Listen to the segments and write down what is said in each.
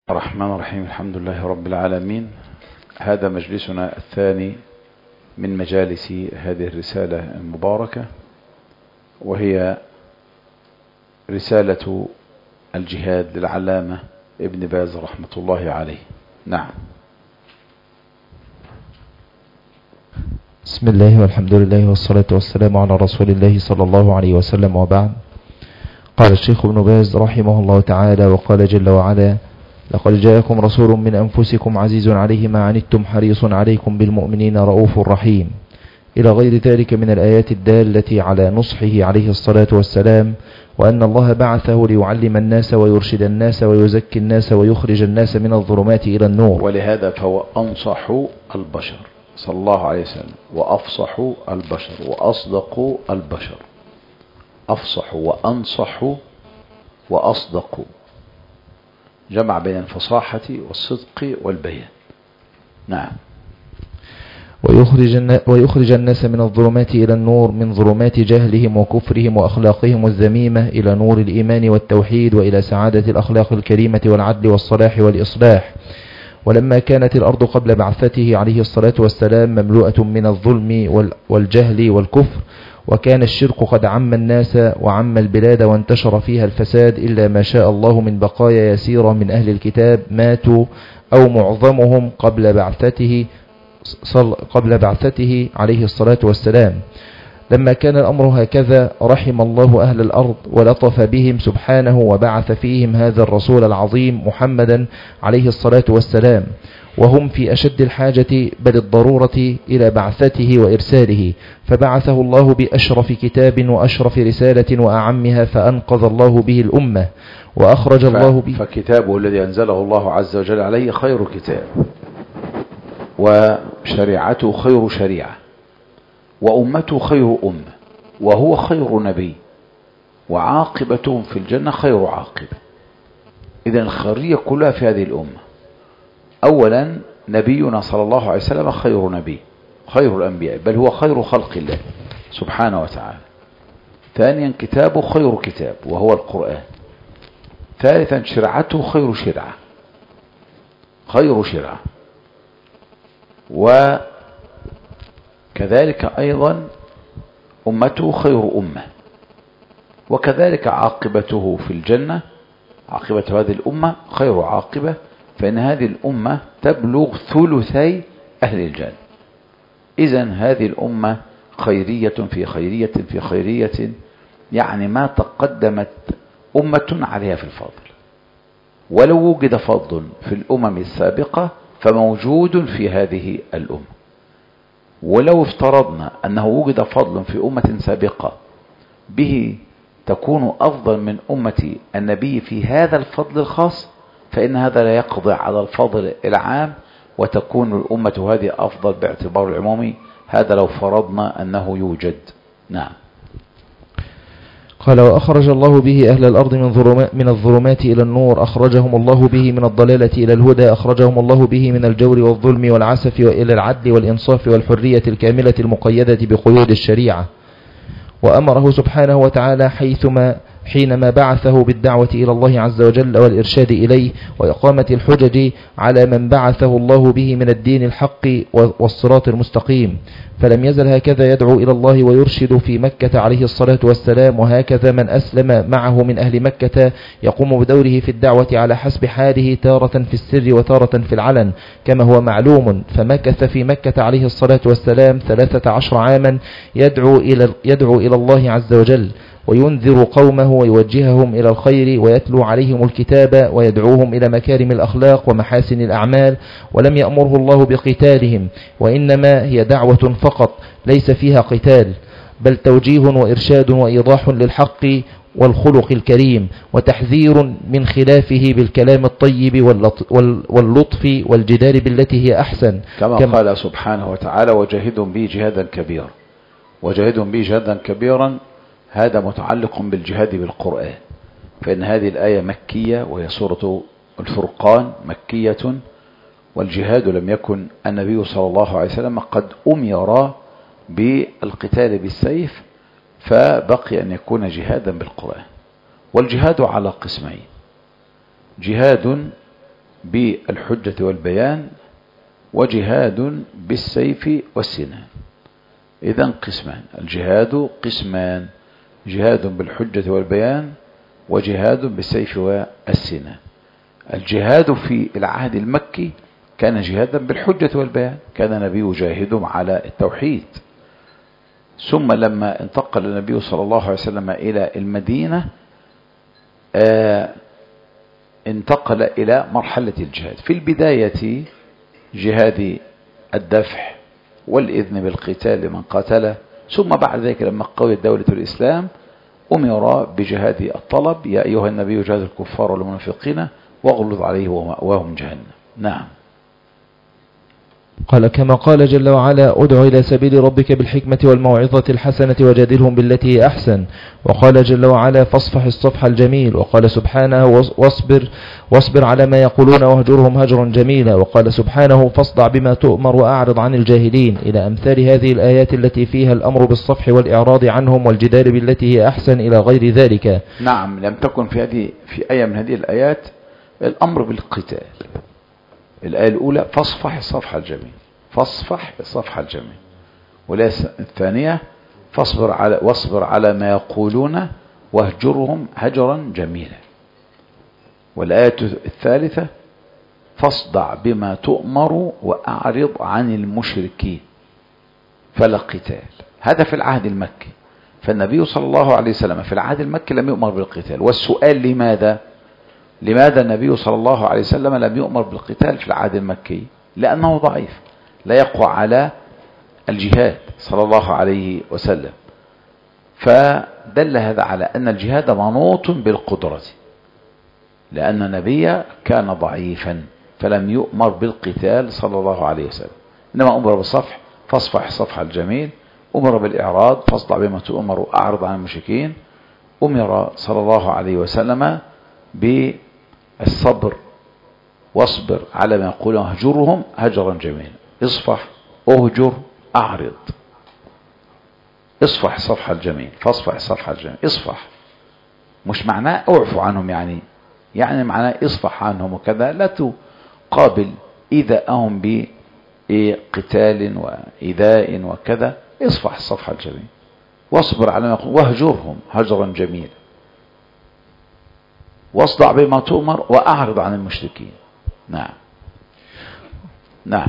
الرحمن الرحيم الحمد لله رب العالمين هذا مجلسنا الثاني من مجالس هذه الرسالة المباركة وهي رسالة الجهاد للعلامة ابن باز رحمة الله عليه نعم بسم الله والحمد لله والصلاة والسلام على رسول الله صلى الله عليه وسلم وبعد قال الشيخ ابن باز رحمه الله تعالى وقال جل وعلا لقد جاءكم رسول من أنفسكم عزيز عليه ما عنتم حريص عليكم بالمؤمنين رؤوف رحيم إلى غير ذلك من الآيات الدالة على نصحه عليه الصلاة والسلام وأن الله بعثه ليعلم الناس ويرشد الناس ويزكي الناس ويخرج الناس من الظلمات إلى النور ولهذا فهو أنصح البشر صلى الله عليه وسلم وأفصح البشر وأصدق البشر أفصح وأنصح وأصدق جمع بين الفصاحة والصدق والبيان نعم ويخرج, ويخرج الناس من الظلمات إلى النور من ظلمات جهلهم وكفرهم وأخلاقهم الذميمة إلى نور الإيمان والتوحيد وإلى سعادة الأخلاق الكريمة والعدل والصلاح والإصلاح ولما كانت الأرض قبل بعثته عليه الصلاة والسلام مملوءة من الظلم والجهل والكفر وكان الشرك قد عم الناس وعم البلاد وانتشر فيها الفساد إلا ما شاء الله من بقايا يسيرة من أهل الكتاب ماتوا أو معظمهم قبل بعثته قبل بعثته عليه الصلاة والسلام لما كان الأمر هكذا رحم الله أهل الأرض ولطف بهم سبحانه وبعث فيهم هذا الرسول العظيم محمدا عليه الصلاة والسلام وهم في أشد الحاجة بل الضرورة إلى بعثته وإرساله فبعثه الله بأشرف كتاب وأشرف رسالة وأعمها فأنقذ الله به الأمة وأخرج الله به فكتابه الذي أنزله الله عز وجل عليه خير كتاب وشريعته خير شريعة وأمته خير أمة وهو خير نبي وعاقبتهم في الجنة خير عاقبة إذا الخيرية كلها في هذه الأمة أولا نبينا صلى الله عليه وسلم خير نبي خير الأنبياء بل هو خير خلق الله سبحانه وتعالى ثانيا كتابه خير كتاب وهو القرآن ثالثا شرعته خير شرعة خير شرعة وكذلك أيضا أمته خير أمة وكذلك عاقبته في الجنة عاقبة هذه الأمة خير عاقبة فإن هذه الأمة تبلغ ثلثي أهل الجنة إذا هذه الأمة خيرية في خيرية في خيرية يعني ما تقدمت أمة عليها في الفضل ولو وجد فضل في الأمم السابقة فموجود في هذه الأمة ولو افترضنا أنه وجد فضل في أمة سابقة به تكون أفضل من أمة النبي في هذا الفضل الخاص فإن هذا لا يقضي على الفضل العام وتكون الأمة هذه أفضل باعتبار العمومي هذا لو فرضنا أنه يوجد نعم قال وأخرج الله به أهل الأرض من, ظلمات من الظلمات إلى النور أخرجهم الله به من الضلالة إلى الهدى أخرجهم الله به من الجور والظلم والعسف وإلى العدل والإنصاف والحرية الكاملة المقيدة بقيود الشريعة وأمره سبحانه وتعالى حيثما حينما بعثه بالدعوة إلى الله عز وجل والإرشاد إليه وإقامة الحجج على من بعثه الله به من الدين الحق والصراط المستقيم فلم يزل هكذا يدعو إلى الله ويرشد في مكة عليه الصلاة والسلام وهكذا من أسلم معه من أهل مكة يقوم بدوره في الدعوة على حسب حاله تارة في السر وتارة في العلن كما هو معلوم فمكث في مكة عليه الصلاة والسلام ثلاثة عشر عاما يدعو إلى, يدعو إلى الله عز وجل وينذر قومه ويوجههم إلى الخير ويتلو عليهم الكتاب ويدعوهم إلى مكارم الأخلاق ومحاسن الأعمال ولم يأمره الله بقتالهم وإنما هي دعوة فقط ليس فيها قتال بل توجيه وإرشاد وإيضاح للحق والخلق الكريم وتحذير من خلافه بالكلام الطيب واللطف والجدال بالتي هي أحسن كما, كما قال سبحانه وتعالى وجاهدهم به جهادا كبيرا وجاهدهم به جهادا كبيرا هذا متعلق بالجهاد بالقرآن فإن هذه الآية مكية وهي سورة الفرقان مكية والجهاد لم يكن النبي صلى الله عليه وسلم قد أمر بالقتال بالسيف فبقي أن يكون جهادا بالقرآن والجهاد على قسمين جهاد بالحجة والبيان وجهاد بالسيف والسنان إذا قسمان الجهاد قسمان جهاد بالحجة والبيان وجهاد بالسيف والسنان الجهاد في العهد المكي كان جهادا بالحجة والبيان كان النبي يجاهدهم على التوحيد ثم لما انتقل النبي صلى الله عليه وسلم إلى المدينة آه انتقل إلى مرحلة الجهاد في البداية جهاد الدفع والإذن بالقتال لمن قتله ثم بعد ذلك لما قويت دولة الإسلام أمر بجهاد الطلب يا أيها النبي جهاد الكفار والمنافقين واغلظ عليه وهم جهنم نعم قال كما قال جل وعلا ادع إلى سبيل ربك بالحكمة والموعظة الحسنة وجادلهم بالتي هي أحسن وقال جل وعلا فاصفح الصفح الجميل وقال سبحانه واصبر واصبر على ما يقولون واهجرهم هجرا جميلا وقال سبحانه فاصدع بما تؤمر وأعرض عن الجاهلين إلى أمثال هذه الآيات التي فيها الأمر بالصفح والإعراض عنهم والجدال بالتي هي أحسن إلى غير ذلك نعم لم تكن في هذه في أي من هذه الآيات الأمر بالقتال الآية الأولى فاصفح الصفحة الجميل فاصفح الصفحة الجميل وليس الثانية فاصبر على واصبر على ما يقولون واهجرهم هجرا جميلا والآية الثالثة فاصدع بما تؤمر وأعرض عن المشركين فلا قتال هذا في العهد المكي فالنبي صلى الله عليه وسلم في العهد المكي لم يؤمر بالقتال والسؤال لماذا لماذا النبي صلى الله عليه وسلم لم يؤمر بالقتال في العهد المكي لأنه ضعيف لا يقوى على الجهاد صلى الله عليه وسلم فدل هذا على أن الجهاد منوط بالقدرة لأن النبي كان ضعيفا فلم يؤمر بالقتال صلى الله عليه وسلم إنما أمر بالصفح فاصفح الصفح الجميل أمر بالإعراض فاصدع بما تؤمر وأعرض عن المشركين أمر صلى الله عليه وسلم بالصبر واصبر على ما يقول اهجرهم هجرا جميلا اصفح اهجر اعرض اصفح الصفحة الجميل فاصفح الصفحة الجميل اصفح مش معناه اعفو عنهم يعني يعني معناه اصفح عنهم وكذا لا تقابل إيذاءهم بقتال وإيذاء وكذا اصفح الصفحة الجميل واصبر على ما يقول واهجرهم هجرا جميلا واصدع بما تؤمر وأعرض عن المشركين نعم نعم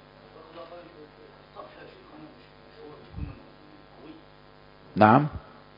نعم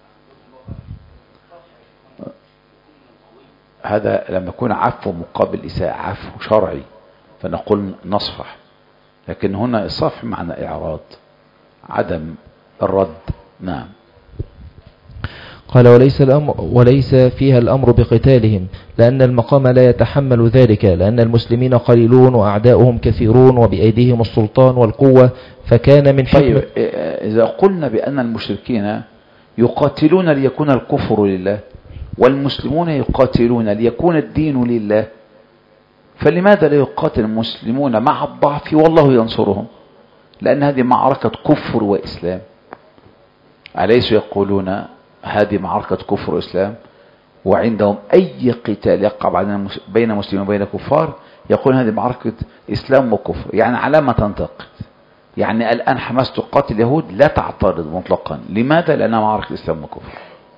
هذا لما يكون عفو مقابل إساءة عفو شرعي فنقول نصفح لكن هنا الصفح معنى إعراض عدم الرد نعم قال وليس, الأمر وليس فيها الأمر بقتالهم لأن المقام لا يتحمل ذلك لأن المسلمين قليلون وأعداؤهم كثيرون وبأيديهم السلطان والقوة فكان من حكمة طيب إذا قلنا بأن المشركين يقاتلون ليكون الكفر لله والمسلمون يقاتلون ليكون الدين لله فلماذا لا يقاتل المسلمون مع الضعف والله ينصرهم لأن هذه معركة كفر وإسلام أليس يقولون هذه معركة كفر وإسلام وعندهم أي قتال يقع بين مسلمين وبين كفار يقول هذه معركة إسلام وكفر يعني على ما تنتقد يعني الآن حماس تقاتل اليهود لا تعترض مطلقا لماذا؟ لأنها معركة إسلام وكفر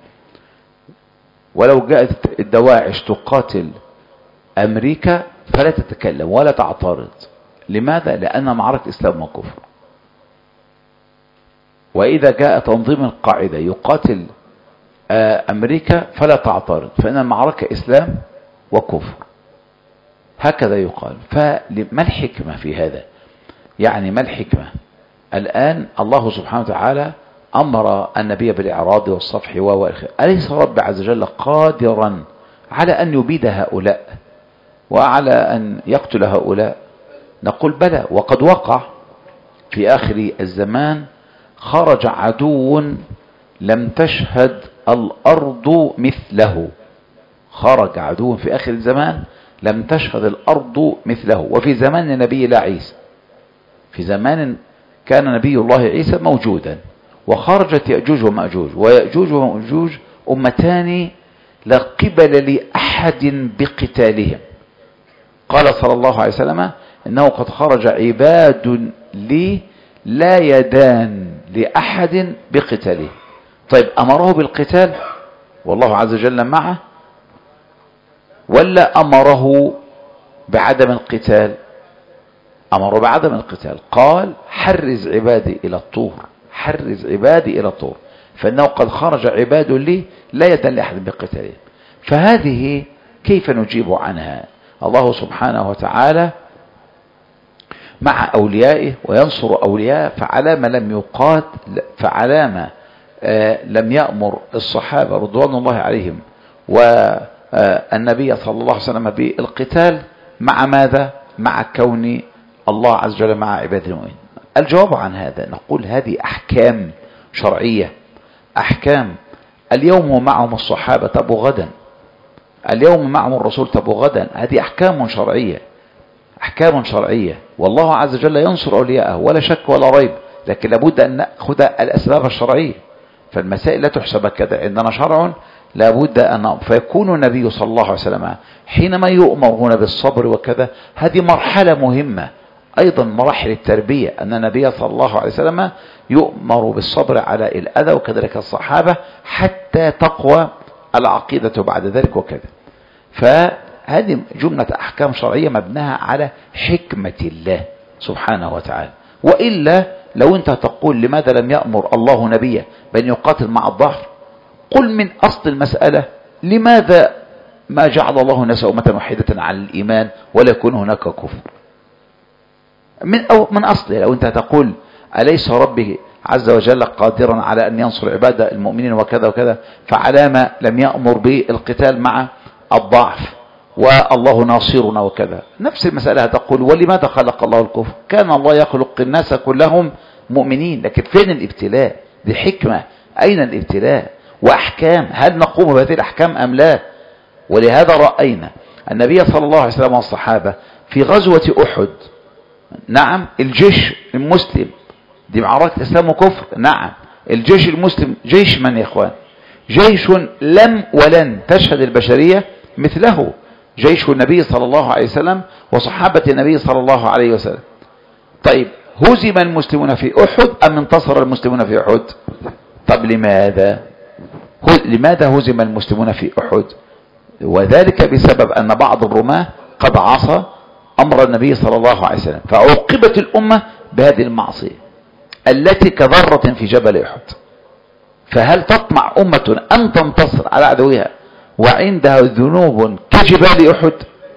ولو جاءت الدواعش تقاتل أمريكا فلا تتكلم ولا تعترض لماذا؟ لأنها معركة إسلام وكفر وإذا جاء تنظيم القاعدة يقاتل أمريكا فلا تعترض فإن المعركة إسلام وكفر هكذا يقال فما الحكمة في هذا يعني ما الحكمة الآن الله سبحانه وتعالى أمر النبي بالإعراض والصفح وإخر أليس رب عز وجل قادرا على أن يبيد هؤلاء وعلى أن يقتل هؤلاء نقول بلى وقد وقع في آخر الزمان خرج عدو لم تشهد الأرض مثله خرج عدو في آخر الزمان لم تشهد الأرض مثله وفي زمان النبي لا عيسى في زمان كان نبي الله عيسى موجودا وخرجت يأجوج ومأجوج ويأجوج ومأجوج أمتان لا قبل لأحد بقتالهم قال صلى الله عليه وسلم إنه قد خرج عباد لي لا يدان لأحد بقتاله طيب أمره بالقتال والله عز وجل معه ولا أمره بعدم القتال أمره بعدم القتال قال حرز عبادي إلى الطور حرز عبادي إلى الطور فإنه قد خرج عباد لي لا يدن لأحد بقتاله فهذه كيف نجيب عنها الله سبحانه وتعالى مع أوليائه وينصر أوليائه فعلام لم يقات فعلام لم يأمر الصحابة رضوان الله عليهم والنبي صلى الله عليه وسلم بالقتال مع ماذا مع كون الله عز وجل مع عباده المؤمنين الجواب عن هذا نقول هذه أحكام شرعية أحكام اليوم معهم الصحابة تبو غدا اليوم معهم الرسول تبو غدا هذه أحكام شرعية أحكام شرعية والله عز وجل ينصر أولياءه ولا شك ولا ريب لكن لابد أن نأخذ الأسباب الشرعية فالمسائل لا تحسب كذا عندنا شرع لابد أن فيكون النبي صلى الله عليه وسلم حينما يؤمر هنا بالصبر وكذا هذه مرحلة مهمة أيضا مراحل التربية أن النبي صلى الله عليه وسلم يؤمر بالصبر على الأذى وكذلك الصحابة حتى تقوى العقيدة بعد ذلك وكذا فهذه جملة أحكام شرعية مبناها على حكمة الله سبحانه وتعالى وإلا لو أنت تقول لماذا لم يأمر الله نبيه بأن يقاتل مع الضعف قل من أصل المسألة لماذا ما جعل الله الناس أمة واحدة على الإيمان ولا يكون هناك كفر من, أو من أصله لو أنت تقول أليس ربي عز وجل قادرا على أن ينصر عبادة المؤمنين وكذا وكذا فعلامة لم يأمر بالقتال مع الضعف والله ناصرنا وكذا نفس المسألة تقول ولماذا خلق الله الكفر كان الله يخلق الناس كلهم مؤمنين لكن فين الابتلاء دي حكمة أين الابتلاء وأحكام هل نقوم بهذه الأحكام أم لا ولهذا رأينا النبي صلى الله عليه وسلم والصحابة في غزوة أحد نعم الجيش المسلم دي معركة إسلام وكفر نعم الجيش المسلم جيش من يا إخوان جيش لم ولن تشهد البشرية مثله جيش النبي صلى الله عليه وسلم وصحابة النبي صلى الله عليه وسلم طيب هزم المسلمون في أحد أم انتصر المسلمون في أحد طب لماذا لماذا هزم المسلمون في أحد وذلك بسبب أن بعض الرماة قد عصى أمر النبي صلى الله عليه وسلم فعوقبت الأمة بهذه المعصية التي كذرة في جبل أحد فهل تطمع أمة أن تنتصر على عدوها وعندها ذنوب كجبال أحد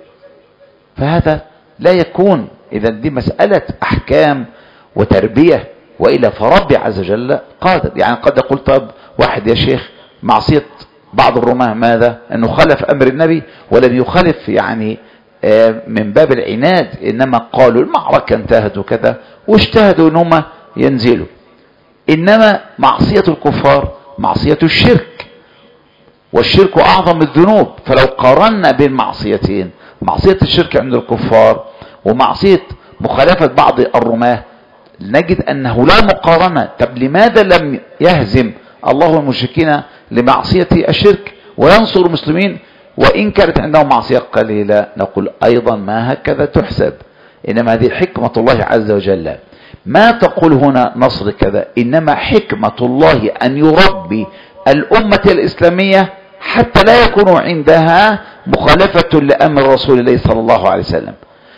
فهذا لا يكون إذا دي مسألة أحكام وتربية وإلا فربي عز وجل قادر يعني قد يقول طب واحد يا شيخ معصية بعض الرماة ماذا أنه خلف أمر النبي ولم يخالف يعني من باب العناد إنما قالوا المعركة انتهت وكذا واجتهدوا أنهم ينزلوا إنما معصية الكفار معصية الشرك والشرك أعظم الذنوب فلو قارنا بين معصيتين معصية الشرك عند الكفار ومعصية مخالفة بعض الرماة نجد أنه لا مقارنة طب لماذا لم يهزم الله المشركين لمعصية الشرك وينصر المسلمين وإن كانت عندهم معصية قليلة نقول أيضا ما هكذا تحسب إنما هذه حكمة الله عز وجل ما تقول هنا نصر كذا إنما حكمة الله أن يربي الأمة الإسلامية حتى لا يكون عندها مخالفة لأمر رسول الله صلى الله عليه وسلم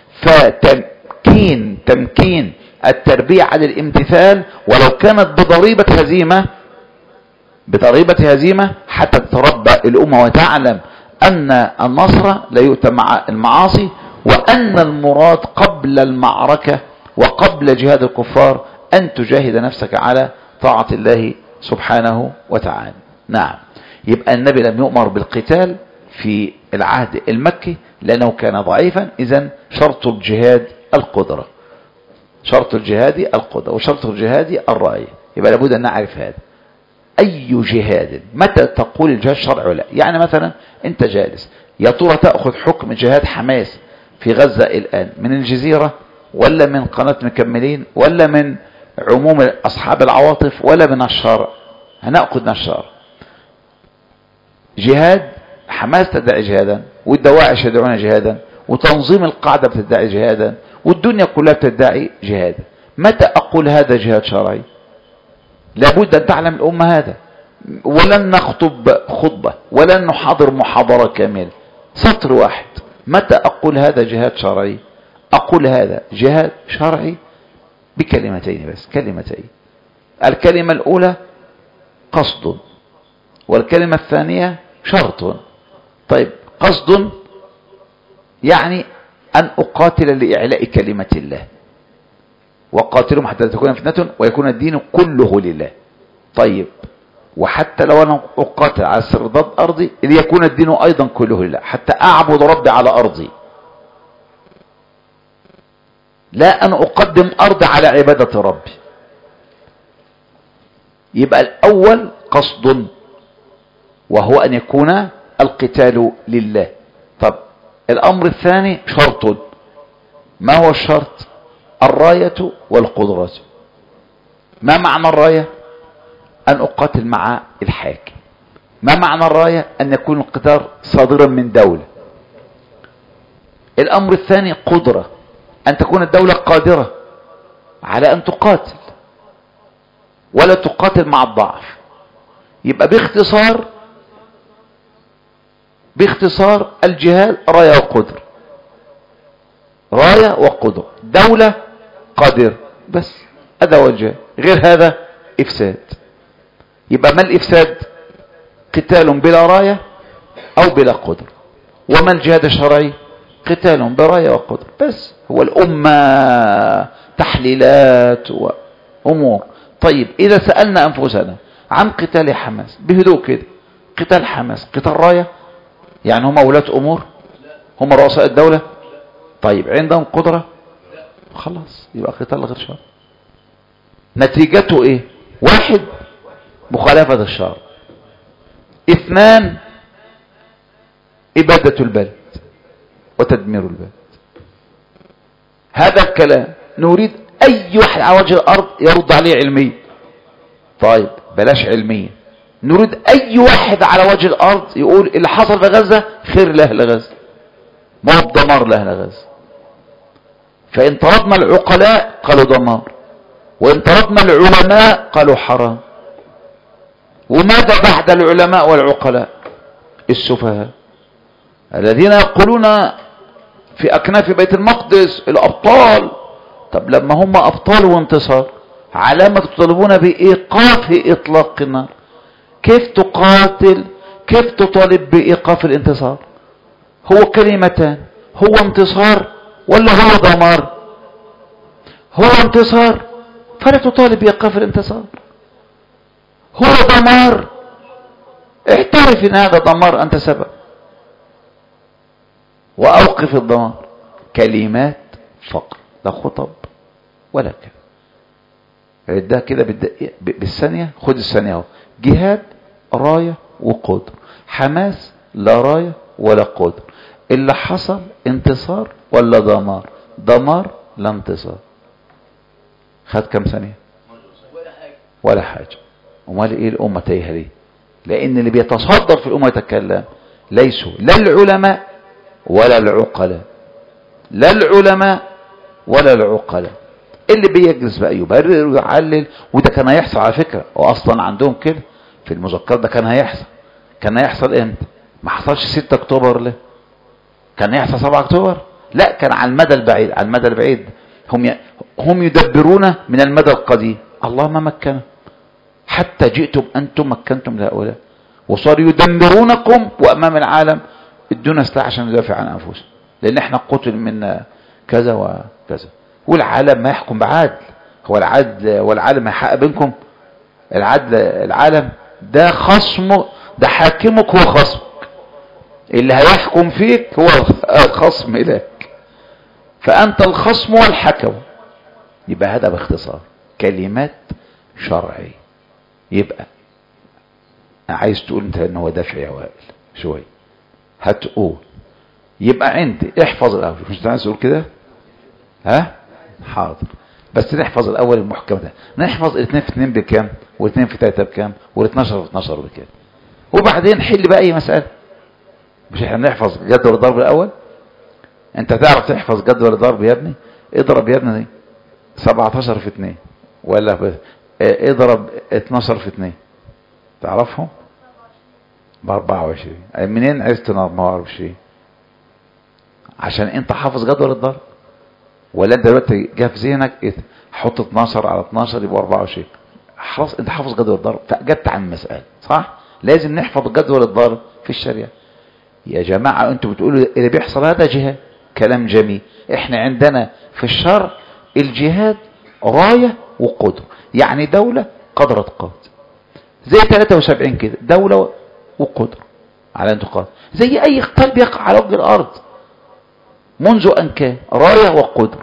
فتمكين تمكين التربية على الامتثال ولو كانت بضريبة هزيمة بضريبة هزيمة حتى تتربى الأمة وتعلم أن النصر لا يؤتى مع المعاصي وأن المراد قبل المعركة وقبل جهاد الكفار أن تجاهد نفسك على طاعة الله سبحانه وتعالى نعم يبقى النبي لم يؤمر بالقتال في العهد المكي لأنه كان ضعيفا إذا شرط الجهاد القدرة شرط الجهاد القدرة وشرط الجهاد الرأي يبقى لابد أن نعرف هذا أي جهاد متى تقول الجهاد شرعي ولا يعني مثلا أنت جالس يا ترى تأخذ حكم جهاد حماس في غزة الآن من الجزيرة ولا من قناة مكملين ولا من عموم أصحاب العواطف ولا من الشارع هنأخذ نشار جهاد حماس تدعي جهادا والدواعش يدعون جهادا وتنظيم القاعدة بتدعي جهادا والدنيا كلها بتدعي جهادا متى أقول هذا جهاد شرعي لابد أن تعلم الأمة هذا ولن نخطب خطبة ولن نحاضر محاضرة كاملة سطر واحد متى أقول هذا جهاد شرعي أقول هذا جهاد شرعي بكلمتين بس كلمتين الكلمة الأولى قصد والكلمة الثانية شرط طيب قصد يعني أن أقاتل لإعلاء كلمة الله وقاتلهم حتى تكون فتنة ويكون الدين كله لله طيب وحتى لو أنا أقاتل على سرداد أرضي ليكون الدين أيضا كله لله حتى أعبد ربي على أرضي لا أن أقدم أرض على عبادة ربي يبقى الأول قصد وهو أن يكون القتال لله طب الأمر الثاني شرط ما هو الشرط الراية والقدرة ما معنى الراية أن أقاتل مع الحاكم ما معنى الراية أن يكون القتال صادرا من دولة الأمر الثاني قدرة أن تكون الدولة قادرة على أن تقاتل ولا تقاتل مع الضعف يبقى باختصار باختصار الجهاد راية وقدر راية وقدر دولة قادر بس هذا هو الجهاد غير هذا إفساد يبقى ما الإفساد قتال بلا راية أو بلا قدر وما الجهاد الشرعي قتال براية وقدر بس هو الأمة تحليلات وأمور طيب إذا سألنا أنفسنا عن قتال حماس بهدوء كده قتال حماس قتال راية يعني هم ولاة أمور هم رؤساء الدولة طيب عندهم قدرة خلاص يبقى قتال غير شرع نتيجته ايه واحد مخالفة الشرع اثنان إبادة البلد وتدمير البلد هذا الكلام نريد أي واحد على وجه الأرض يرد عليه علميا طيب بلاش علميا نريد أي واحد على وجه الأرض يقول اللي حصل في غزة خير لأهل غزة ما هو دمار لأهل غزة فإن طردنا العقلاء قالوا دمار وإن طردنا العلماء قالوا حرام وماذا بعد العلماء والعقلاء السفهاء الذين يقولون في أكناف بيت المقدس الأبطال طب لما هم أبطال وانتصار علامة تطالبون بإيقاف إطلاق النار كيف تقاتل كيف تطالب بإيقاف الانتصار هو كلمتان هو انتصار ولا هو دمار هو انتصار فلا تطالب بإيقاف الانتصار هو دمار اعترف ان هذا دمار انت سبب واوقف الدمار كلمات فقط لا خطب ولا كلام عدها كده بالثانية خد الثانية اهو جهاد راية وقدر حماس لا راية ولا قدر اللي حصل انتصار ولا دمار دمار لا انتصار خد كم ثانية ولا حاجة امال ايه الامة تايهة ليه لان اللي بيتصدر في الامة يتكلم ليسوا لا العلماء ولا العقلاء لا العلماء ولا العقلاء اللي بيجلس بقى يبرر ويعلل وده كان هيحصل على فكرة واصلا عندهم كده في المذكرات ده كان هيحصل كان هيحصل امتى ما حصلش 6 اكتوبر ليه كان هيحصل 7 اكتوبر لا كان على المدى البعيد على المدى البعيد هم ي... هم يدبرون من المدى القديم الله ما مكنه حتى جئتم أنتم مكنتم لهؤلاء وصاروا يدمرونكم وأمام العالم ادونا سلاح عشان ندافع عن أنفسنا لأن احنا قتل منا كذا وكذا والعالم ما يحكم بعدل هو العدل والعالم هيحقق بينكم العدل العالم ده خصمه ده حاكمك هو خصمك اللي هيحكم فيك هو الخصم لك فأنت الخصم والحكم يبقى هذا باختصار كلمات شرعية يبقى عايز تقول انت ان هو دافع يا وائل شوية هتقول يبقى عندي احفظ الاول مش عايز تقول كده ها حاضر بس نحفظ الاول المحكم ده نحفظ الاثنين في اثنين بكام والاثنين في ثلاثة بكام وال12 في 12 بكام وبعدين حل بقى اي مسألة مش احنا نحفظ جدول الضرب الاول انت تعرف تحفظ جدول الضرب يا ابني اضرب يا ابني 17 في 2 ولا ب... اه، اضرب 12 في 2 تعرفهم ب 24 منين عرفت ان 24 عشان انت حافظ جدول الضرب ولا انت دلوقتي جه في ذهنك ايه حط 12 على 12 يبقى 24 خلاص انت حافظ جدول الضرب فاجبت عن المسألة صح لازم نحفظ جدول الضرب في الشريعة يا جماعة انتوا بتقولوا اللي بيحصل هذا جهاد كلام جميل احنا عندنا في الشرع الجهاد راية وقدر يعني دولة قدرت قاد زي 73 كده دولة وقدر على ان تقاد زي اي قتال بيقع على وجه الارض منذ ان كان راية وقدر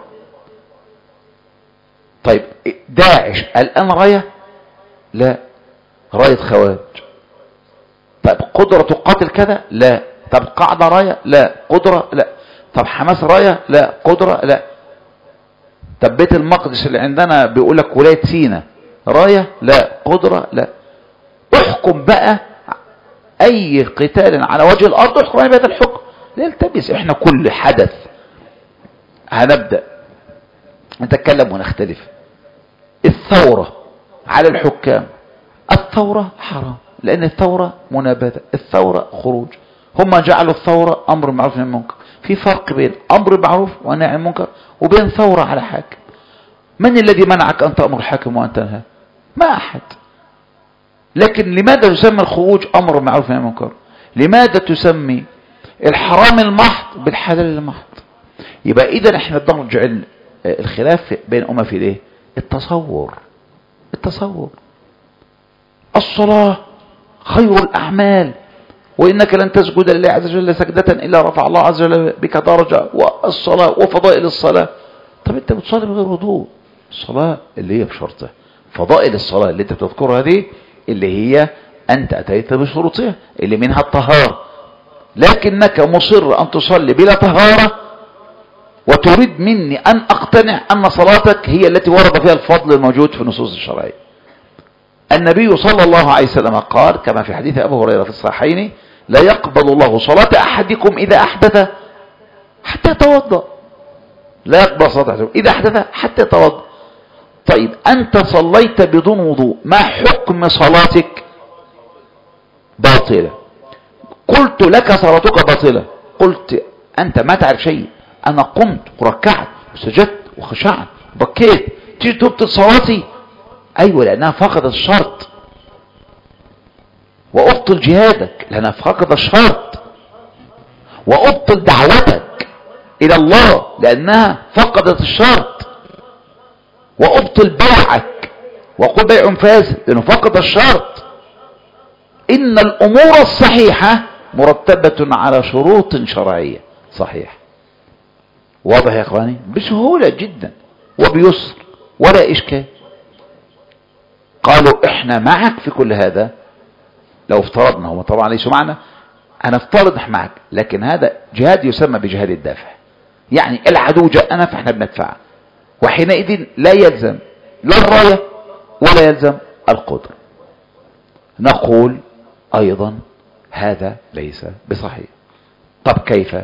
طيب داعش الان راية لا راية خوارج طيب قدرة تقاتل كذا لا طب قاعدة راية لا قدرة لا طب حماس راية لا قدرة لا طب بيت المقدس اللي عندنا بيقول لك ولاية سينا راية لا قدرة لا احكم بقى اي قتال على وجه الارض احكم على بهذا الحكم لا يلتبس احنا كل حدث هنبدأ نتكلم ونختلف الثورة على الحكام الثورة حرام لان الثورة منابذة الثورة خروج هم جعلوا الثورة امر معروف عن المنكر في فرق بين امر معروف ونهي عن المنكر وبين ثورة على حاكم من الذي منعك ان تأمر حاكم وان تنهى ما احد لكن لماذا تسمى الخروج امر معروف عن المنكر لماذا تسمي الحرام المحض بالحلال المحض يبقى اذا احنا نرجع الخلاف بين الامه في الايه التصور التصور الصلاة خير الأعمال وإنك لن تسجد لله عز وجل سجدة إلا رفع الله عز وجل بك درجة والصلاة وفضائل الصلاة طب أنت بتصلي بغير وضوء الصلاة اللي هي بشرطه فضائل الصلاة اللي أنت بتذكرها دي اللي هي أنت أتيت بشروطها اللي منها الطهارة لكنك مصر أن تصلي بلا طهارة وتريد مني أن أقتنع أن صلاتك هي التي ورد فيها الفضل الموجود في النصوص الشرعية النبي صلى الله عليه وسلم قال كما في حديث أبو هريرة في الصحيحين لا يقبل الله صلاة أحدكم إذا أحدث حتى يتوضأ لا يقبل صلاة أحدكم إذا أحدث حتى يتوضأ طيب أنت صليت بدون وضوء ما حكم صلاتك باطلة قلت لك صلاتك باطلة قلت أنت ما تعرف شيء أنا قمت وركعت وسجدت وخشعت وبكيت تيجي تبطل صلاتي أيوة لأنها فقدت الشرط وأبطل جهادك لأنها فقدت الشرط وأبطل دعوتك إلى الله لأنها فقدت الشرط وأبطل بيعك وقل بيع فاسد لأنه فقد الشرط إن الأمور الصحيحة مرتبة على شروط شرعية صحيح واضح يا إخواني بسهولة جدا وبيسر ولا إشكال قالوا احنا معك في كل هذا لو افترضنا هم طبعا ليسوا معنا انا افترض احنا معك لكن هذا جهاد يسمى بجهاد الدافع يعني العدو جاءنا فاحنا بندفع وحينئذ لا يلزم لا الراية ولا يلزم القدر نقول ايضا هذا ليس بصحيح طب كيف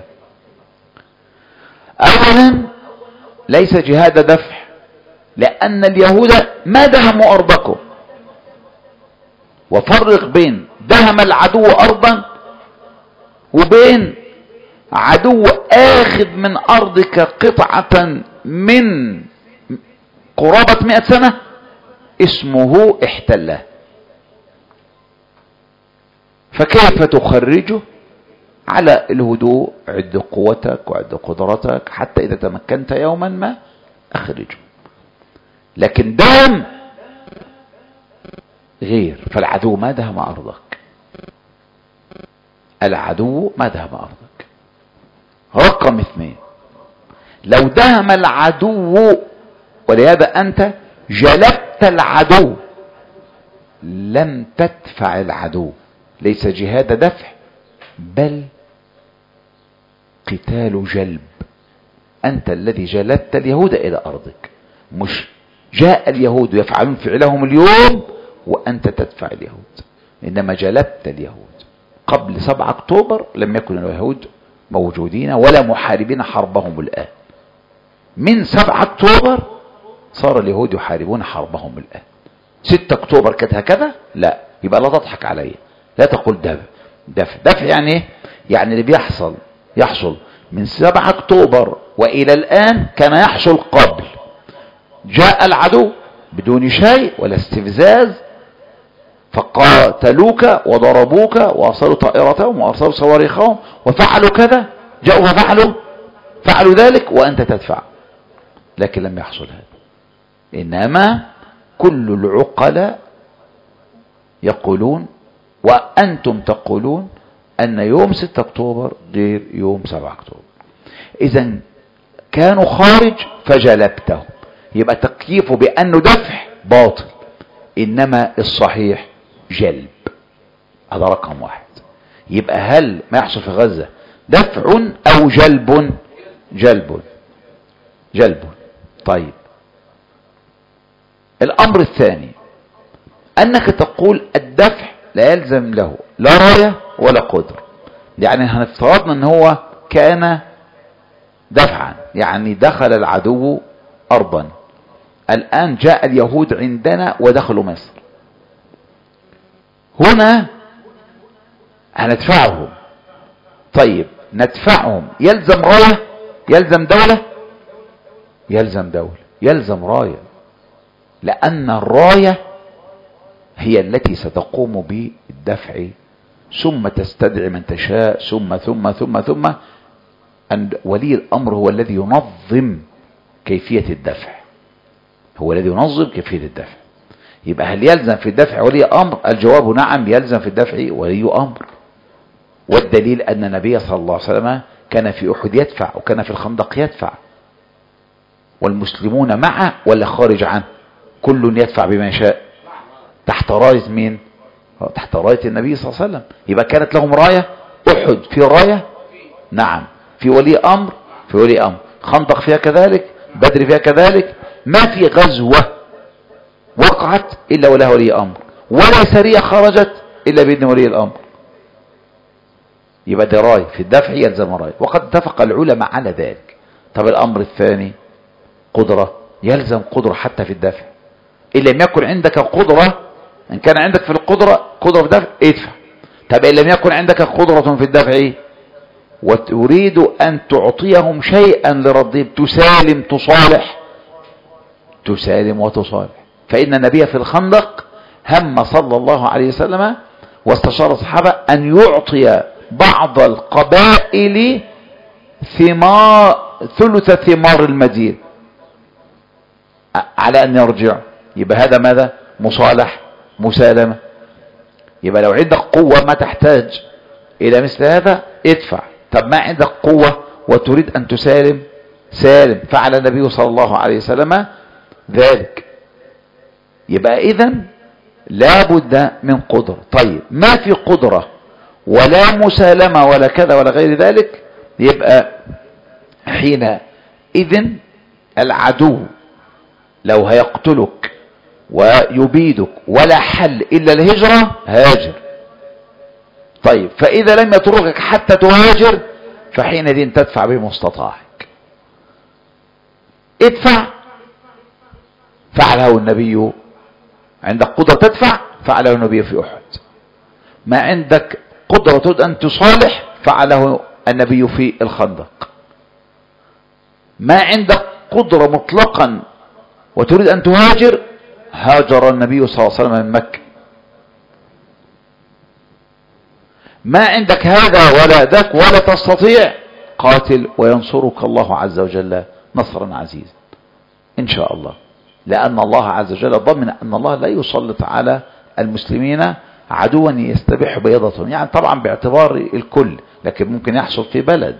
اولا ليس جهاد دفع لان اليهود ما دهموا ارضكم وفرق بين دهم العدو أرضا وبين عدو آخذ من أرضك قطعة من قرابة مئة سنة اسمه احتله فكيف تخرجه على الهدوء عد قوتك وعد قدرتك حتى إذا تمكنت يوما ما أخرجه لكن دام غير فالعدو ما دهم أرضك العدو ما دهم أرضك رقم اثنين لو دهم العدو ولهذا أنت جلبت العدو لم تدفع العدو ليس جهاد دفع بل قتال جلب أنت الذي جلبت اليهود إلى أرضك مش جاء اليهود يفعلون فعلهم اليوم وأنت تدفع اليهود إنما جلبت اليهود قبل 7 أكتوبر لم يكن اليهود موجودين ولا محاربين حربهم الآن من 7 أكتوبر صار اليهود يحاربون حربهم الآن 6 أكتوبر كانت هكذا لا يبقى لا تضحك علي لا تقول دفع دفع دفع يعني ايه يعني اللي بيحصل يحصل من 7 أكتوبر وإلى الآن كان يحصل قبل جاء العدو بدون شيء ولا استفزاز فقاتلوك وضربوك وأرسلوا طائرتهم وأرسلوا صواريخهم وفعلوا كذا جاءوا ففعلوا فعلوا ذلك وأنت تدفع لكن لم يحصل هذا إنما كل العقلاء يقولون وأنتم تقولون أن يوم 6 أكتوبر غير يوم 7 أكتوبر إذا كانوا خارج فجلبتهم يبقى تكييفه بأنه دفع باطل إنما الصحيح جلب هذا رقم واحد يبقى هل ما يحصل في غزة دفع أو جلب جلب جلب طيب الأمر الثاني أنك تقول الدفع لا يلزم له لا راية ولا قدر يعني هنفترضنا أن هو كان دفعا يعني دخل العدو أرضا الآن جاء اليهود عندنا ودخلوا مصر هنا هندفعهم طيب ندفعهم يلزم راية يلزم دولة يلزم دولة يلزم راية لأن الراية هي التي ستقوم بالدفع ثم تستدعي من تشاء ثم ثم ثم ثم أن ولي الأمر هو الذي ينظم كيفية الدفع هو الذي ينظم كيفية الدفع يبقى هل يلزم في الدفع ولي أمر الجواب نعم يلزم في الدفع ولي أمر والدليل أن النبي صلى الله عليه وسلم كان في أحد يدفع وكان في الخندق يدفع والمسلمون معه ولا خارج عنه كل يدفع بما شاء تحت راية مين تحت راية النبي صلى الله عليه وسلم يبقى كانت لهم راية أحد في راية نعم في ولي أمر في ولي أمر خندق فيها كذلك بدر فيها كذلك ما في غزوة وقعت إلا ولها ولي أمر ولا سرية خرجت إلا بإذن ولي الأمر يبقى ده راي في الدفع يلزم راي وقد اتفق العلماء على ذلك طب الأمر الثاني قدرة يلزم قدرة حتى في الدفع إن لم يكن عندك قدرة إن كان عندك في القدرة قدرة في الدفع ادفع طب إن لم يكن عندك قدرة في الدفع إيه؟ وتريد أن تعطيهم شيئا لردهم تسالم تصالح تسالم وتصالح فإن النبي في الخندق هم صلى الله عليه وسلم واستشار الصحابة أن يعطي بعض القبائل ثمار ثلث ثمار المدينة على أن يرجع يبقى هذا ماذا مصالح مسالمة يبقى لو عندك قوة ما تحتاج إلى مثل هذا ادفع طب ما عندك قوة وتريد أن تسالم سالم فعل النبي صلى الله عليه وسلم ذلك يبقى إذا لابد من قدرة طيب ما في قدرة ولا مسالمة ولا كذا ولا غير ذلك يبقى حين إذن العدو لو هيقتلك ويبيدك ولا حل إلا الهجرة هاجر طيب فإذا لم يتركك حتى تهاجر فحينئذ تدفع بمستطاعك ادفع فعله النبي عندك قدرة تدفع فعله النبي في أحد ما عندك قدرة تريد أن تصالح فعله النبي في الخندق ما عندك قدرة مطلقا وتريد أن تهاجر هاجر النبي صلى الله عليه وسلم من مكة ما عندك هذا ولا ذاك ولا تستطيع قاتل وينصرك الله عز وجل نصرا عزيزا إن شاء الله لأن الله عز وجل ضمن أن الله لا يسلط على المسلمين عدوا يستبح بيضتهم يعني طبعا باعتبار الكل لكن ممكن يحصل في بلد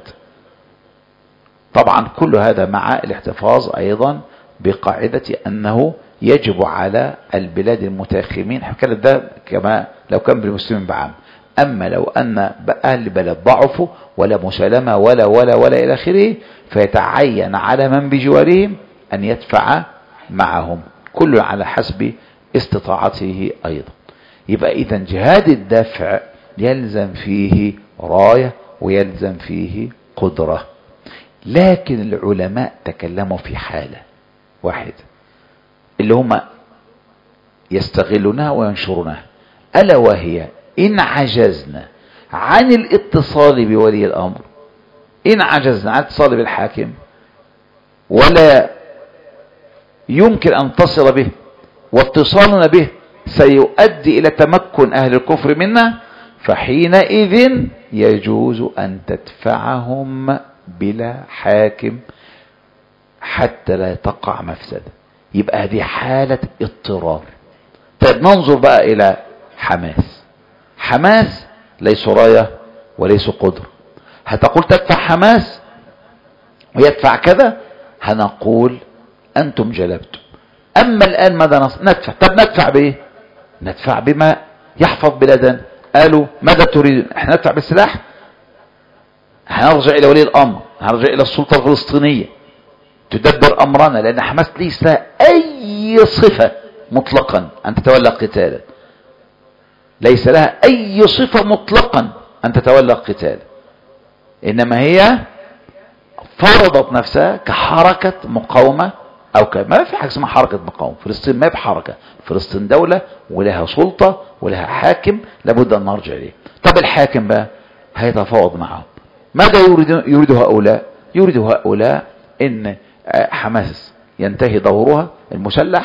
طبعا كل هذا مع الاحتفاظ أيضا بقاعدة أنه يجب على البلاد المتاخمين كانت ده كما لو كان بالمسلمين بعام أما لو أن أهل البلد ضعفوا ولا مسالمة ولا ولا ولا إلى آخره فيتعين على من بجوارهم أن يدفع معهم كل على حسب استطاعته أيضا يبقى إذا جهاد الدفع يلزم فيه راية ويلزم فيه قدرة لكن العلماء تكلموا في حالة واحدة اللي هم يستغلونها وينشرونها ألا وهي إن عجزنا عن الاتصال بولي الأمر إن عجزنا عن الاتصال بالحاكم ولا يمكن أن تصل به واتصالنا به سيؤدي إلى تمكن أهل الكفر منا فحينئذ يجوز أن تدفعهم بلا حاكم حتى لا تقع مفسدة يبقى هذه حالة اضطرار طيب ننظر بقى إلى حماس حماس ليس راية وليس قدر هتقول تدفع حماس ويدفع كذا هنقول أنتم جلبتم أما الآن ماذا ندفع طب ندفع بإيه ندفع بما يحفظ بلادنا قالوا ماذا تريد احنا ندفع بالسلاح هنرجع إلى ولي الأمر هنرجع إلى السلطة الفلسطينية تدبر أمرنا لأن حماس ليس أي صفة مطلقا أن تتولى قتالا ليس لها أي صفة مطلقا أن تتولى قتالا إنما هي فرضت نفسها كحركة مقاومة أو ك... ما في حاجة اسمها حركة مقاومة فلسطين ما بحركة فلسطين دولة ولها سلطة ولها حاكم لابد أن نرجع إليه طب الحاكم بقى هيتفاوض معهم ماذا يريد, يريد هؤلاء يريد هؤلاء ان حماس ينتهي دورها المسلح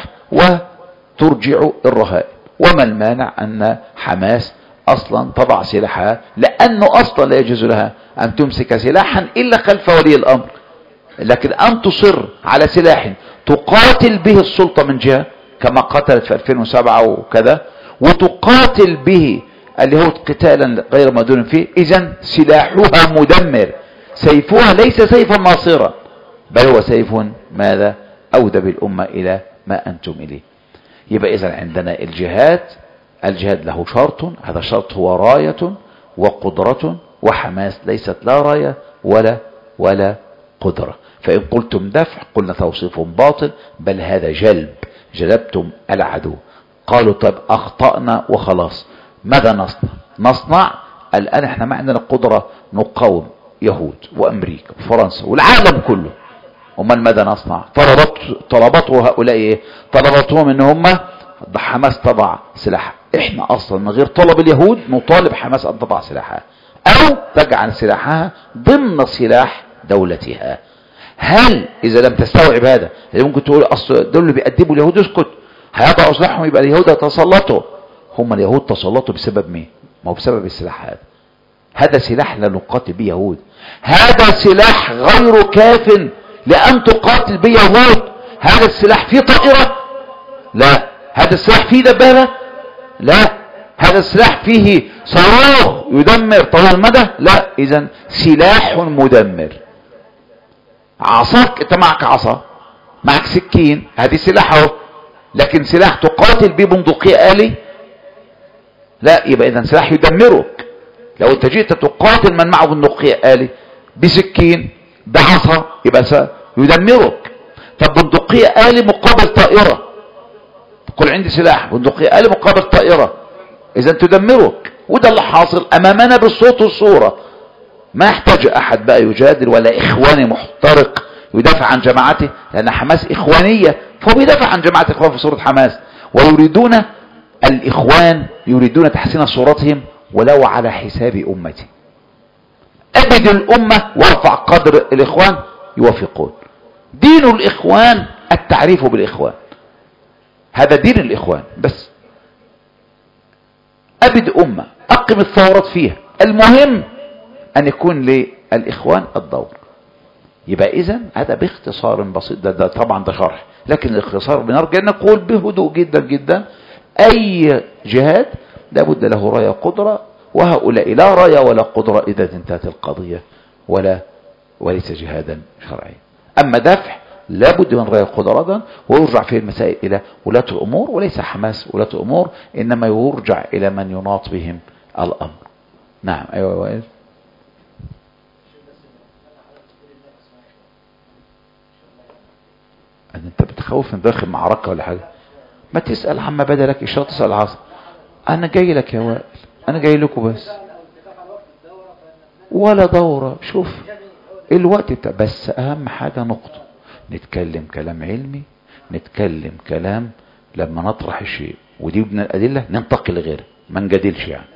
وترجع الرهائن وما المانع ان حماس اصلا تضع سلاحها لانه اصلا لا يجوز لها ان تمسك سلاحا الا خلف ولي الامر لكن ان تصر على سلاح تقاتل به السلطة من جهة كما قتلت في 2007 وكذا وتقاتل به اللي هو قتالا غير مدون فيه اذا سلاحها مدمر سيفها ليس سيفا ناصرا بل هو سيف ماذا اودى بالامة الى ما انتم اليه يبقى اذا عندنا الجهاد الجهاد له شرط هذا الشرط هو راية وقدرة وحماس ليست لا راية ولا ولا قدرة فإن قلتم دفع قلنا توصيف باطل بل هذا جلب جلبتم العدو قالوا طب أخطأنا وخلاص ماذا نصنع نصنع الآن احنا ما عندنا قدرة نقاوم يهود وأمريكا وفرنسا والعالم كله امال ماذا نصنع طلبت طلبته هؤلاء ايه طلبتهم ان هم حماس تضع سلاح احنا اصلا من غير طلب اليهود نطالب حماس ان تضع سلاحها او تجعل سلاحها ضمن سلاح دولتها هل اذا لم تستوعب هذا اللي ممكن تقول اصل دول اللي بيقدموا اليهود اسكت هيضعوا سلاحهم يبقى اليهود يتسلطوا هم اليهود تسلطوا بسبب مين ما هو بسبب السلاح هذا هذا سلاح لا نقاتل به يهود هذا سلاح غير كاف لأن تقاتل به يهود هذا السلاح فيه طائرة لا هذا السلاح فيه دبابة لا هذا السلاح فيه صاروخ يدمر طويل المدى لا اذا سلاح مدمر عصاك انت معك عصا معك سكين هذه سلاح اهو لكن سلاح تقاتل به بندقية آلي لا يبقى اذا سلاح يدمرك لو انت جئت تقاتل من معه بندقية آلي بسكين بعصا يبقى يدمرك طب بندقية آلي مقابل طائرة قل عندي سلاح بندقية آلي مقابل طائرة اذا تدمرك وده اللي حاصل امامنا بالصوت والصورة ما يحتاج احد بقى يجادل ولا اخواني محترق يدافع عن جماعته لان حماس اخوانية فهو بيدافع عن جماعة اخوان في صورة حماس ويريدون الاخوان يريدون تحسين صورتهم ولو على حساب امتي ابد الامة وارفع قدر الاخوان يوافقون دين الاخوان التعريف بالاخوان هذا دين الاخوان بس ابد امة اقم الثورات فيها المهم ان يكون للاخوان الدور يبقى اذا هذا باختصار بسيط ده, ده طبعا ده شرح لكن الاختصار بنرجع نقول بهدوء جدا جدا اي جهاد لابد له راية قدرة وهؤلاء لا راية ولا قدرة اذا انتهت القضية ولا وليس جهادا شرعيا اما دفع لابد من راية قدرة ويرجع فيه المسائل الى ولاة الامور وليس حماس ولاة الامور انما يرجع الى من يناط بهم الامر نعم ايوه وائل انت بتخوف من داخل معركة ولا حاجة ما تسأل عما بدا لك اشارة تسأل عاصم انا جاي لك يا وائل انا جاي لكم بس ولا دورة شوف الوقت بتاع بس اهم حاجة نقطة نتكلم كلام علمي نتكلم كلام لما نطرح الشيء ودي من الادلة ننتقل لغيره ما نجادلش يعني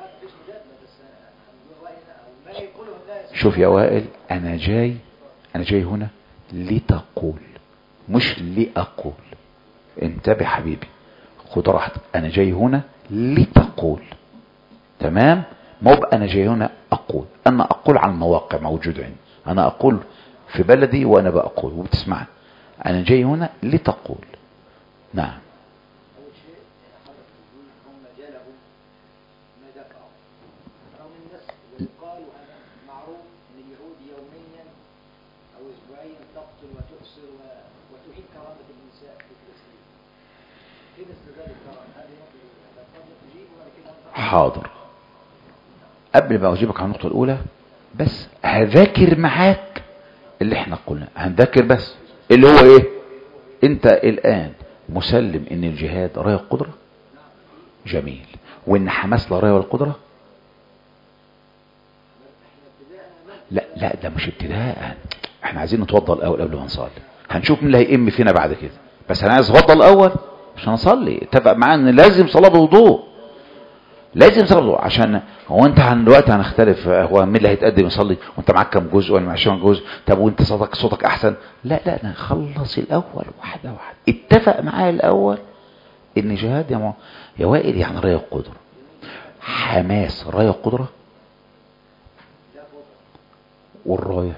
شوف يا وائل انا جاي انا جاي هنا لتقول مش لأقول انتبه حبيبي خد راحتك انا جاي هنا لتقول تمام ما بقى انا جاي هنا اقول انا اقول عن مواقع موجودة عندي انا اقول في بلدي وانا بقول وبتسمعني انا جاي هنا لتقول نعم أول شيء حضرتك تقول هم جلبوا ما دفعوا رغم الناس ويقال وهذا معروف أن اليهود يوميا أو أسبوعيا تقتل وتؤسر و- وتعيد كرامة النساء في فلسطين فين استدلال الكرامة هذه نقطة هذا تفضل تجيب وبعد كده ننتقل. حاضر قبل ما اجيبك على النقطة الاولى بس هذاكر معاك اللي احنا قلنا هنذاكر بس اللي هو ايه انت الان مسلم ان الجهاد راية القدرة جميل وان حماس لا راية والقدرة لا لا ده مش ابتداء احنا عايزين نتوضى الاول قبل ما نصلي هنشوف مين اللي هيئم فينا بعد كده بس انا عايز اتوضى الاول عشان اصلي اتفق معاه ان لازم صلاه بوضوء لازم صلاه بوضوء عشان هو انت عن دلوقتي هنختلف هو مين اللي هيتقدم يصلي وانت معاك كام جزء وانا معايا كام جزء طب وانت صوتك صوتك احسن لا لا انا خلص الاول واحده واحده اتفق معايا الاول ان جهاد يا مو... يا وائل يعني رايه القدره حماس رايه القدره والرايه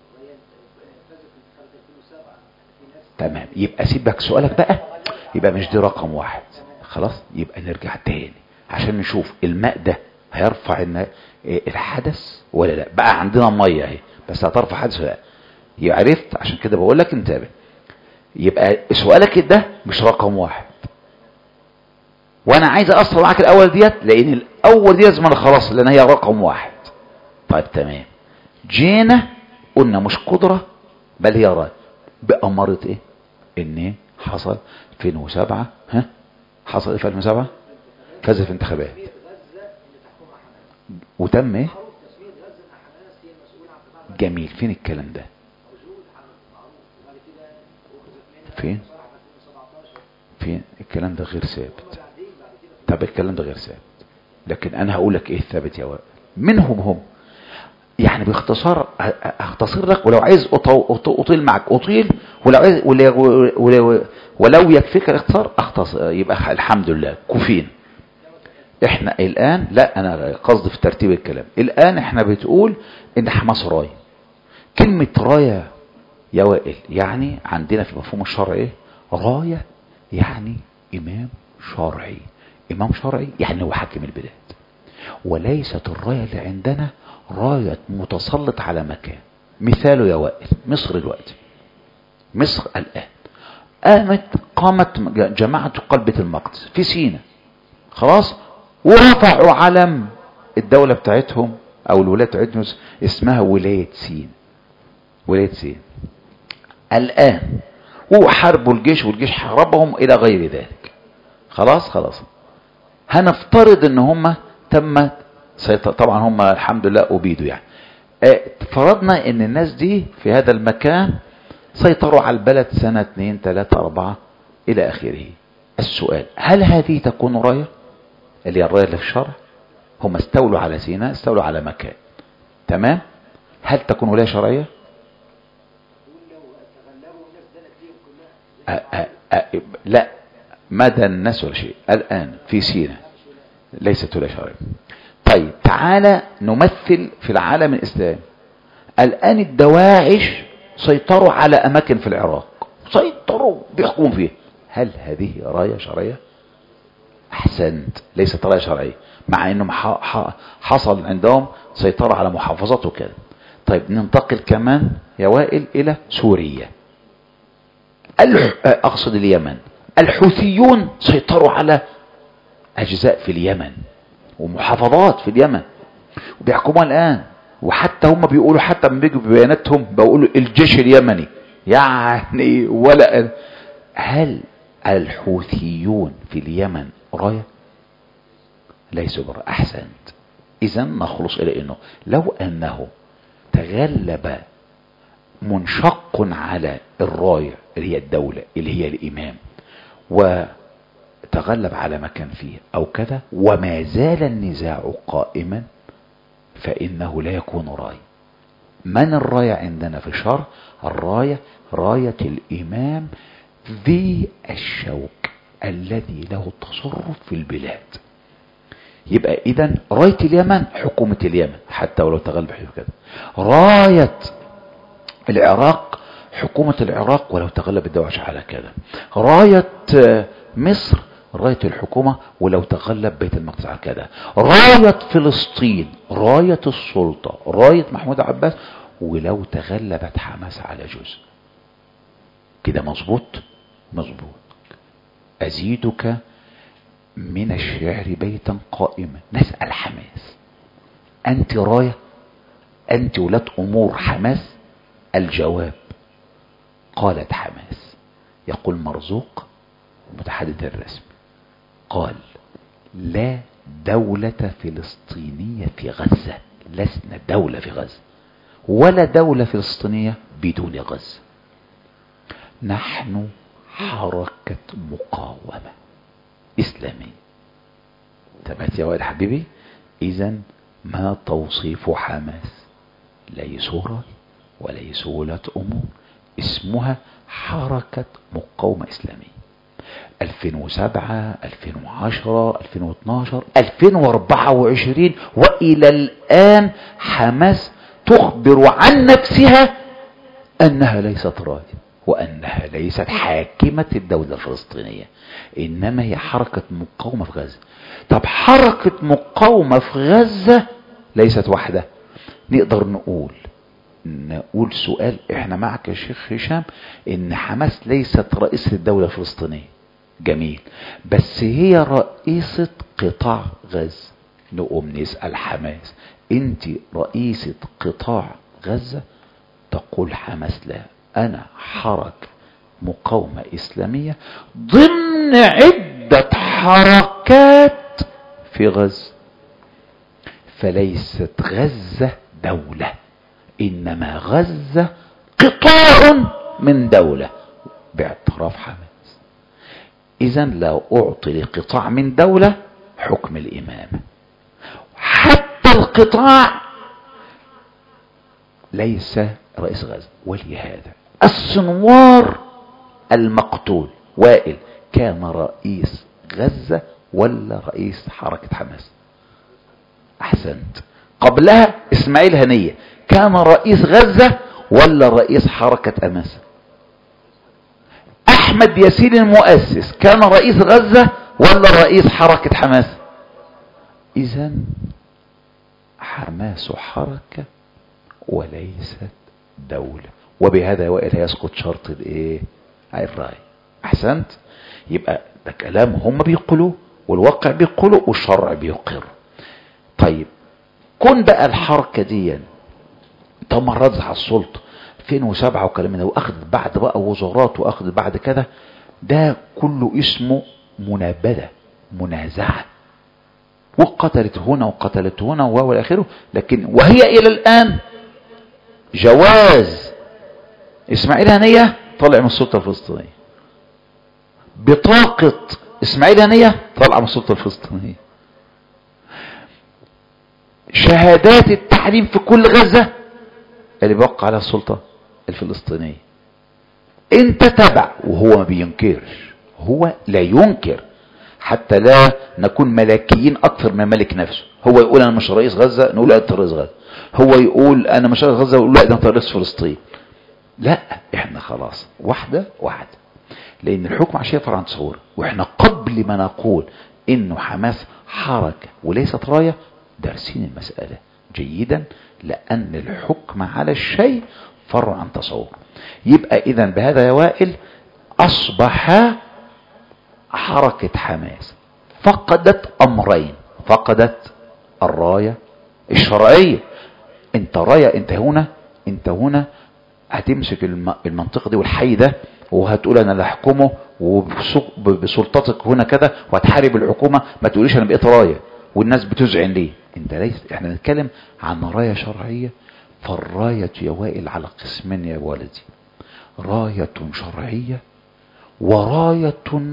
تمام يبقى سيبك سؤالك بقى يبقى مش دي رقم واحد خلاص يبقى نرجع تاني عشان نشوف الماء ده هيرفع النا- إيه الحدث ولا لا بقى عندنا ميه اهي بس هترفع حدث ولا لا يبقى عرفت عشان كده بقول لك انتبه يبقى سؤالك ده مش رقم واحد وانا عايز اصل معاك الاول ديت لان الاول دي لازم انا خلاص لان هي رقم واحد طيب تمام جينا قلنا مش قدرة بل هي رأي بأمارة ايه ان حصل 2007 ها حصل ايه في 2007 فاز في انتخابات وتم ايه جميل فين الكلام ده فين فين الكلام ده غير ثابت طب الكلام ده غير ثابت لكن انا هقول لك ايه الثابت يا وائل منهم هم يعني باختصار ه- ه- هختصر لك ولو عايز أطو- أط- اطيل معك اطيل ولو عايز ولو, ولو, ولو يكفيك الاختصار اختصر يبقى الحمد لله كفين احنا الان لا انا قصدي في ترتيب الكلام الان احنا بتقول ان حماس رايه كلمة راية يا وائل يعني عندنا في مفهوم الشرع ايه راية يعني امام شرعي امام شرعي يعني هو حاكم البلاد وليست الراية اللي عندنا راية متسلط على مكان مثاله يا وائل مصر دلوقتي مصر الآن قامت قامت جماعة قلب بيت المقدس في سينا خلاص ورفعوا علم الدولة بتاعتهم او الولاية بتاعتهم اسمها ولاية سين ولاية سين الآن وحاربوا الجيش والجيش حاربهم إلى غير ذلك خلاص خلاص هنفترض ان هم تم سيط- طبعا هم الحمد لله أبيدوا يعني آه، فرضنا ان الناس دي في هذا المكان سيطروا على البلد سنة اتنين تلاتة اربعة الى اخره السؤال هل هذه تكون راية اللي هي الراية اللي في الشرع هم استولوا على سيناء استولوا على مكان تمام هل تكون ولاية شرعية أ أ أ لا مدى الناس ولا شيء الآن في سيناء ليست ولاية شرعية طيب تعالى نمثل في العالم الإسلامي الآن الدواعش سيطروا على أماكن في العراق سيطروا بيحكموا فيه هل هذه راية شرعية أحسنت ليست راية شرعية مع أنهم ح- ح- حصل عندهم سيطرة على محافظات وكذا طيب ننتقل كمان يا وائل إلى سوريا الح- أقصد اليمن الحوثيون سيطروا على أجزاء في اليمن ومحافظات في اليمن وبيحكموها الآن وحتى هم بيقولوا حتى من بيجوا ببياناتهم بيقولوا الجيش اليمني يعني ولا هل الحوثيون في اليمن راية ليسوا براء أحسنت إذا نخلص إلى أنه لو أنه تغلب منشق على الراية اللي هي الدولة اللي هي الإمام وتغلب على ما كان فيه أو كذا وما زال النزاع قائما فإنه لا يكون راية من الراية عندنا في الشرع الراية راية الإمام ذي الشوك الذي له التصرف في البلاد يبقى إذا راية اليمن حكومة اليمن حتى ولو تغلب حيث كذا راية العراق حكومة العراق ولو تغلب الدواعش على كذا راية مصر راية الحكومة ولو تغلب بيت المقدس على كذا راية فلسطين راية السلطة راية محمود عباس ولو تغلبت حماس على جزء كده مظبوط مظبوط أزيدك من الشعر بيتا قائما نسأل حماس أنت راية أنت ولاة أمور حماس الجواب قالت حماس يقول مرزوق المتحدث الرسمي قال لا دولة فلسطينية في غزة لسنا دولة في غزة ولا دولة فلسطينية بدون غزة نحن حركة مقاومة إسلامية تمت يا وائل حبيبي إذا ما توصيف حماس ليسوا راي وليسوا ولاة أمور اسمها حركة مقاومة إسلامية 2007 2010 2012 2024 وإلى الآن حماس تخبر عن نفسها أنها ليست راية وأنها ليست حاكمة الدولة الفلسطينية إنما هي حركة مقاومة في غزة طب حركة مقاومة في غزة ليست واحدة نقدر نقول نقول سؤال احنا معك يا شيخ هشام ان حماس ليست رئيسة الدولة الفلسطينية جميل بس هي رئيسة قطاع غزة نقوم نسأل حماس انت رئيسة قطاع غزة تقول حماس لا انا حركة مقاومة اسلامية ضمن عدة حركات في غزة فليست غزة دولة انما غزة قطاع من دولة باعتراف حماس اذا لا اعطي لقطاع من دولة حكم الامامة حتى القطاع ليس رئيس غزة ولهذا السنوار المقتول وائل كان رئيس غزة ولا رئيس حركة حماس احسنت قبلها اسماعيل هنية كان رئيس غزة ولا رئيس حركة اماس احمد ياسين المؤسس كان رئيس غزة ولا رئيس حركة حماس اذا حماس حركة وليست دولة وبهذا يا وائل هيسقط شرط الايه الرأي احسنت يبقى ده كلام هم بيقولوه والواقع بيقولوا والشرع بيقر طيب كون بقى الحركة دي تمردت على السلطة 2007 وكلام ده واخذت بعد بقى وزارات واخذت بعد كده ده كله اسمه منابذة منازعة وقتلت هنا وقتلت هنا والى اخره لكن وهي الى الان جواز اسماعيل هنية طلع من السلطة الفلسطينية بطاقة اسماعيل هنية طلع من السلطة الفلسطينية شهادات التعليم في كل غزة اللي بيوقع عليها السلطة الفلسطينية انت تبع وهو ما بينكرش هو لا ينكر حتى لا نكون ملاكيين اكثر من ملك نفسه هو يقول انا مش رئيس غزة نقول لا انت رئيس غزة هو يقول انا مش رئيس غزة نقول لا ده انت رئيس فلسطين لا احنا خلاص واحدة واحدة لان الحكم عشان يفرع عن تصور واحنا قبل ما نقول انه حماس حركة وليست راية دارسين المسألة جيدا لان الحكم على الشيء فرع عن تصور يبقى اذا بهذا يا وائل اصبح حركة حماس فقدت امرين فقدت الراية الشرعية انت راية انت هنا انت هنا هتمسك المنطقة دي والحي ده وهتقول انا اللي احكمه وبسلطتك هنا كده وهتحارب الحكومة ما تقوليش انا بقيت راية والناس بتزعن ليه انت ليس احنا بنتكلم عن راية شرعية فالراية يا وائل على قسمين يا ولدي راية شرعية وراية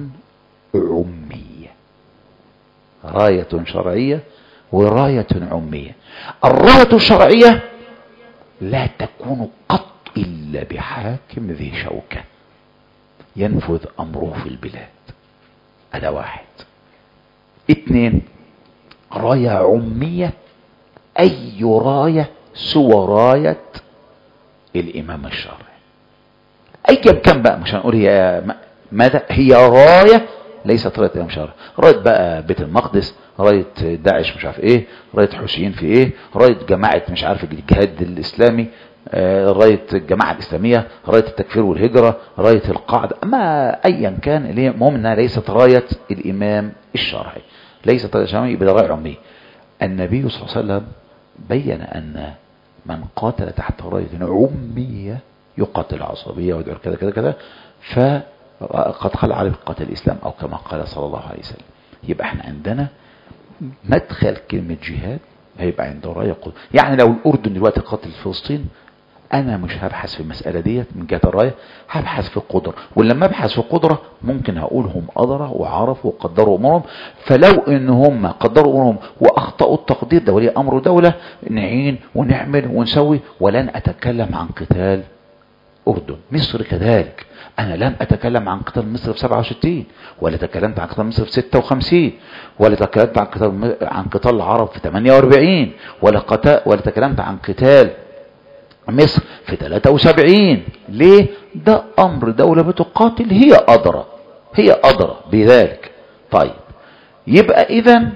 عمية راية شرعية وراية عمية الراية الشرعية لا تكون قط إلا بحاكم ذي شوكة ينفذ أمره في البلاد هذا واحد اثنين راية عمية أي راية سوى راية الإمام الشرعي أيا كان بقى مش هنقول هي ماذا هي راية ليست راية الإمام الشرعي راية بقى بيت المقدس راية داعش مش عارف ايه راية حسين في ايه راية جماعة مش عارف الجهاد الإسلامي آه، راية الجماعة الإسلامية راية التكفير والهجرة راية القاعدة ما أيا كان اللي هي المهم انها ليست راية الإمام الشرعي ليست راية الشرعي يبقى ده راية عمية النبي صلى الله عليه وسلم بين أن من قاتل تحت راية عمية يقاتل عصبية ويدعو كذا كذا كذا فقد خلع عليه قاتل الإسلام أو كما قال صلى الله عليه وسلم يبقى احنا عندنا مدخل كلمة جهاد هيبقى عنده راية قدر يعني لو الأردن دلوقتي قاتل فلسطين أنا مش هبحث في المسألة ديت من جهة الراية هبحث في القدرة ولما أبحث في القدرة ممكن هقول هم أدرى وعرفوا وقدروا أمورهم فلو إن هم قدروا أمورهم وأخطأوا التقدير ده ولي أمر دولة نعين ونعمل ونسوي ولن أتكلم عن قتال أردن مصر كذلك أنا لم أتكلم عن قتال مصر في 67 ولا تكلمت عن قتال مصر في 56 ولا تكلمت عن قتال عن قتال العرب في 48 ولا قتال ولا تكلمت عن قتال مصر في 73 ليه ده أمر دولة بتقاتل هي أدرى هي أدرى بذلك طيب يبقى إذا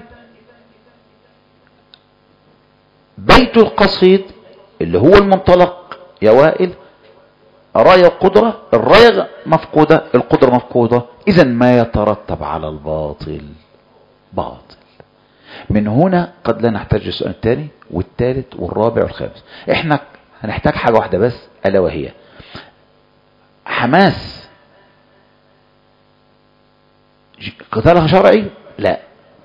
بيت القصيد اللي هو المنطلق يا وائل راية قدرة الراية مفقودة القدرة مفقودة إذا ما يترتب على الباطل باطل من هنا قد لا نحتاج السؤال الثاني والثالث والرابع والخامس احنا هنحتاج حاجة واحدة بس ألا وهي حماس ج- قتالها شرعي لا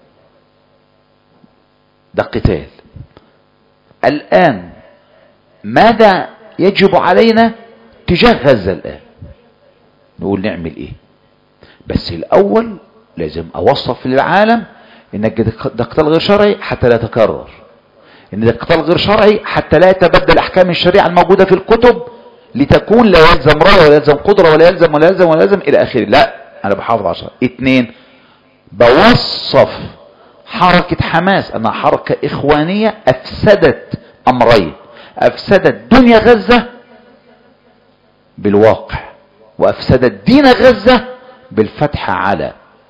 ده قتال الآن ماذا يجب علينا تجاه غزة الآن نقول نعمل ايه بس الأول لازم أوصف للعالم انك ده قتال غير شرعي حتى لا يتكرر ان ده قتال غير شرعي حتى لا يتبدل احكام الشريعة الموجودة في الكتب لتكون لا يلزم رأي ولا يلزم قدرة ولا يلزم ولا يلزم ولا يلزم الى اخره لا انا بحافظ على شرع اتنين بوصف حركة حماس انها حركة اخوانية افسدت امرين افسدت دنيا غزة بالواقع وافسدت دين غزة بالفتح على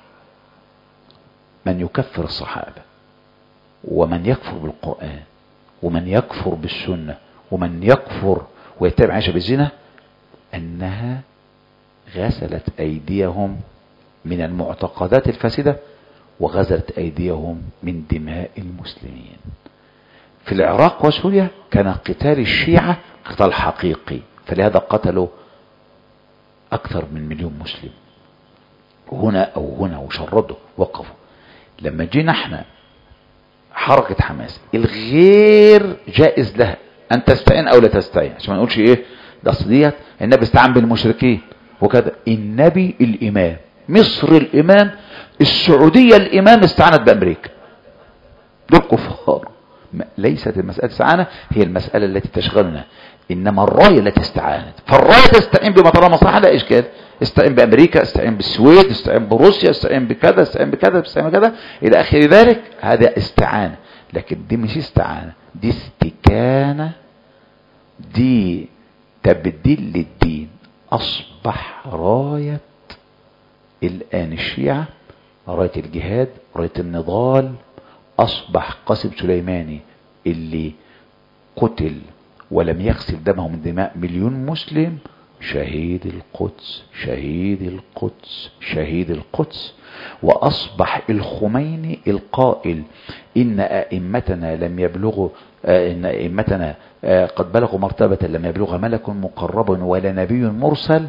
من يكفر الصحابة ومن يكفر بالقرآن ومن يكفر بالسنة ومن يكفر ويتبع عيشة بالزنا أنها غسلت أيديهم من المعتقدات الفاسدة وغسلت أيديهم من دماء المسلمين في العراق وسوريا كان قتال الشيعة قتال حقيقي فلهذا قتلوا أكثر من مليون مسلم هنا أو هنا وشردوا وقفوا لما جينا احنا حركة حماس الغير جائز لها ان تستعين او لا تستعين عشان ما نقولش ايه ده اصل ديت النبي استعان بالمشركين وكذا النبي الامام مصر الامام السعودية الامام استعانت بامريكا دول كفار ما- ليست المسألة استعانة هي المسألة التي تشغلنا انما الراية التي استعانت فالراية تستعين بما ترى مصلحة لا اشكال استعين بامريكا استعين بالسويد استعين بروسيا استعين بكذا استعين بكذا استعين بكذا الى اخر ذلك هذا استعانة لكن دي مش استعانة دي استكانة دي تبديل للدين اصبح راية الان الشيعة راية الجهاد راية النضال اصبح قاسم سليماني اللي قتل ولم يغسل دمه من دماء مليون مسلم شهيد القدس شهيد القدس شهيد القدس واصبح الخميني القائل ان ائمتنا لم يبلغوا آه، ان ائمتنا آه، قد بلغوا مرتبة لم يبلغها ملك مقرب ولا نبي مرسل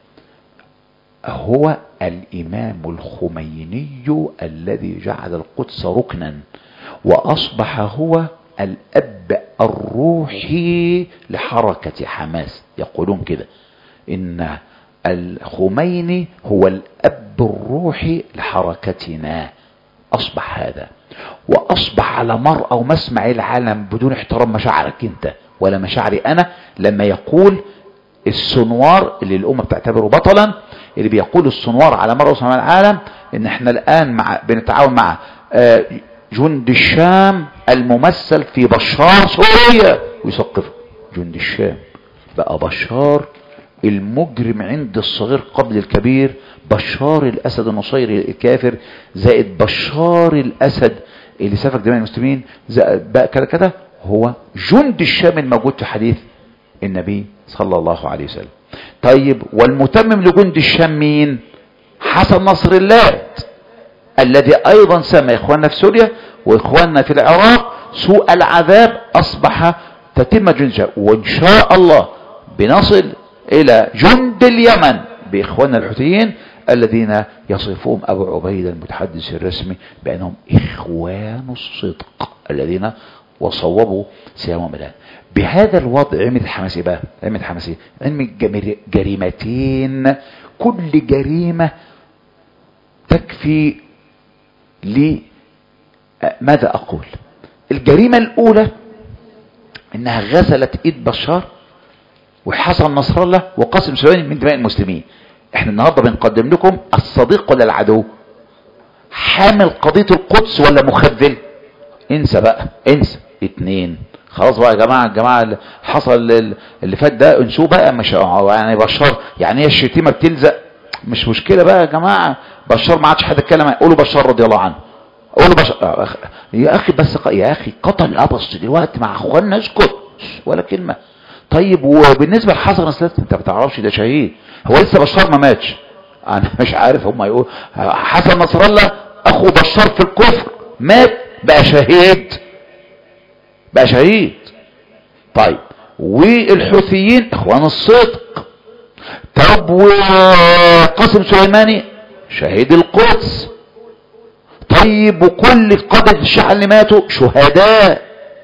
هو الإمام الخميني الذي جعل القدس ركنا وأصبح هو الأب الروحي لحركة حماس يقولون كده إن الخميني هو الأب الروحي لحركتنا أصبح هذا وأصبح على مرأى ومسمع العالم بدون احترام مشاعرك أنت ولا مشاعري أنا لما يقول السنوار اللي الأمة بتعتبره بطلا اللي بيقول السنوار على مرأى وسمع العالم إن احنا الآن مع بنتعاون مع آه، جند الشام الممثل في بشار سوريا ويسقفه جند الشام بقى بشار المجرم عند الصغير قبل الكبير بشار الأسد النصيري الكافر زائد بشار الأسد اللي سفك دماء المسلمين زائد بقى كده كده هو جند الشام الموجود في حديث النبي صلى الله عليه وسلم طيب والمتمم لجند الشام مين حسن نصر الله الذي ايضا سمى اخواننا في سوريا واخواننا في العراق سوء العذاب اصبح تتم جند الشام وان شاء الله بنصل الى جند اليمن باخواننا الحوثيين الذين يصفهم ابو عبيده المتحدث الرسمي بانهم اخوان الصدق الذين وصوبوا سيامهم الان بهذا الوضع علم الحماسي بقى علم الحماسي علم الجمر- جريمتين كل جريمه تكفي لي أه، ماذا اقول الجريمه الاولى انها غسلت ايد بشار وحسن نصر الله وقاسم سليماني من دماء المسلمين احنا النهارده بنقدم لكم الصديق ولا العدو حامل قضيه القدس ولا مخذل انسى بقى انسى اتنين خلاص بقى يا جماعه الجماعه اللي حصل ال- اللي فات ده انسوه بقى مش يعني بشار يعني هي الشتيمه بتلزق مش مشكله بقى يا جماعه بشار ما عادش حد يتكلم قولوا بشار رضي الله عنه قولوا بشار يا اخي بس ق- يا اخي قتل ابص دلوقتي مع اخواننا اسكت ولا كلمه طيب وبالنسبه لحسن السلام انت ما بتعرفش ده شهيد هو لسه بشار ما ماتش انا مش عارف هم يقول حسن نصر الله اخو بشار في الكفر مات بقى شهيد بقى شهيد طيب والحوثيين اخوان الصدق طب وقاسم سليماني شهيد القدس طيب وكل قادة الشيعة اللي ماتوا شهداء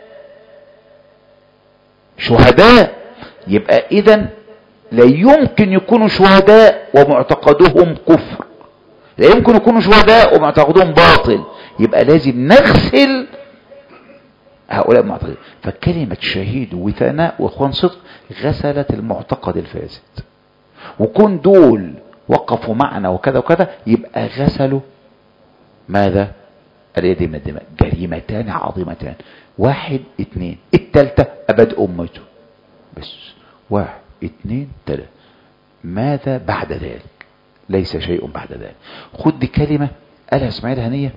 شهداء يبقى اذا لا يمكن يكونوا شهداء ومعتقدهم كفر لا يمكن يكونوا شهداء ومعتقدهم باطل يبقى لازم نغسل هؤلاء المعتقدين فكلمة شهيد وثناء واخوان صدق غسلت المعتقد الفاسد وكون دول وقفوا معنا وكذا وكذا يبقى غسلوا ماذا اليد من الدماء جريمتان عظيمتان واحد اتنين التالتة ابد امته بس واحد اتنين تلاتة ماذا بعد ذلك ليس شيء بعد ذلك خد دي كلمة قالها اسماعيل هنية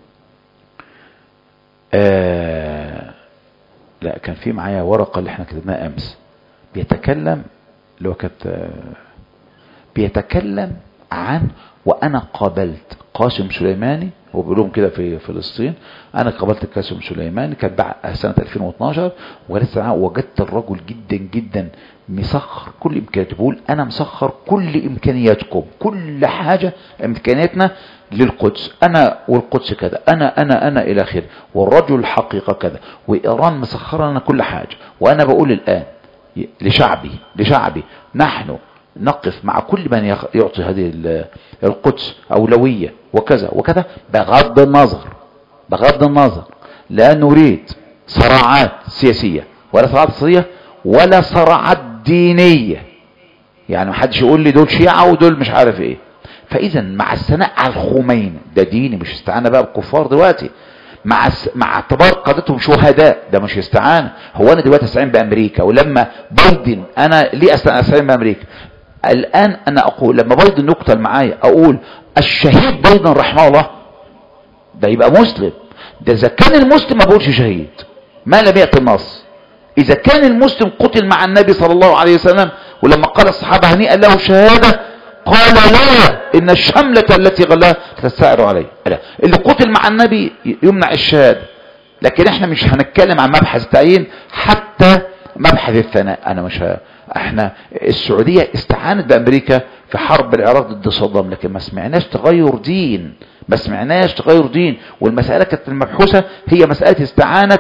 آه لا كان في معايا ورقة اللي احنا كتبناها امس بيتكلم اللي هو كانت آه بيتكلم عن وانا قابلت قاسم سليماني هو بيقول لهم كده في فلسطين انا قابلت قاسم سليماني كان بعد سنه 2012 وجلست معاه وجدت الرجل جدا جدا مسخر كل امكانياته بيقول انا مسخر كل امكانياتكم كل حاجه امكانياتنا للقدس انا والقدس كذا انا انا انا الى اخره والرجل الحقيقه كذا وايران مسخره لنا كل حاجه وانا بقول الان لشعبي لشعبي نحن نقف مع كل من يخ- يعطي هذه ال- القدس أولوية وكذا وكذا بغض النظر بغض النظر لا نريد صراعات سياسية ولا صراعات سياسية ولا صراعات دينية يعني محدش يقول لي دول شيعة ودول مش عارف ايه فاذا مع الثناء على الخميني ده ديني مش استعانة بقى بالكفار دلوقتي مع الس... مع اعتبار قادتهم شهداء ده مش استعانة هو انا دلوقتي استعين بامريكا ولما بايدن انا ليه أست- استعين بامريكا الان انا اقول لما بايدن يقتل معايا اقول الشهيد بايدن رحمه الله ده يبقى مسلم ده اذا كان المسلم ما بقولش شهيد ما لم يأتي النص اذا كان المسلم قتل مع النبي صلى الله عليه وسلم ولما قال الصحابة هنيئا له شهادة قال لا ان الشملة التي غلاها تستعر عليه لا اللي قتل مع النبي يمنع الشهادة لكن احنا مش هنتكلم عن مبحث التعيين حتى مبحث الثناء انا مش ه... احنا السعودية استعانت بامريكا في حرب العراق ضد صدام لكن ما سمعناش تغير دين ما سمعناش تغير دين والمسألة كانت المبحوثة هي مسألة استعانة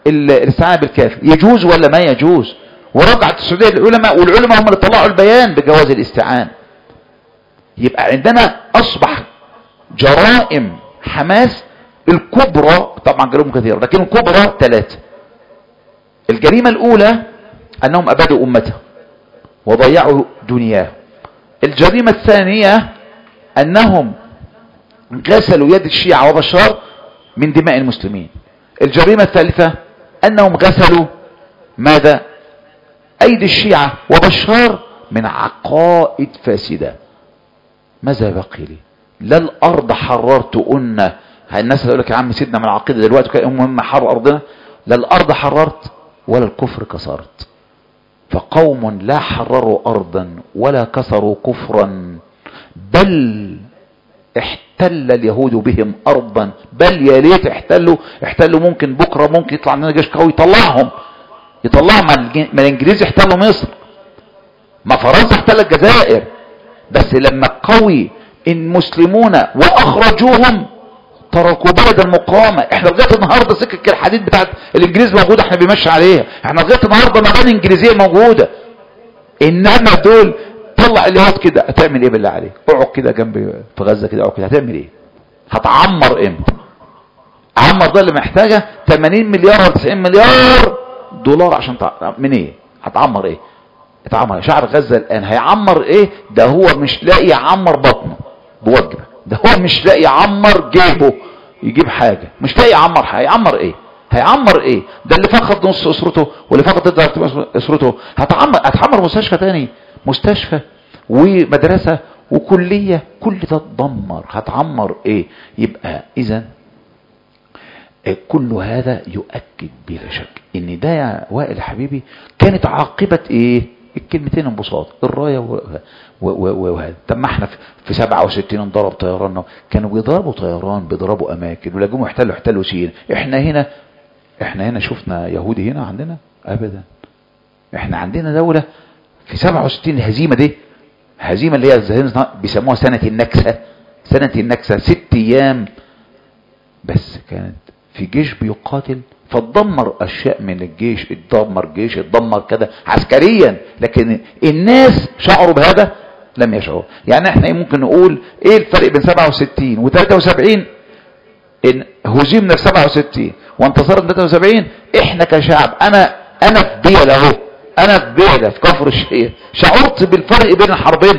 ال- الاستعانة بالكافر يجوز ولا ما يجوز ورجعت السعودية للعلماء والعلماء هم اللي طلعوا البيان بجواز الاستعانة يبقى عندنا اصبح جرائم حماس الكبرى طبعا جرائم كثيرة لكن الكبرى ثلاثة الجريمة الاولى انهم ابادوا امته وضيعوا دنياه الجريمة الثانية انهم غسلوا يد الشيعة وبشار من دماء المسلمين الجريمة الثالثة انهم غسلوا ماذا ايدي الشيعة وبشار من عقائد فاسدة ماذا بقي لي لا الارض حررت قلنا الناس هتقول لك يا عم سيدنا من العقيدة دلوقتي كان المهم حرر ارضنا لا الارض حررت ولا الكفر كسرت فقوم لا حرروا ارضا ولا كسروا كفرا بل احتل اليهود بهم ارضا بل يا ريت احتلوا احتلوا ممكن بكره ممكن يطلع عندنا جيش قوي يطلعهم يطلعهم ما الج- ما الانجليز احتلوا مصر ما فرنسا احتلت الجزائر بس لما قوي المسلمون واخرجوهم تركوا بلد المقاومة احنا لغاية النهاردة سكك الحديد بتاعت الانجليز موجودة احنا بيمشي عليها احنا لغاية النهاردة مباني انجليزية موجودة انما دول طلع اليهود كده هتعمل ايه بالله عليك اقعد كده جنب في غزة كده اقعد كده هتعمل ايه هتعمر امتى عمر ده اللي محتاجة 80 مليار ولا 90 مليار دولار عشان تع... من ايه هتعمر ايه اتعمر شعب غزة الان هيعمر ايه ده هو مش لاقي يعمر بطنه بوجبه ده هو مش لاقي يعمر جيبه يجيب حاجة مش لاقي يعمر حاجة هيعمر ايه هيعمر ايه ده اللي فقد نص اسرته واللي فقد تلت اسرته هتعمر هتعمر مستشفى تاني مستشفى ومدرسة وكلية كل ده اتدمر هتعمر ايه يبقى اذا كل هذا يؤكد بلا شك ان ده يا وائل حبيبي كانت عاقبة ايه الكلمتين انبساط الراية و- و- و- وهذا طب ما احنا في- في 67 انضرب طيران كانوا بيضربوا طيران بيضربوا اماكن ولا جم يحتلوا يحتلوا سين احنا هنا احنا هنا شفنا يهودي هنا عندنا ابدا احنا عندنا دولة في 67 الهزيمة دي هزيمة اللي هي زي- بيسموها سنة النكسة سنة النكسة ست ايام بس كانت في جيش بيقاتل فتدمر اشياء من الجيش اتدمر جيش اتدمر كده عسكريا لكن الناس شعروا بهذا لم يشعروا يعني احنا إيه ممكن نقول ايه الفرق بين 67 و 73 ان هزمنا في 67 وانتصرنا في 73 احنا كشعب انا انا في بيلا اهو انا في بيلا في كفر الشيخ شعرت بالفرق بين الحربين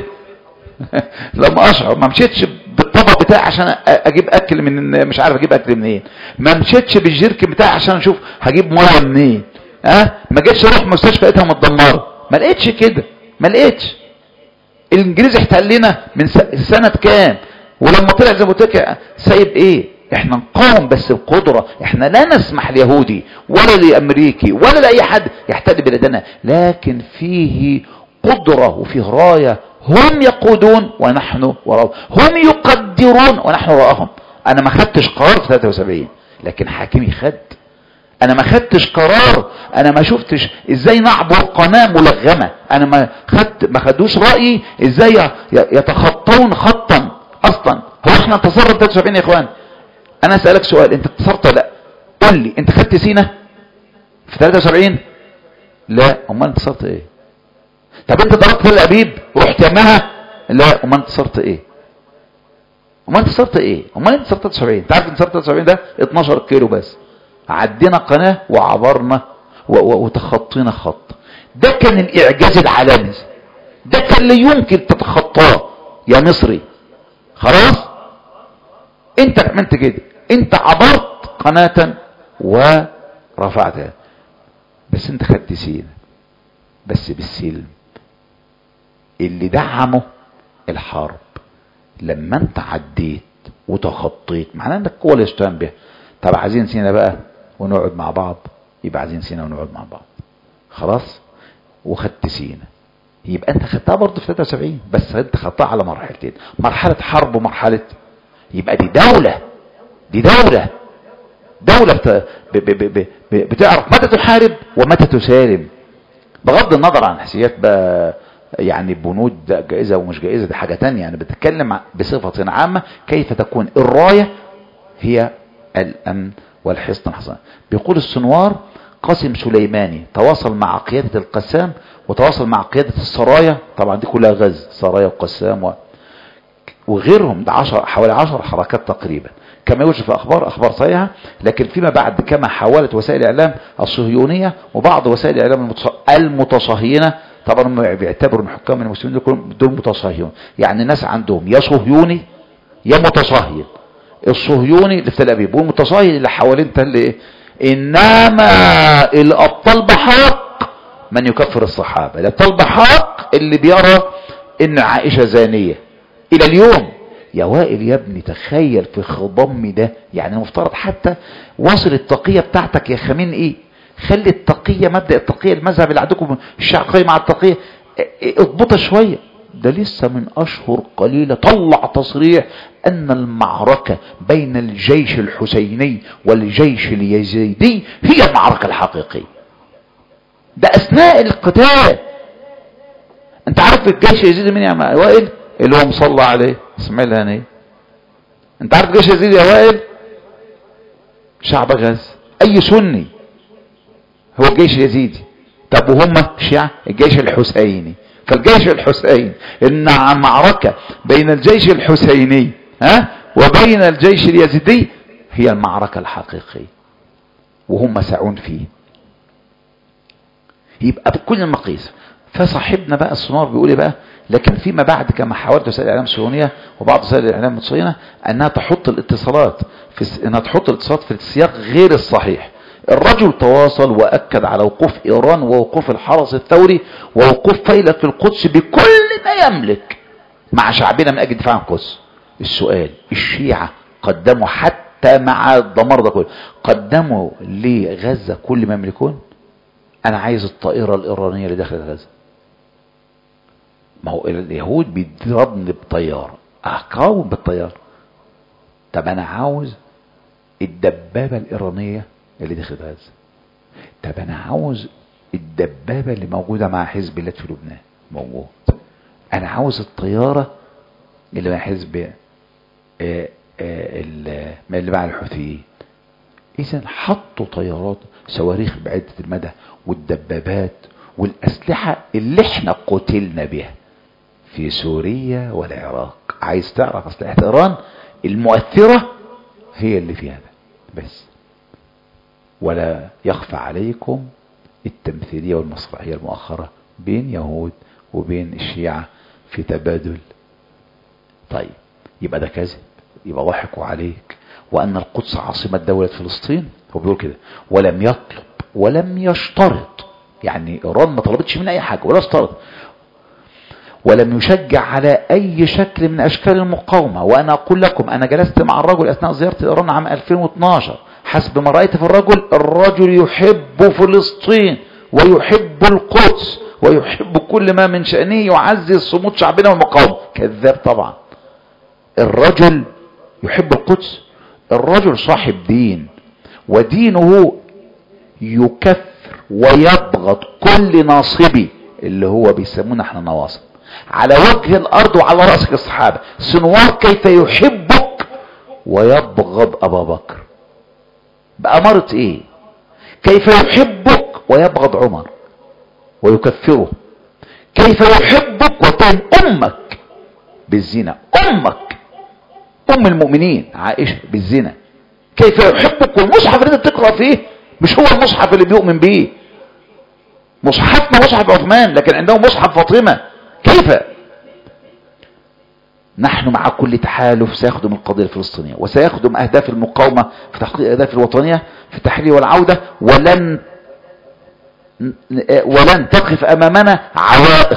لما اشعر ما مشيتش بالطبق بتاعي عشان أ- اجيب اكل من مش عارف اجيب اكل منين ما مشيتش بالجيركن بتاعي عشان اشوف هجيب ميه منين ها ما جيتش اروح مستشفى لقيتها متدمره ما لقيتش كده ما لقيتش الانجليز احتلنا من س- سنة كام ولما طلع زي ما قلت لك سايب ايه احنا نقاوم بس بقدرة احنا لا نسمح ليهودي ولا لامريكي ولا لاي حد يحتل بلادنا لكن فيه قدرة وفيه راية هم يقودون ونحن وراءهم هم يقدرون ونحن وراءهم انا ما خدتش قرار في 73 لكن حاكمي خد انا ما خدتش قرار انا ما شفتش ازاي نعبر قناة ملغمة انا ما خدت ما خدوش رأيي ازاي ي- يتخطون خطا اصلا هو احنا انتصرنا في 73 يا اخوان انا اسألك سؤال انت انتصرت ولا لا قول لي انت خدت سينا في 73 لا امال انتصرت ايه طب انت ضربت تل ابيب ورحت يمها لا امال انتصرت ايه امال انتصرت ايه امال انتصرت 73 انت عارف انتصرت 73 ده 12 كيلو بس عدينا قناة وعبرنا و- و- وتخطينا خط ده كان الاعجاز العالمي ده كان لا يمكن تتخطاه يا مصري خلاص انت عملت كده انت عبرت قناة ورفعتها بس انت خدت سينا بس بالسلم اللي دعمه الحرب لما انت عديت وتخطيت معناه انك قوة اللي يشتغل بها طب عايزين سينا بقى ونقعد مع بعض يبقى عايزين سينا ونقعد مع بعض خلاص وخدت سينا يبقى انت خدتها برضه في 73 بس انت خدتها على مرحلتين مرحلة حرب ومرحلة يبقى دي دولة دي دولة دولة بت... ب... ب... ب... ب... بتعرف متى تحارب ومتى تسالم بغض النظر عن حسيات بقى يعني بنود جائزة ومش جائزة دي حاجة تانية يعني بتتكلم بصفة عامة كيف تكون الراية هي الأمن والحصن الحصان بيقول السنوار قاسم سليماني تواصل مع قيادة القسام وتواصل مع قيادة السرايا طبعا دي كلها غز سرايا وقسام و... وغيرهم ده عشر حوالي عشر حركات تقريبا كما يوجد في أخبار أخبار صحيحة لكن فيما بعد كما حاولت وسائل الإعلام الصهيونية وبعض وسائل الإعلام المتص- المتصهينة طبعا هم بيعتبروا ان حكام المسلمين دول كلهم- دول متصهيون يعني الناس عندهم يا صهيوني يا متصهين الصهيوني اللي في تل ابيب والمتصهين اللي حوالين تل ايه انما الابطال بحق من يكفر الصحابه الابطال بحق اللي بيرى ان عائشه زانيه الى اليوم يا وائل يا ابني تخيل في خضم ده يعني المفترض حتى واصل التقيه بتاعتك يا خمين ايه خلي التقيه مبدا التقيه المذهب اللي عندكم الشعقيه مع التقيه اه، اضبطها شويه ده لسه من اشهر قليله طلع تصريح ان المعركه بين الجيش الحسيني والجيش اليزيدي هي المعركه الحقيقيه ده اثناء القتال انت عارف الجيش اليزيدي مين يا وائل اللي هو مصلى عليه اسماعيل هاني انت عارف الجيش اليزيدي يا وائل شعب غاز اي سني هو الجيش اليزيدي طب وهم شيعة الجيش الحسيني فالجيش الحسيني ان معركة بين الجيش الحسيني ها وبين الجيش اليزيدي هي المعركة الحقيقية وهم سعون فيه يبقى بكل المقاييس فصاحبنا بقى الصنار بيقول ايه بقى لكن فيما بعد كما حاولت وسائل الاعلام الصهيونيه وبعض وسائل الاعلام الصهيونيه انها تحط الاتصالات في الس- انها تحط الاتصالات في السياق غير الصحيح الرجل تواصل واكد على وقوف ايران ووقوف الحرس الثوري ووقوف فيلة القدس بكل ما يملك مع شعبنا من اجل الدفاع عن القدس السؤال الشيعة قدموا حتى مع الدمار ده كله قدموا لغزة كل ما يملكون انا عايز الطائرة الايرانية اللي داخل غزة ما هو اليهود بيضربني بطيارة اقاوم بالطيارة طب انا عاوز الدبابة الايرانية اللي داخل غزة طب انا عاوز الدبابة اللي موجودة مع حزب الله في لبنان موجود انا عاوز الطيارة اللي مع حزب آه، آه، ال- اللي مع الحوثيين اذا حطوا طيارات صواريخ بعدة المدى والدبابات والاسلحة اللي احنا قتلنا بها في سوريا والعراق عايز تعرف اسلحة ايران المؤثرة هي اللي فيها ده بس ولا يخفى عليكم التمثيلية والمسرحية المؤخرة بين يهود وبين الشيعة في تبادل طيب يبقى ده كذب يبقى ضحكوا عليك وأن القدس عاصمة دولة فلسطين هو بيقول كده ولم يطلب ولم يشترط يعني إيران ما طلبتش من أي حاجة ولا اشترط ولم يشجع على أي شكل من أشكال المقاومة وأنا أقول لكم أنا جلست مع الرجل أثناء زيارة إيران عام 2012 حسب ما رأيت في الرجل الرجل يحب فلسطين ويحب القدس ويحب كل ما من شأنه يعزز صمود شعبنا والمقاومة كذاب طبعا الرجل يحب القدس الرجل صاحب دين ودينه يكفر ويبغض كل ناصبي اللي هو بيسمونا احنا نواصب على وجه الارض وعلى رأسك الصحابة سنوار كيف يحبك ويبغض ابا بكر بأمارة ايه كيف يحبك ويبغض عمر ويكفره كيف يحبك وتهم امك بالزنا امك ام المؤمنين عائشة بالزنا كيف يحبك والمصحف اللي انت بتقرأ فيه مش هو المصحف اللي بيؤمن بيه مصحفنا مصحف عثمان لكن عندهم مصحف فاطمة كيف نحن مع كل تحالف سيخدم القضية الفلسطينية وسيخدم أهداف المقاومة في تحقيق الأهداف الوطنية في التحرير والعودة ولن ولن تقف أمامنا عوائق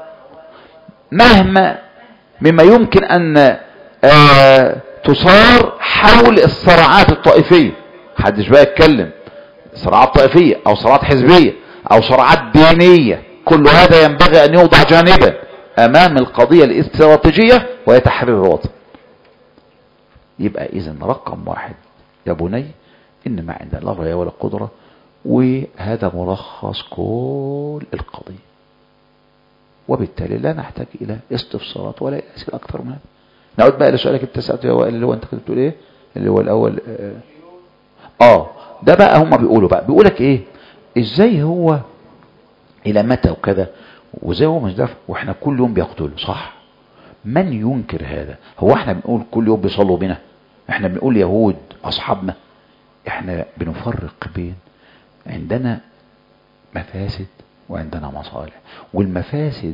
مهما مما يمكن أن آه تصار حول الصراعات الطائفية محدش بقى يتكلم صراعات طائفية أو صراعات حزبية أو صراعات دينية كل هذا ينبغي أن يوضع جانبا أمام القضية الاستراتيجية وهي تحرير الوطن يبقى إذا رقم واحد يا بني إن ما عندنا لا رأي ولا قدرة وهذا ملخص كل القضية وبالتالي لا نحتاج إلى استفسارات ولا إلى أسئلة أكثر من هذا نعود بقى لسؤالك انت سألته يا وائل اللي هو أنت كنت بتقول إيه اللي هو الأول آه اه ده بقى هم بيقولوا بقى بيقولك ايه ازاي هو الى متى وكذا وازاي هو مش دافع واحنا كل يوم بيقتلوا صح من ينكر هذا هو احنا بنقول كل يوم بيصلوا بنا احنا بنقول يهود اصحابنا احنا بنفرق بين عندنا مفاسد وعندنا مصالح والمفاسد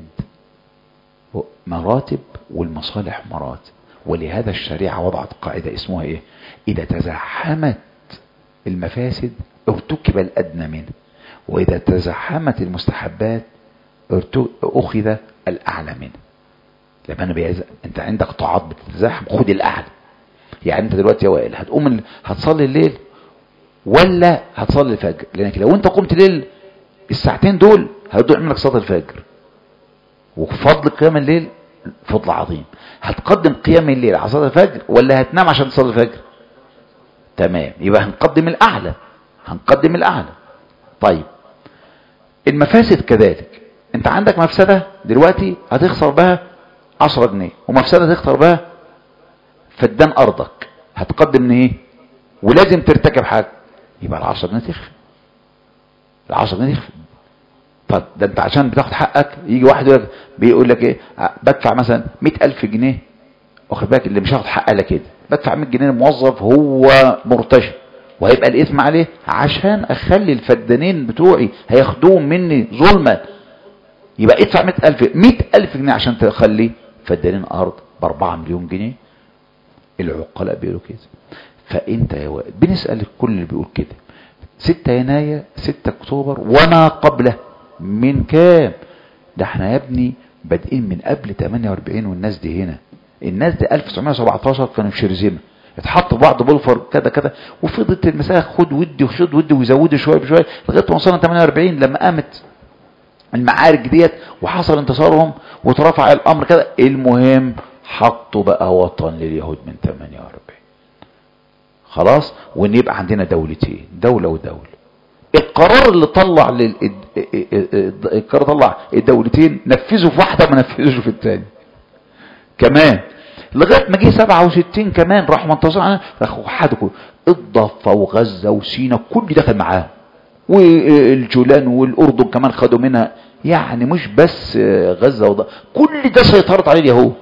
مراتب والمصالح مراتب ولهذا الشريعة وضعت قاعدة اسمها ايه اذا تزحمت المفاسد ارتكب الادنى منه واذا تزحمت المستحبات ارتو- اخذ الاعلى منه لما انا بيعز... انت عندك طاعات بتتزاحم خد الاعلى يعني انت دلوقتي يا وائل هتقوم ال... هتصلي الليل ولا هتصلي الفجر لانك لو انت قمت الليل الساعتين دول هيدوا يعمل لك صلاه الفجر وفضل قيام الليل فضل عظيم هتقدم قيام الليل على صلاه الفجر ولا هتنام عشان تصلي الفجر تمام يبقى هنقدم الاعلى هنقدم الاعلى طيب المفاسد كذلك انت عندك مفسدة دلوقتي هتخسر بها 10 جنيه ومفسدة تخسر بها فدان ارضك هتقدم ايه ولازم ترتكب حاجة يبقى ال 10 جنيه تخفي ال 10 جنيه تخفي طب ده انت عشان بتاخد حقك يجي واحد يقول لك بيقول لك ايه اه، بدفع مثلا 100000 جنيه واخد بالك اللي مش هاخد حق الا كده بدفع 100 جنيه الموظف هو مرتشي وهيبقى الاثم عليه عشان اخلي الفدانين بتوعي هياخدوهم مني ظلما يبقى ادفع 100000 100000 جنيه عشان تخلي فدانين ارض ب 4 مليون جنيه العقلاء بيقولوا كده فانت يا وائل بنسال الكل اللي بيقول كده 6 يناير 6 اكتوبر وما قبله من كام ده احنا يا ابني بادئين من قبل 48 والناس دي هنا الناس دي 1917 كانوا في شرزمه اتحط في بعض بولفر كذا كذا وفضلت المساله خد ودي وخد ودي ويزودوا شويه بشويه لغايه ما وصلنا 48 لما قامت المعارك ديت وحصل انتصارهم وترفع الامر كده المهم حطوا بقى وطن لليهود من 48 خلاص وان يبقى عندنا دولتين دولة ودولة القرار اللي طلع لل... القرار طلع الدولتين نفذوا في واحدة ما نفذوش في الثاني كمان لغايه ما جه 67 كمان راحوا منتصرين راحوا حدكوا الضفه وغزه وسينا كل دخل معاهم والجولان والاردن كمان خدوا منها يعني مش بس غزه وضفه كل ده سيطرت عليه اليهود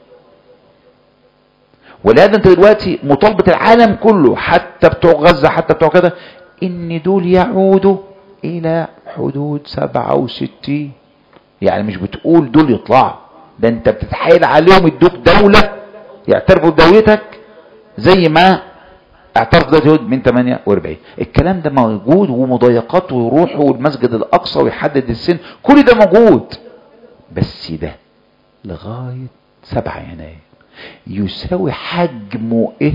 ولهذا انت دلوقتي مطالبه العالم كله حتى بتوع غزه حتى بتوع كده ان دول يعودوا الى حدود 67 يعني مش بتقول دول يطلعوا ده انت بتتحايل عليهم يدوك دولة يعترفوا بدولتك زي ما اعترف ده يهود من 48 الكلام ده موجود ومضايقات ويروحوا المسجد الاقصى ويحدد السن كل ده موجود بس ده لغاية 7 يناير يساوي حجمه ايه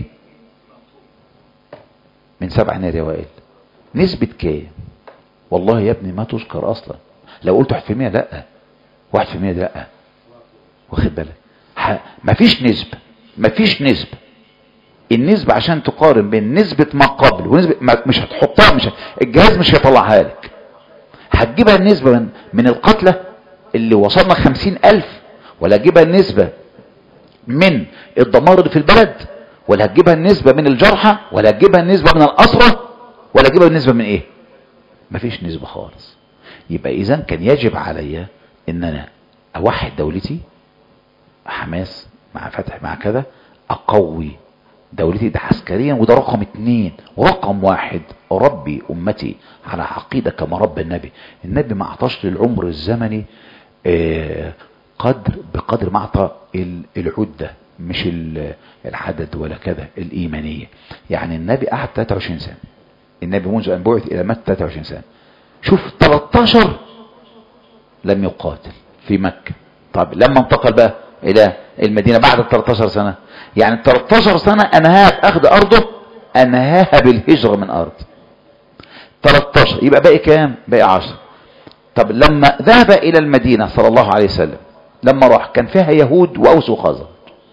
من 7 يناير يا وائل نسبة كام والله يا ابني ما تذكر اصلا لو قلت 1% لا 1% لا واخد بالك مفيش نسبة مفيش نسبة النسبة عشان تقارن بين نسبة ما قبل ونسبة ما مش هتحطها مش الجهاز مش هيطلعها لك هتجيبها النسبة من, من القتلى اللي وصلنا خمسين ألف ولا هتجيبها النسبة من الدمار اللي في البلد ولا هتجيبها النسبة من الجرحى ولا هتجيبها النسبة من الأسرة ولا هتجيبها النسبة من ايه مفيش نسبة خالص يبقى اذا كان يجب عليا ان انا اوحد دولتي حماس مع فتح مع كذا اقوي دولتي ده عسكريا وده رقم اتنين ورقم واحد اربي امتي على عقيدة كما ربى النبي النبي ما اعطاش للعمر الزمني آه قدر بقدر ما اعطى العدة مش العدد ولا كذا الايمانية يعني النبي قعد 23 سنة النبي منذ ان بعث الى مكة 23 سنة شوف 13 لم يقاتل في مكة طب لما انتقل بقى الى المدينة بعد 13 سنة يعني 13 سنة انهاها باخذ ارضه انهاها بالهجرة من ارض 13 يبقى باقي كام باقي 10 طب لما ذهب الى المدينة صلى الله عليه وسلم لما راح كان فيها يهود واوس وخزر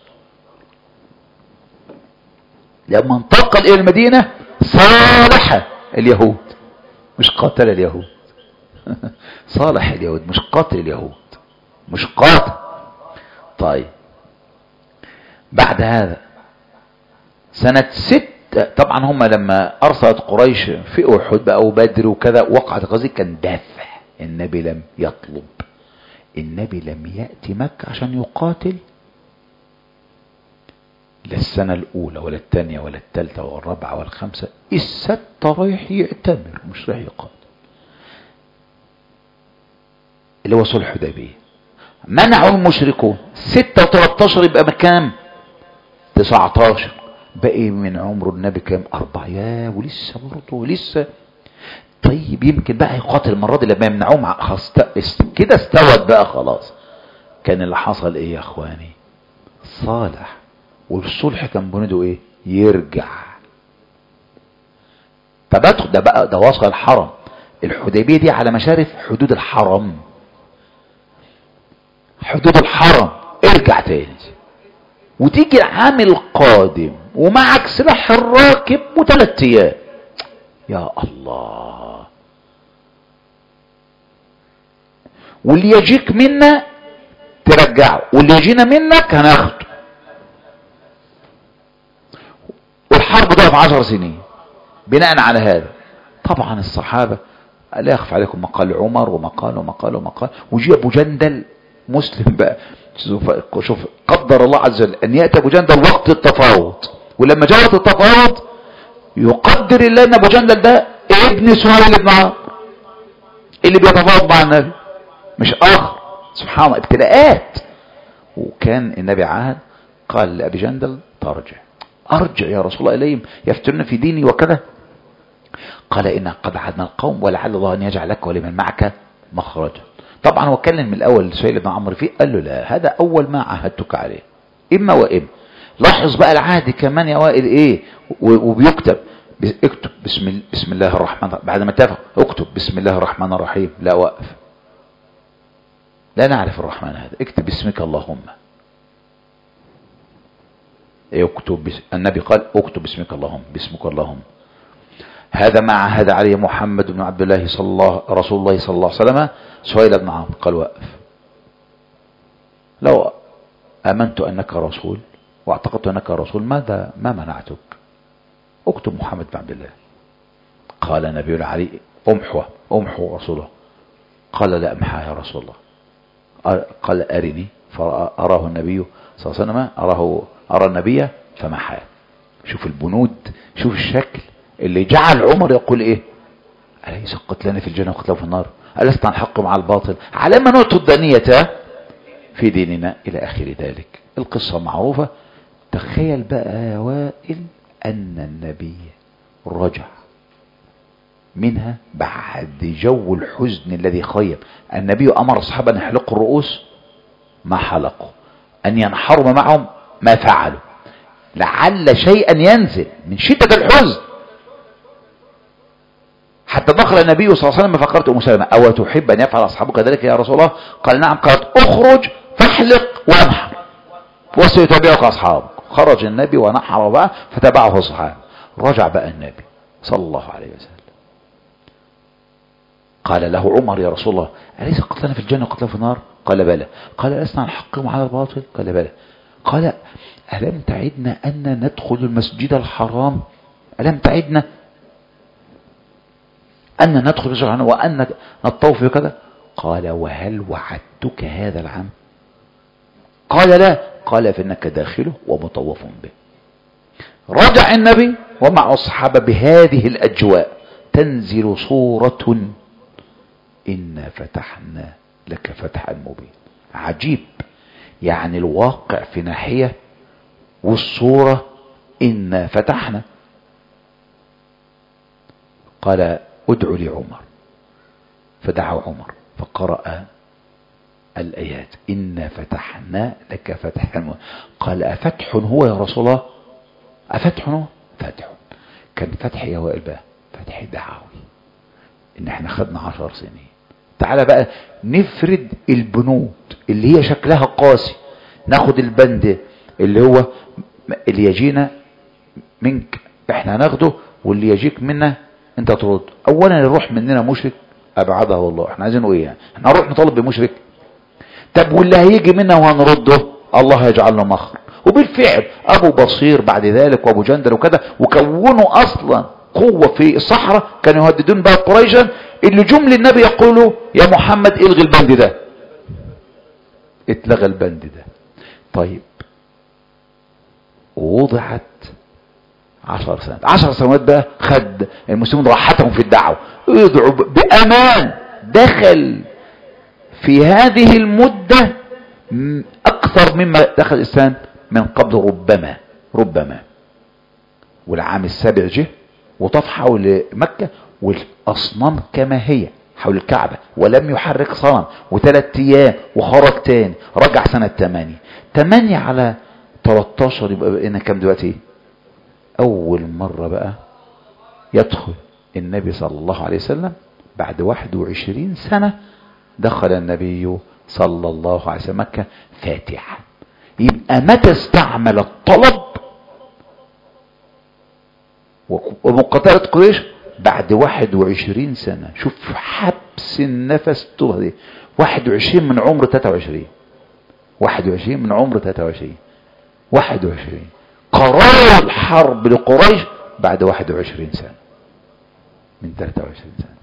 لما انتقل الى المدينة صالح اليهود مش قاتل اليهود صالح اليهود مش قاتل اليهود مش قاتل طيب بعد هذا سنة ست طبعا هم لما ارسلت قريش في احد بقى وبدر وكذا وقعت غزي كان دافع النبي لم يطلب النبي لم يأتي مكة عشان يقاتل لا السنة الأولى ولا الثانية ولا الثالثة ولا الرابعة ولا الخامسة الستة رايح يعتمر مش رايح يقاتل اللي هو صلح حديبية منعوا المشركون ستة وتلاتاشر يبقى مكام تسعتاشر بقي من عمر النبي كام أربعة يا ولسه برضه لسه طيب يمكن بقى يقاتل المرة دي لما يمنعوه مع خلاص است- كده استوت بقى خلاص كان اللي حصل ايه يا اخواني صالح والصلح كان بنده ايه يرجع فبدخل ده بقى ده وصل الحرم الحديبية دي على مشارف حدود الحرم حدود الحرم ارجع تاني وتيجي العام القادم ومعك سلاح الراكب وثلاث ايام يا الله واللي يجيك منا ترجعه واللي يجينا منك هناخده والحرب ده في عشر سنين بناء على هذا طبعا الصحابة لا يخفى عليكم مقال عمر ومقال ومقال ومقال وجي ابو جندل مسلم بقى شوف, شوف قدر الله عز وجل ان ياتي ابو جندل وقت التفاوض ولما جاء وقت التفاوض يقدر الله ان ابو جندل ده ابن سهيل بن عمرو اللي بيتفاوض مع النبي مش اخر سبحان الله ابتلاءات وكان النبي عهد قال لابي جندل ترجع ارجع يا رسول الله اليهم يفتنون في ديني وكذا قال إن قد عدنا القوم ولعل الله أن يجعل لك ولمن معك مخرجا طبعا هو اتكلم من الأول سهيل بن عمرو فيه قال له لا هذا أول ما عهدتك عليه إما وإما لاحظ بقى العهد كمان يا وائل إيه و- وبيكتب ب- اكتب بسم, ال- بسم الله الرحمن الرحيم بعد ما اتفق اكتب بسم الله الرحمن الرحيم لا وقف لا نعرف الرحمن هذا اكتب باسمك اللهم اكتب بس... النبي قال اكتب باسمك اللهم باسمك اللهم هذا ما عهد عليه محمد بن عبد الله صلى الله رسول الله صلى الله عليه وسلم سهيل بن عمرو قال وقف لو امنت انك رسول واعتقدت انك رسول ماذا ما منعتك اكتب محمد بن عبد الله قال النبي علي امحو امحو رسوله قال لا امحى يا رسول الله قال ارني فاراه النبي صلى الله عليه وسلم اراه ارى النبي فمحاه شوف البنود شوف الشكل اللي جعل عمر يقول ايه أليس قتلني في الجنة وقتله في النار ألست عن حق مع الباطل على ما نعطي الدنية في ديننا إلى آخر ذلك القصة معروفة تخيل بقى يا وائل أن النبي رجع منها بعد جو الحزن الذي خيم النبي أمر أصحابه أن يحلقوا الرؤوس ما حلقوا أن ينحروا معهم ما فعلوا لعل شيئا ينزل من شدة الحزن حتى دخل النبي صلى الله عليه وسلم فقالت ام سلمة او تحب ان يفعل اصحابك ذلك يا رسول الله قال نعم قالت اخرج فاحلق وانحر وسيتبعك اصحابك خرج النبي ونحر بقى فتبعه الصحابه رجع بقى النبي صلى الله عليه وسلم قال له عمر يا رسول الله أليس قتلنا في الجنة وقتلنا في النار قال بلى قال لسنا عن الحق وعلى الباطل قال بلى قال ألم تعدنا أن ندخل المسجد الحرام ألم تعدنا أن ندخل الجنة وأن نطوف كذا قال وهل وعدتك هذا العام قال لا قال فإنك داخله ومطوف به رجع النبي ومع الصحابة بهذه الأجواء تنزل صورة إنا فتحنا لك فتحا مبين عجيب يعني الواقع في ناحية والصورة إنا فتحنا قال ادعو لي عمر فدعا عمر فقرأ الآيات إنا فتحنا لك فتحا قال أفتح هو يا رسول الله أفتح هو فتح كان فتح يا وائل بقى فتح دعوي إن احنا خدنا عشر سنين تعالى بقى نفرد البنود اللي هي شكلها قاسي ناخد البند اللي هو اللي يجينا منك احنا هناخده واللي يجيك منا انت ترد اولا الروح مننا مشرك ابعده الله احنا عايزينه ايه يعني احنا هنروح نطالب بمشرك طب واللي هيجي منا وهنرده الله هيجعل له مخر وبالفعل ابو بصير بعد ذلك وابو جندل وكذا وكونوا اصلا قوة في الصحراء كانوا يهددون بها قريشا اللي جم للنبي يقولوا يا محمد الغي البند ده اتلغى البند ده طيب ووضعت عشر سنوات عشر سنوات بقى خد المسلمين راحتهم في الدعوة يدعوا ب- بأمان دخل في هذه المدة م- أكثر مما دخل الإنسان من قبل ربما ربما والعام السابع جه وطاف حول مكة والأصنام كما هي حول الكعبة ولم يحرك صنم وثلاث أيام وخرج تاني رجع سنة 8 8 على 13 يبقى بقينا كام دلوقتي أول مرة بقى يدخل النبي صلى الله عليه وسلم بعد 21 سنة دخل النبي صلى الله عليه وسلم مكة فاتحا يبقى متى استعمل الطلب ومقاتلة قريش بعد 21 سنة شوف حبس النفس طول دي 21 من عمر 23 21 من عمر 23 21 قرار الحرب لقريش بعد 21 سنة من 23 سنة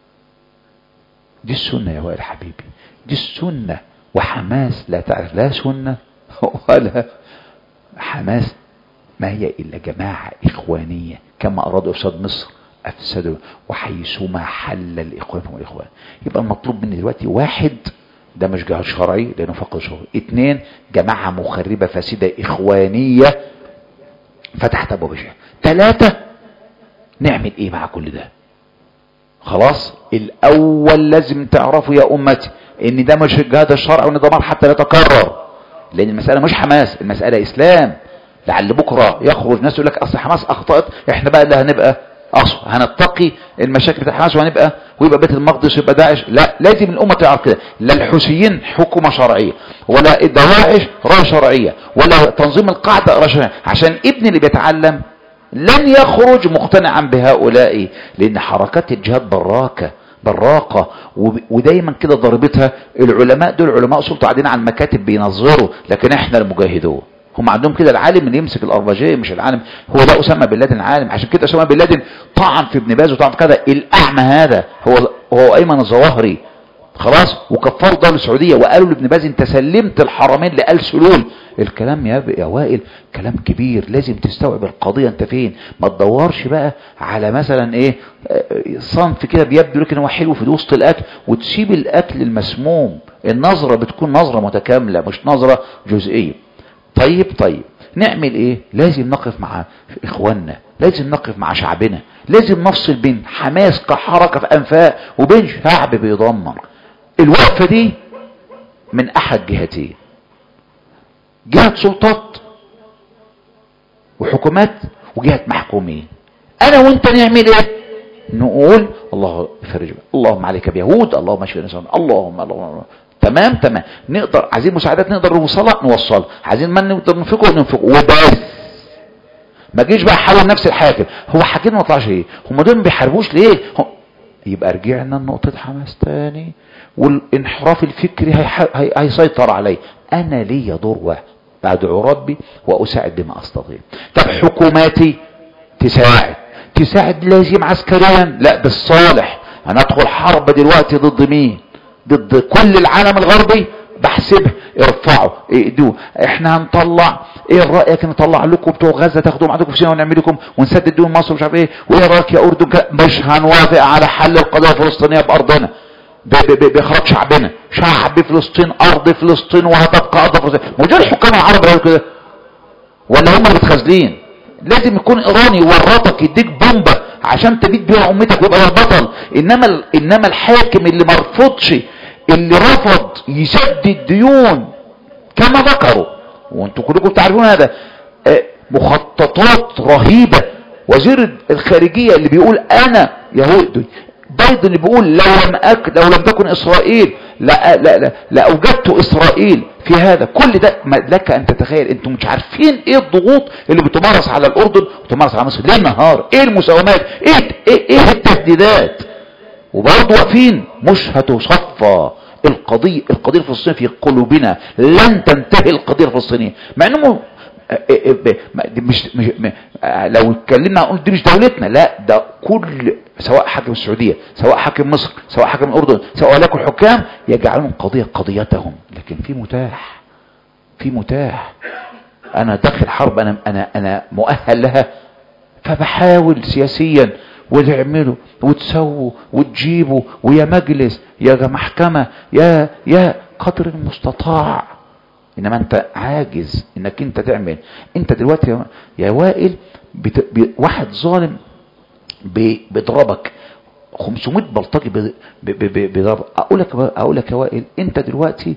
دي السنة يا وائل حبيبي دي السنة وحماس لا تعرف لا سنة ولا حماس ما هي إلا جماعة إخوانية كما أرادوا إفساد مصر أفسدوا وحيثما حل الإخوان هم الإخوان يبقى المطلوب مني دلوقتي واحد ده مش جهاد شرعي لأنه فقد شرعي اتنين جماعة مخربة فاسدة إخوانية فتحت أبواب الشيء ثلاثة نعمل إيه مع كل ده خلاص الأول لازم تعرفوا يا أمتي إن ده مش الجهاد الشرعي وإن ده مر حتى لا يتكرر لأن المسألة مش حماس المسألة إسلام لعل بكرة يخرج ناس يقول لك أصل حماس أخطأت إحنا بقى اللي هنبقى أصل هنتقي المشاكل بتاع حماس وهنبقى ويبقى بيت المقدس ويبقى داعش لا لازم الأمة تعرف كده لا الحوثيين حكومة شرعية ولا الدواعش رأي شرعية ولا تنظيم القاعدة رأي شرعية عشان ابن اللي بيتعلم لن يخرج مقتنعا بهؤلاء لأن حركات الجهاد براكة براقة وب- ودايما كده ضربتها العلماء دول علماء سلطة قاعدين على المكاتب بينظروا لكن احنا المجاهدون هم عندهم كده العالم اللي يمسك الاربجيه مش العالم هو ده اسامه بن لادن عالم عشان كده اسامه بن لادن طعن في ابن باز وطعن في كذا الاعمى هذا هو هو ايمن الظواهري خلاص وكفروا الدوله السعوديه وقالوا لابن باز انت سلمت الحرمين لآل سلول الكلام يا يا وائل كلام كبير لازم تستوعب القضيه انت فين ما تدورش بقى على مثلا ايه آه، صنف كده بيبدو لك ان هو حلو في وسط الاكل وتسيب الاكل المسموم النظره بتكون نظره متكامله مش نظره جزئيه طيب طيب نعمل ايه لازم نقف مع اخواننا لازم نقف مع شعبنا لازم نفصل بين حماس كحركة في انفاق وبين شعب بيدمر الوقفة دي من احد جهتين جهة سلطات وحكومات وجهة محكومين انا وانت نعمل ايه نقول الله يفرج بقى. اللهم عليك بيهود اللهم اشفي نسان اللهم اللهم تمام تمام نقدر عايزين مساعدات نقدر نوصلها نوصلها عايزين من نقدر ننفقه ننفقه وبس ما جيش بقى حاول نفس الحاكم هو حاكم ما طلعش ايه هم دول ما بيحاربوش ليه هم... يبقى رجعنا لنقطة حماس تاني والانحراف الفكري هيح... هي... هيسيطر علي انا ليا دور واحد بدعو ربي واساعد بما استطيع طب حكوماتي تساعد تساعد لازم عسكريا لا بالصالح هندخل حرب دلوقتي ضد مين ضد كل العالم الغربي بحسبها ارفعوا ايدوه احنا هنطلع ايه رايك نطلع لكم بتوع غزه تاخدوهم عندكم في سيناء ونعمل لكم ونسدد دون مصر مش عارف ايه وايه رايك يا اردن كده؟ مش هنوافق على حل القضيه الفلسطينيه بارضنا ب- ب- ب- باخراج شعبنا شعب فلسطين ارض فلسطين وهتبقى ارض فلسطين مو دول الحكام العرب قالوا كده ولا هم اللي متخاذلين لازم يكون ايراني يورطك يديك بومبه عشان تبيد بيها امتك ويبقى هو البطل انما ال- انما الحاكم اللي ما رفضش اللي رفض يسدد ديون كما ذكروا وانتم كلكم تعرفون هذا آه، مخططات رهيبه وزير الخارجيه اللي بيقول انا يهودي بايدن اللي بيقول لو لم أك لو لم تكن اسرائيل لا لا لا لاوجدت اسرائيل في هذا كل ده ما لك ان تتخيل انتم مش عارفين ايه الضغوط اللي بتمارس على الاردن وتمارس على مصر ليل نهار ايه المساومات ايه ايه, إيه التهديدات وبرضه واقفين مش هتصفى القضية القضية الفلسطينية في قلوبنا لن تنتهي القضية الفلسطينية مع انه إيه ب- ما- دي مش, مش م- آه، لو اتكلمنا نقول دي مش دولتنا لا ده كل سواء حاكم السعودية سواء حاكم مصر سواء حاكم الأردن سواء لكم الحكام يجعلون قضية قضيتهم لكن في متاح في متاح انا داخل حرب انا انا انا مؤهل لها فبحاول سياسيا وتعملوا وتسووا وتجيبوا ويا مجلس يا محكمة يا يا قدر المستطاع انما انت عاجز انك انت تعمل انت دلوقتي يا- يا وائل بت... ب... واحد ظالم ب... بيضربك 500 بلطجي ب... ب... ب... ب... بيضربك اقول لك اقول لك يا وائل انت دلوقتي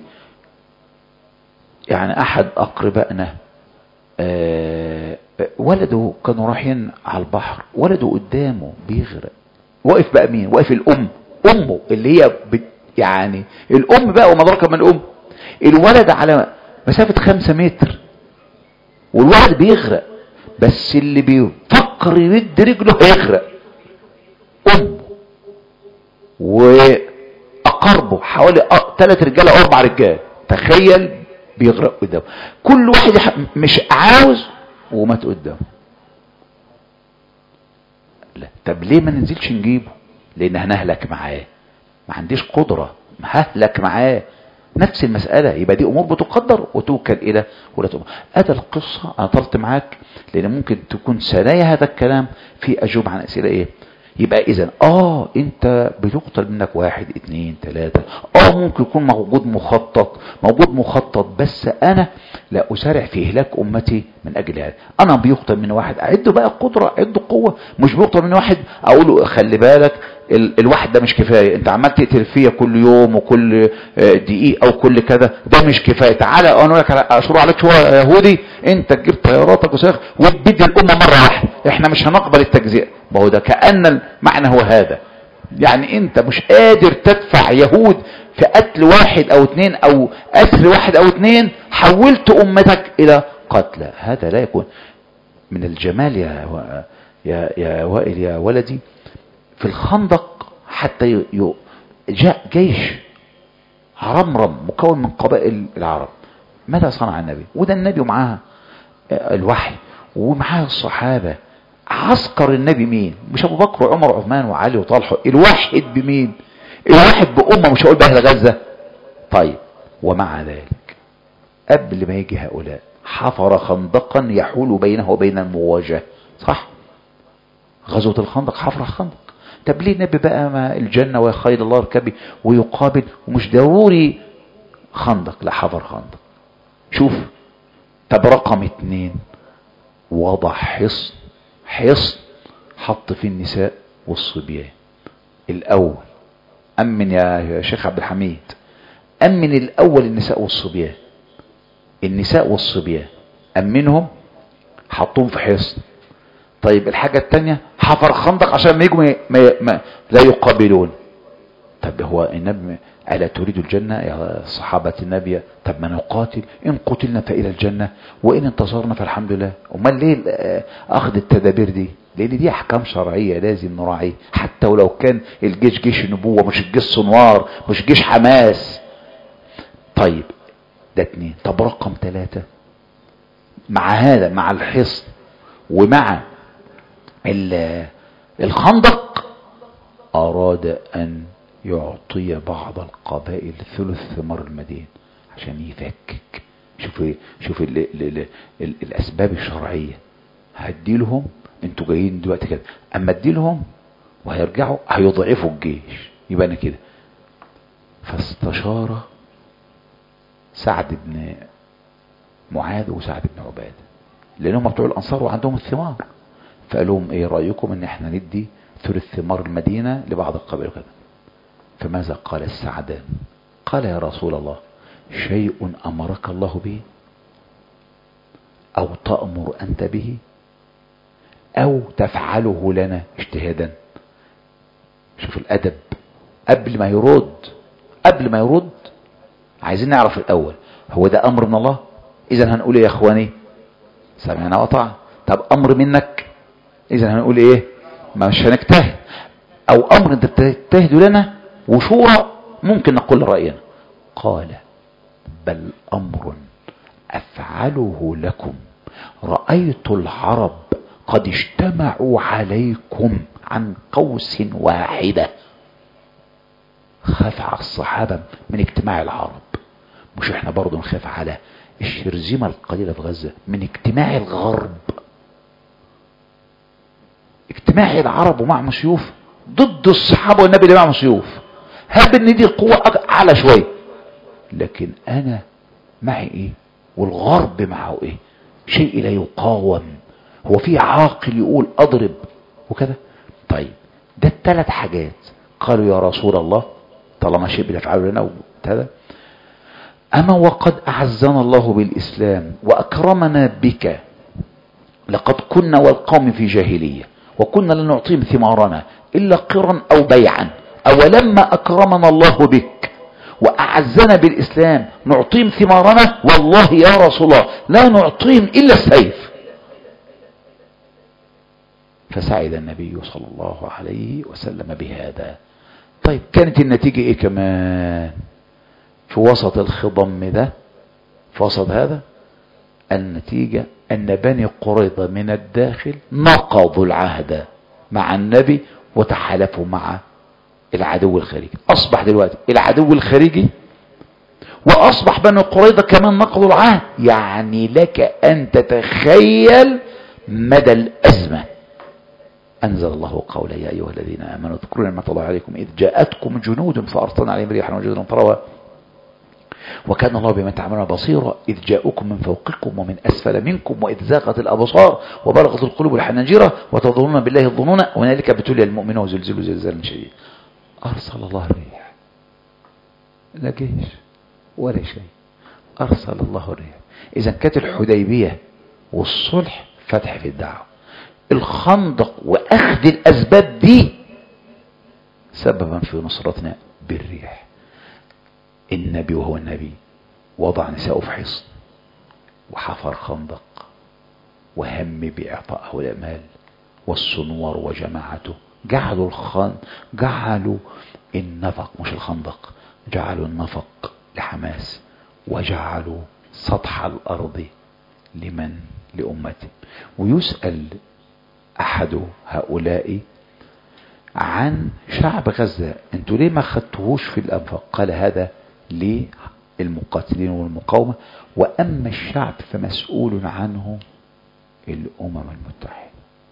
يعني احد اقربائنا آه، ولده كانوا رايحين على البحر ولده قدامه بيغرق واقف بقى مين واقف الام امه اللي هي بت يعني الام بقى وما ادراك ما الام الولد على مسافة خمسة متر والولد بيغرق بس اللي بيفكر يمد رجله هيغرق امه واقربه حوالي ثلاث رجاله او اربع رجال تخيل بيغرق قدامه كل واحد يح- مش عاوز ومات قدامه لا طب ليه ما ننزلش نجيبه لان هنهلك معاه ما عنديش قدرة ههلك معاه نفس المسألة يبقى دي أمور بتقدر وتوكل إلى ولا تؤمر هذا القصة أنا طلت معاك لأن ممكن تكون ثنايا هذا الكلام في أجوب عن أسئلة إيه يبقى إذا آه أنت بيقتل منك واحد اتنين تلاتة آه ممكن يكون موجود مخطط موجود مخطط بس أنا لا أسارع في إهلاك أمتي من أجل هذا أنا بيقتل من واحد أعده بقى قدرة أعده قوة مش بيقتل من واحد أقول له خلي بالك ال- الواحد ده مش كفاية انت عمال تقتل فيا كل يوم وكل آه، دقيقة او كل كذا ده مش كفاية تعالى انا اقول لك على- اشور عليك شوية يا يهودي انت تجيب طياراتك وسيخ وتبيد الامة مرة واحدة احنا مش هنقبل التجزئة ما هو ده كأن المعنى هو هذا يعني انت مش قادر تدفع يهود في قتل واحد او اتنين او اسر واحد او اتنين حولت امتك الى قتلى هذا لا يكون من الجمال يا و- يا يا وائل يا ولدي في الخندق حتى ي- ي- جاء جيش عرمرم مكون من قبائل العرب ماذا صنع النبي وده النبي ومعاه آه، الوحي ومعاه الصحابة عسكر النبي مين مش ابو بكر وعمر وعثمان وعلي وطلحه الواحد بمين الواحد بأمة مش هقول بأهل غزة طيب ومع ذلك قبل ما يجي هؤلاء حفر خندقا يحول بينه وبين المواجهة صح غزوة الخندق حفر خندق طب ليه النبي بقى ما الجنة ويا خير الله اركبي ويقابل ومش ضروري خندق لا حفر خندق شوف طب رقم اتنين وضع حصن حصن حط فيه النساء والصبيان الاول امن يا يا شيخ عبد الحميد امن الاول النساء والصبيان النساء والصبيان امنهم حطهم في حصن طيب الحاجة التانية حفر خندق عشان ما يجوا ما ما ما لا يقابلون طب هو النبي ألا تريد الجنة يا صحابة النبي طب ما نقاتل إن قتلنا فإلى الجنة وإن انتصرنا فالحمد لله أمال ليه آه، أخذ التدابير دي لأن دي أحكام شرعية لازم نراعيها حتى ولو كان الجيش جيش النبوة مش الجيش صنوار مش جيش حماس طيب ده اتنين طب رقم ثلاثة مع هذا مع الحصن ومع ال- الخندق أراد أن يعطي بعض القبائل ثلث ثمار المدينة عشان يفكك شوف شوف ال ال ال ال الأسباب الشرعية هدي لهم انتوا جايين دلوقتي كده اما ادي لهم وهيرجعوا هيضعفوا الجيش يبقى انا كده فاستشار سعد بن معاذ وسعد بن عباده لانهم بتوع الانصار وعندهم الثمار فقال لهم ايه رايكم ان احنا ندي ثلث ثمار المدينه لبعض القبائل كده فماذا قال السعدان قال يا رسول الله شيء امرك الله به او تامر انت به او تفعله لنا اجتهادا شوف الادب قبل ما يرد قبل ما يرد عايزين نعرف الاول هو ده امر من الله اذا هنقول ايه يا اخواني سمعنا وطاعة طب امر منك اذا هنقول ايه مش هنجتهد او امر انت بتجتهد لنا وشورى ممكن نقول راينا قال بل امر افعله لكم رأيت العرب قد اجتمعوا عليكم عن قوس واحدة خاف على الصحابة من اجتماع العرب مش احنا برضو نخاف على الشرذمة القليلة في غزة من اجتماع الغرب اجتماع العرب ومعهم سيوف ضد الصحابة والنبي اللي معهم سيوف هب ان دي القوة أك- اعلى شوية لكن انا معي ايه والغرب معه ايه شيء لا يقاوم هو في عاقل يقول اضرب وكذا طيب ده الثلاث حاجات قالوا يا رسول الله طالما شيء بتفعله لنا وكذا أما وقد أعزنا الله بالإسلام وأكرمنا بك لقد كنا والقوم في جاهلية وكنا لا نعطيهم ثمارنا إلا قرا أو بيعا أولما أكرمنا الله بك وأعزنا بالإسلام نعطيهم ثمارنا والله يا رسول الله لا نعطيهم إلا السيف فسعد النبي صلى الله عليه وسلم بهذا طيب كانت النتيجة ايه كمان في وسط الخضم ده في وسط هذا النتيجة أن بني قريظة من الداخل نقضوا العهد مع النبي وتحالفوا مع العدو الخارجي أصبح دلوقتي العدو الخارجي وأصبح بني قريظة كمان نقضوا العهد يعني لك أن تتخيل مدى الأزمة أنزل الله قولا يا أيها الذين آمنوا اذكروا نعمة الله عليكم إذ جاءتكم جنود فأرسلنا عليهم ريحا وجنودا فروا وكان الله بما تعملون بصيرا إذ جاءكم من فوقكم ومن أسفل منكم وإذ زاغت الأبصار وبلغت القلوب الحناجرة وتظنون بالله الظنون وهنالك ابتلي المؤمنون وزلزلوا زلزالا شديدا أرسل الله الريح لا جيش ولا شيء أرسل الله الريح إذا كانت الحديبية والصلح فتح في الدعوة الخندق وأخذ الأسباب دي سببا في نصرتنا بالريح النبي وهو النبي وضع نساءه في حصن وحفر خندق وهم بإعطاء هؤلاء المال والسنور وجماعته جعلوا الخن جعلوا النفق مش الخندق جعلوا النفق لحماس وجعلوا سطح الأرض لمن لأمته ويسأل أحد هؤلاء عن شعب غزة انتوا ليه ما خدتوهوش في الأنفاق قال هذا للمقاتلين والمقاومة وأما الشعب فمسؤول عنه الأمم المتحدة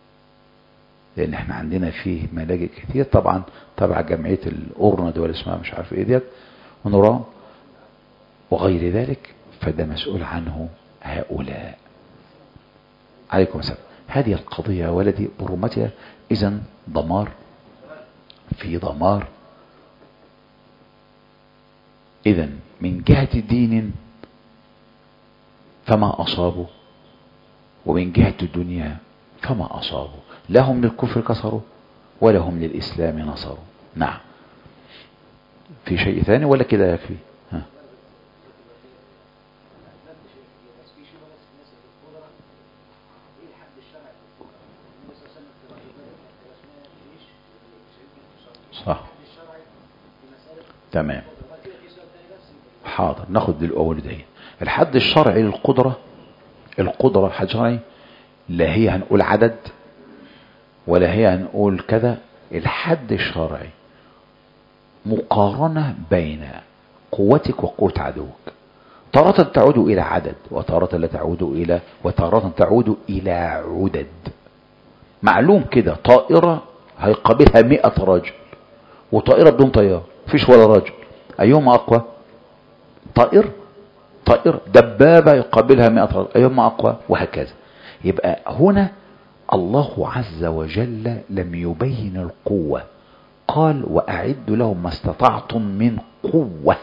لأن احنا عندنا فيه ملاجئ كتير طبعا تبع جمعية الأورند ولا اسمها مش عارف ايه ديت ونراه وغير ذلك فده مسؤول عنه هؤلاء عليكم السلام هذه القضية يا ولدي برمتها إذا دمار في دمار إذا من جهة دين فما أصابوا ومن جهة الدنيا فما أصابوا لا هم للكفر كسروا ولا هم للإسلام نصروا نعم في شيء ثاني ولا كده يكفي ها. بس في شيء بس الناس اللي في القدرة ايه الحد الشرعي في القدرة؟ النبي صلى الله عليه وسلم في رأي بدر كان اسمها جيش شهيد انتصار صح الحد الشرعي في مسألة تمام وبعد كده في سؤال تاني بس حاضر ناخد الأول دي الحد الشرعي للقدرة القدرة الحد الشرعي لا هي هنقول عدد ولا هي هنقول كذا الحد الشرعي مقارنة بين قوتك وقوة عدوك تارة تعود إلى عدد وتارة لا تعود إلى وتارة تعود إلى عدد معلوم كده طائرة هيقابلها مئة رجل وطائرة بدون طيار مفيش ولا رجل أيهما أقوى طائر طائر دبابة يقابلها مئة رجل أيهما أقوى وهكذا يبقى هنا الله عز وجل لم يبين القوة قال وأعدوا لهم ما استطعتم من قوة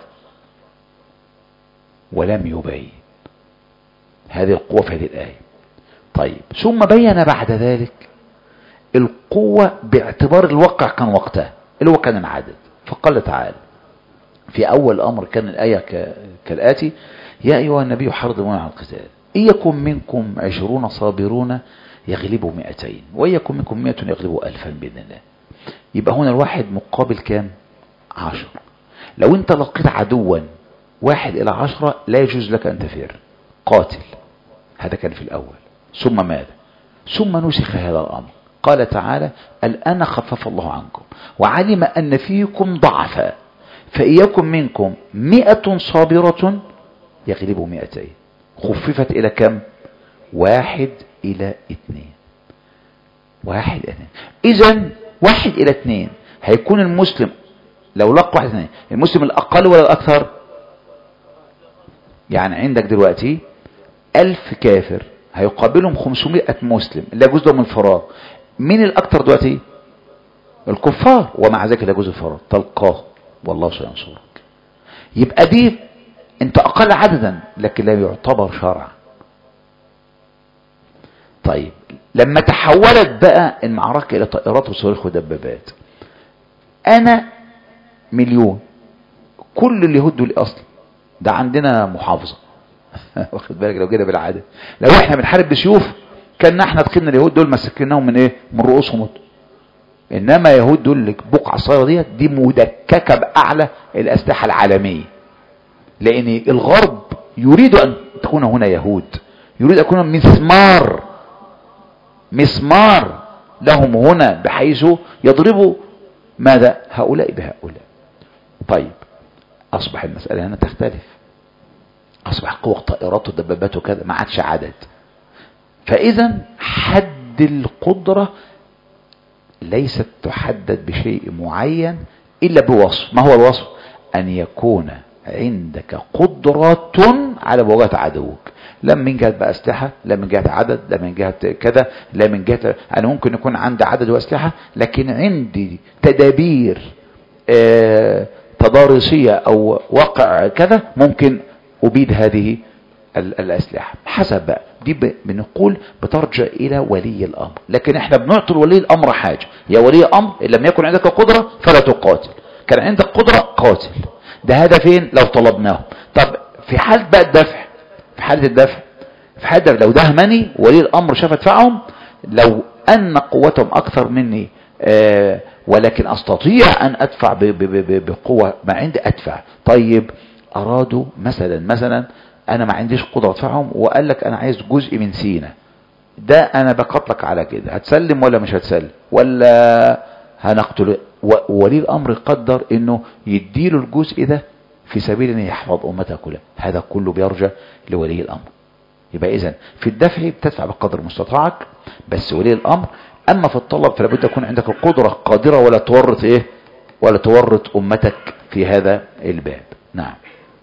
ولم يبين هذه القوة في هذه الآية طيب ثم بين بعد ذلك القوة باعتبار الواقع كان وقتها اللي هو كان العدد فقال تعالى في أول أمر كان الآية ك- كالآتي يا أيها النبي حرضوا على القتال إن يكن منكم عشرون صابرون يغلبوا مئتين وإن يكن منكم مئة يغلبوا ألفا بإذن الله يبقى هنا الواحد مقابل كام عشر لو انت لقيت عدوا واحد إلى عشرة لا يجوز لك أن تفر قاتل هذا كان في الأول ثم ماذا ثم نسخ هذا الأمر قال تعالى الآن خفف الله عنكم وعلم أن فيكم ضعفا فإياكم منكم مئة صابرة يغلبوا مئتين خففت إلى كم واحد إلى اثنين واحد إلى اثنين إذا واحد إلى اثنين هيكون المسلم لو لقى واحد اثنين المسلم الأقل ولا الأكثر يعني عندك دلوقتي ألف كافر هيقابلهم 500 مسلم لا يجوز لهم الفرار مين الأكثر دلوقتي الكفار ومع ذلك لا يجوز الفرار تلقاه والله سينصرك يبقى دي انت أقل عددا لكن لا يعتبر شرعا طيب لما تحولت بقى المعركة إلى طائرات وصواريخ ودبابات أنا مليون كل اليهود دول أصلا ده عندنا محافظة واخد بالك لو كده بالعادة لو احنا بنحارب بسيوف كان احنا دخلنا اليهود دول مسكناهم من ايه من رؤوسهم انما يهود دول بقعة صغيرة ديت دي مدككة باعلى الاسلحة العالمية لان الغرب يريد ان تكون هنا يهود يريد ان يكون مسمار مسمار لهم هنا بحيث يضربوا ماذا هؤلاء بهؤلاء طيب اصبح المسألة هنا تختلف اصبح قوة طائرات ودبابات وكذا ما عادش عدد فاذا حد القدرة ليست تحدد بشيء معين الا بوصف ما هو الوصف ان يكون عندك قدرة على مواجهة عدوك لا من جهة بقى اسلحة لا من جهة عدد لا من جهة كذا لا من جهة انا ممكن يكون عندي عدد واسلحة لكن عندي تدابير آه تضاريسية او واقع كذا ممكن أبيد هذه الأسلحة حسب بقى دي بنقول بترجع إلى ولي الأمر لكن احنا بنعطي ولي الأمر حاجة يا ولي أمر إن لم يكن عندك قدرة فلا تقاتل كان عندك قدرة قاتل ده هدفين لو طلبناه طب في حالة بقى الدفع في حالة الدفع في حالة الدفع لو دهمني ولي الأمر شاف ادفعهم لو أن قوتهم أكثر مني آه ولكن أستطيع أن أدفع بقوة ما عندي أدفع طيب ارادوا مثلا مثلا انا ما عنديش قدرة ادفعهم وقال لك انا عايز جزء من سينا ده انا بقتلك على كده هتسلم ولا مش هتسلم ولا هنقتل ولي الامر قدر انه يديله الجزء ده في سبيل ان يحفظ امتها كلها هذا كله بيرجع لولي الامر يبقى اذا في الدفع بتدفع بقدر مستطاعك بس ولي الامر اما في الطلب فلا بد يكون عندك القدرة قادرة ولا تورط ايه ولا تورط امتك في هذا الباب نعم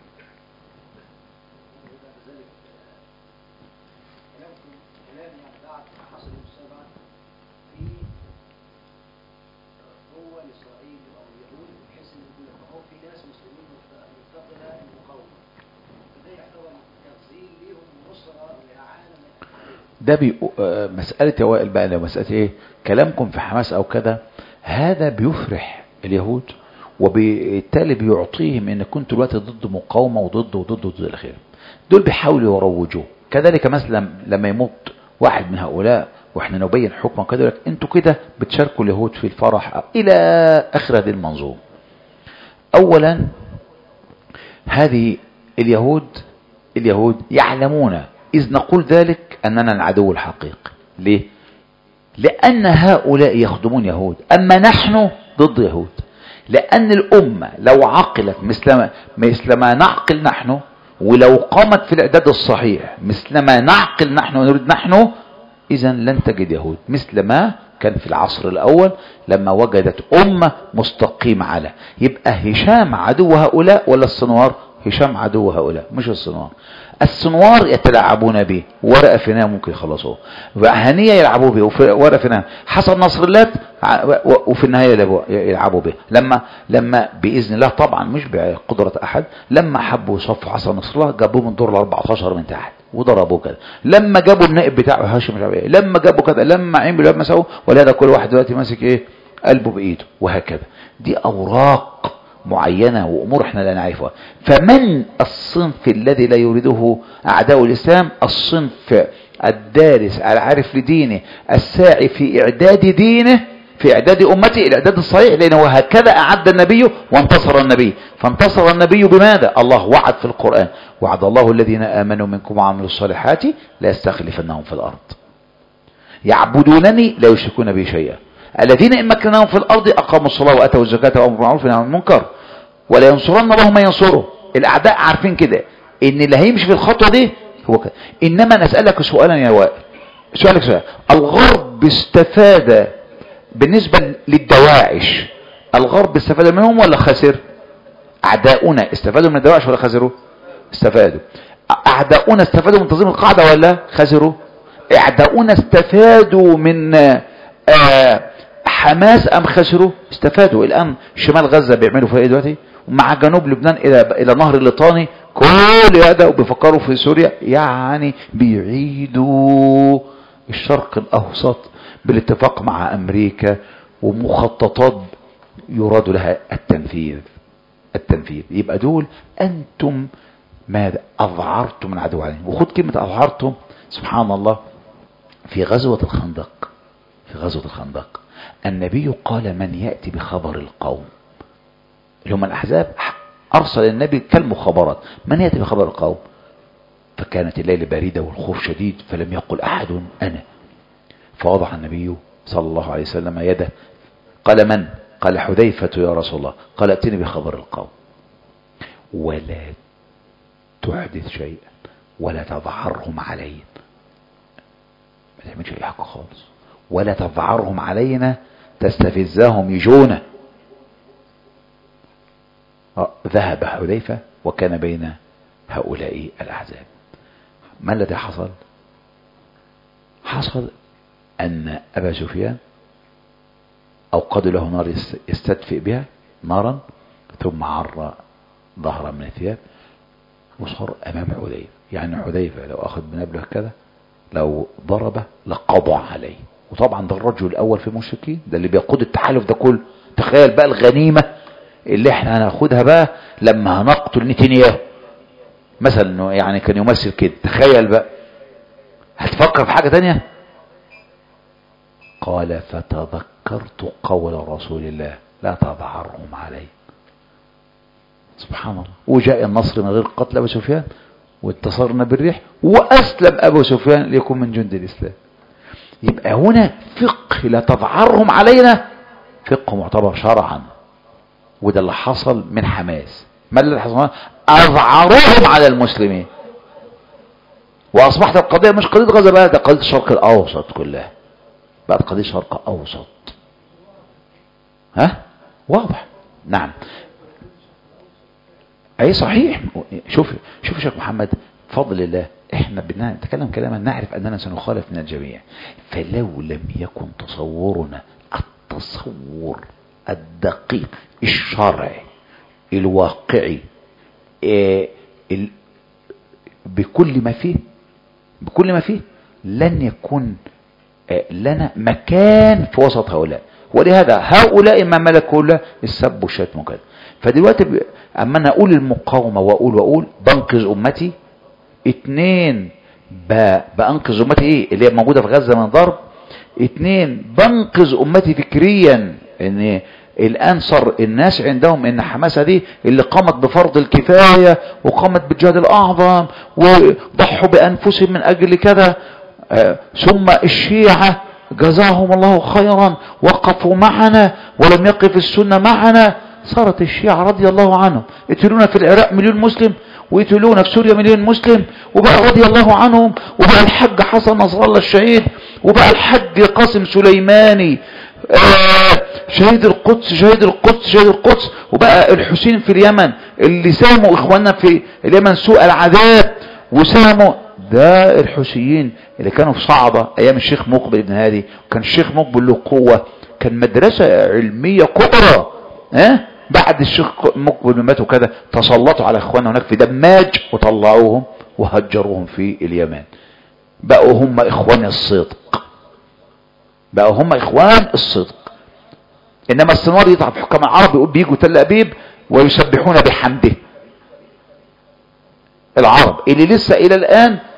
ده بي... مسألة يا وائل بقى لو مسألة ايه كلامكم في حماس او كذا هذا بيفرح اليهود وبالتالي بيعطيهم ان كنتوا دلوقتي ضد مقاومة وضد وضد وضد الاخير دول بيحاولوا يروجوه كذلك مثلا لما يموت واحد من هؤلاء واحنا نبين حكمه كده لك انتوا كده بتشاركوا اليهود في الفرح الى اخر هذه المنظومه اولا هذه اليهود اليهود يعلمون إذ نقول ذلك أننا العدو الحقيقي ليه؟ لأن هؤلاء يخدمون يهود أما نحن ضد يهود لأن الأمة لو عقلت مثل ما, مثل ما نعقل نحن ولو قامت في الإعداد الصحيح مثل ما نعقل نحن ونريد نحن إذا لن تجد يهود مثل ما كان في العصر الأول لما وجدت أمة مستقيمة على يبقى هشام عدو هؤلاء ولا الصنوار هشام عدو هؤلاء مش الصنوار الصنوار يتلاعبون به ورقة فينا ممكن يخلصوه هنية يلعبوا به ورقة فينا حصل نصر الله وفي النهاية يلعبوا به لما لما بإذن الله طبعا مش بقدرة أحد لما حبوا يصفوا حصل نصر الله جابوه من دور ال 14 من تحت وضربوه كده لما جابوا النائب بتاعه هاشم مش عارف ايه لما جابوا كده لما عين بالباب مسكوا ولهذا كل واحد دلوقتي ماسك ايه قلبه بايده وهكذا دي اوراق معينة وأمور احنا لا نعرفها فمن الصنف الذي لا يريده أعداء الإسلام الصنف الدارس العارف لدينه الساعي في إعداد دينه في إعداد أمتي الإعداد الصحيح لأنه هكذا أعد النبي وانتصر النبي فانتصر النبي بماذا الله وعد في القرآن وعد الله الذين آمنوا منكم وعملوا الصالحات لا يستخلفنهم في الأرض يعبدونني لا يشركون بي شيئا الذين إن مكناهم في الأرض أقاموا الصلاة وأتوا الزكاة وأمروا بالمعروف ونهوا عن المنكر ولا ينصرن الله من ينصره الأعداء عارفين كده إن اللي هيمشي في الخطوة دي هو كده إنما نسألك سؤالا يا وائل سؤالك سؤال الغرب استفاد بالنسبة للدواعش الغرب استفاد منهم ولا خسر أعداؤنا استفادوا من الدواعش ولا خسروا استفادوا أعداؤنا استفادوا من تنظيم القاعدة ولا خسروا أعداؤنا استفادوا من آه حماس أم خسروا استفادوا الآن شمال غزة بيعملوا فيها إيه دلوقتي ومع جنوب لبنان إلى إلى نهر الليطاني كل هذا وبيفكروا في سوريا يعني بيعيدوا الشرق الأوسط بالاتفاق مع أمريكا ومخططات يراد لها التنفيذ التنفيذ يبقى دول أنتم ماذا أظهرتم من عدو عليهم وخد كلمة أظهرتم سبحان الله في غزوة الخندق في غزوة الخندق النبي قال من يأتي بخبر القوم اللي هم الأحزاب أرسل النبي كالمخابرات من يأتي بخبر القوم فكانت الليل باردة والخوف شديد فلم يقل أحد أنا فوضع النبي صلى الله عليه وسلم يده قال من قال حذيفة يا رسول الله قال ائتني بخبر القوم ولا تحدث شيئا ولا تظهرهم علينا ما تعملش اي حاجه خالص ولا تظهرهم علينا تستفزهم يجونا ذهب حذيفة وكان بين هؤلاء الأحزاب ما الذي حصل حصل أن أبا سفيان أوقد له نار يستدفئ بها نارا ثم عر ظهرا من الثياب وصار أمام حذيفة يعني حذيفة لو أخذ بنبله كذا لو ضربه لقضى عليه وطبعا ده الرجل الأول في المشركين ده اللي بيقود التحالف ده كله تخيل بقى الغنيمة اللي احنا هناخدها بقى لما هنقتل نتنياهو مثلا يعني كان يمثل كده تخيل بقى هتفكر في حاجة تانية قال فتذكرت قول رسول الله لا تظهرهم علي سبحان الله وجاء النصر من غير قتل أبو سفيان واتصرنا بالريح وأسلم أبو سفيان ليكون من جند الإسلام يبقى هنا فقه لا تظهرهم علينا فقه معتبر شرعا وده اللي حصل من حماس ما اللي حصل أظهرهم على المسلمين وأصبحت القضية مش قضية غزة بقى ده قضية الشرق الأوسط كلها بقت قضية شرق أوسط ها واضح نعم أي صحيح شوف شوف يا شيخ محمد فضل الله احنا بنتكلم كلاما نعرف اننا سنخالف من الجميع فلو لم يكن تصورنا التصور الدقيق الشرعي الواقعي اه ال... بكل ما فيه بكل ما فيه لن يكون اه لنا مكان في وسط هؤلاء ولهذا هؤلاء ما ملكوا له السب والشتم وكذا فدلوقتي ب... اما انا اقول المقاومه واقول واقول بنقذ امتي اتنين ب... بانقذ امتي ايه اللي هي موجوده في غزه من ضرب اتنين بنقذ امتي فكريا ان الان صار الناس عندهم ان حماسه دي اللي قامت بفرض الكفايه وقامت بالجهاد الاعظم وضحوا بانفسهم من اجل كذا آه ثم الشيعه جزاهم الله خيرا وقفوا معنا ولم يقف السنه معنا صارت الشيعة رضي الله عنهم يقتلون في العراق مليون مسلم ويقتلون في سوريا مليون مسلم وبقى رضي الله عنهم وبقى الحج حسن نصر الله الشهيد وبقى الحج قاسم سليماني آه شهيد القدس شهيد القدس شهيد القدس وبقى الحسين في اليمن اللي ساموا اخواننا في اليمن سوء العذاب وساموا ده الحوثيين اللي كانوا في صعبة ايام الشيخ مقبل ابن هادي وكان الشيخ مقبل له قوة كان مدرسة علمية كبرى ها أه؟ بعد الشيخ مقبل مات وكذا تسلطوا على اخواننا هناك في دماج وطلعوهم وهجروهم في اليمن بقوا هم اخوان الصدق بقوا هم اخوان الصدق انما السنوار يطلع في حكام العرب يقول بيجوا تل ابيب ويسبحون بحمده العرب اللي لسه الى الان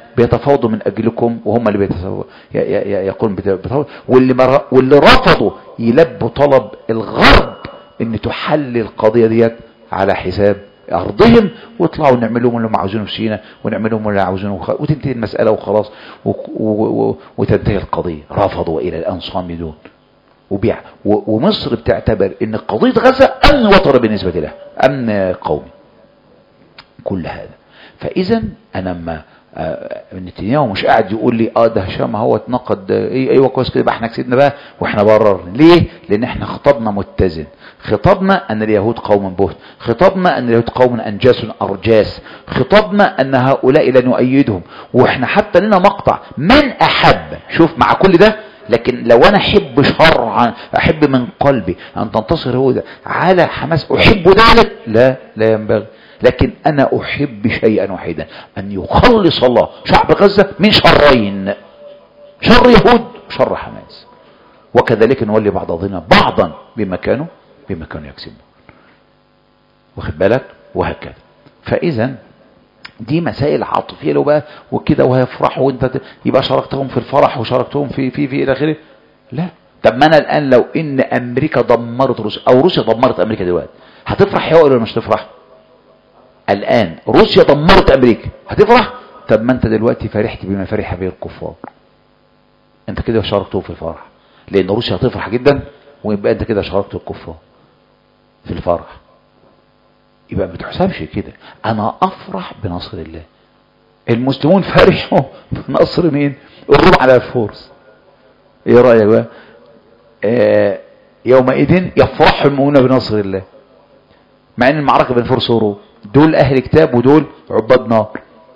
بيتفاوضوا من اجلكم وهم اللي بيتفاوضوا يقولون بيتفاوضوا واللي مر... واللي رفضوا يلبوا طلب الغرب ان تحل القضيه ديت على حساب ارضهم ويطلعوا نعمل لهم اللي هم عاوزينه في سينا ونعمل لهم اللي عاوزينه وخ... وتنتهي المساله وخلاص و... و... و... وتنتهي القضيه رفضوا الى الان صامدون وبيع و... ومصر بتعتبر ان قضيه غزه امن وطني بالنسبه لها امن قومي كل هذا فاذا انا ما آه، نتنياهو مش قاعد يقول لي اه ده هشام هو اتنقد آه، ايه ايوه كويس كده يبقى احنا كسبنا بقى واحنا بررنا ليه لان احنا خطابنا متزن خطابنا ان اليهود قوم بهت خطابنا ان اليهود قوم انجاس ارجاس خطابنا ان هؤلاء لا نؤيدهم واحنا حتى لنا مقطع من احب شوف مع كل ده لكن لو انا احب شرعا احب من قلبي ان تنتصر هدى على حماس احب ذلك لا لا ينبغي لكن انا احب شيئا واحدا ان يخلص الله شعب غزة من شرين شر يهود وشر حماس وكذلك نولي بعضنا بعضا بما كانوا بما كانوا يكسبون واخد بالك وهكذا فاذا دي مسائل عاطفيه لو بقى وكده وهيفرحوا وانت ت- يبقى شاركتهم في الفرح وشاركتهم في في في الى اخره لا طب ما انا الان لو ان امريكا دمرت روسيا او روسيا دمرت امريكا دلوقتي هتفرح يا ولا مش تفرح الان روسيا دمرت امريكا هتفرح طب ما انت دلوقتي فرحت بما فرح به الكفار انت كده شاركتهم في الفرح لان روسيا هتفرح جدا ويبقى انت كده شاركت الكفار في الفرح يبقى ما بتحسبش كده انا افرح بنصر الله المسلمون فرحوا بنصر مين الروم على الفرس ايه رايك بقى آه يومئذ يفرح المؤمنون بنصر الله مع ان المعركه بين فرس وروم دول اهل كتاب ودول عباد نار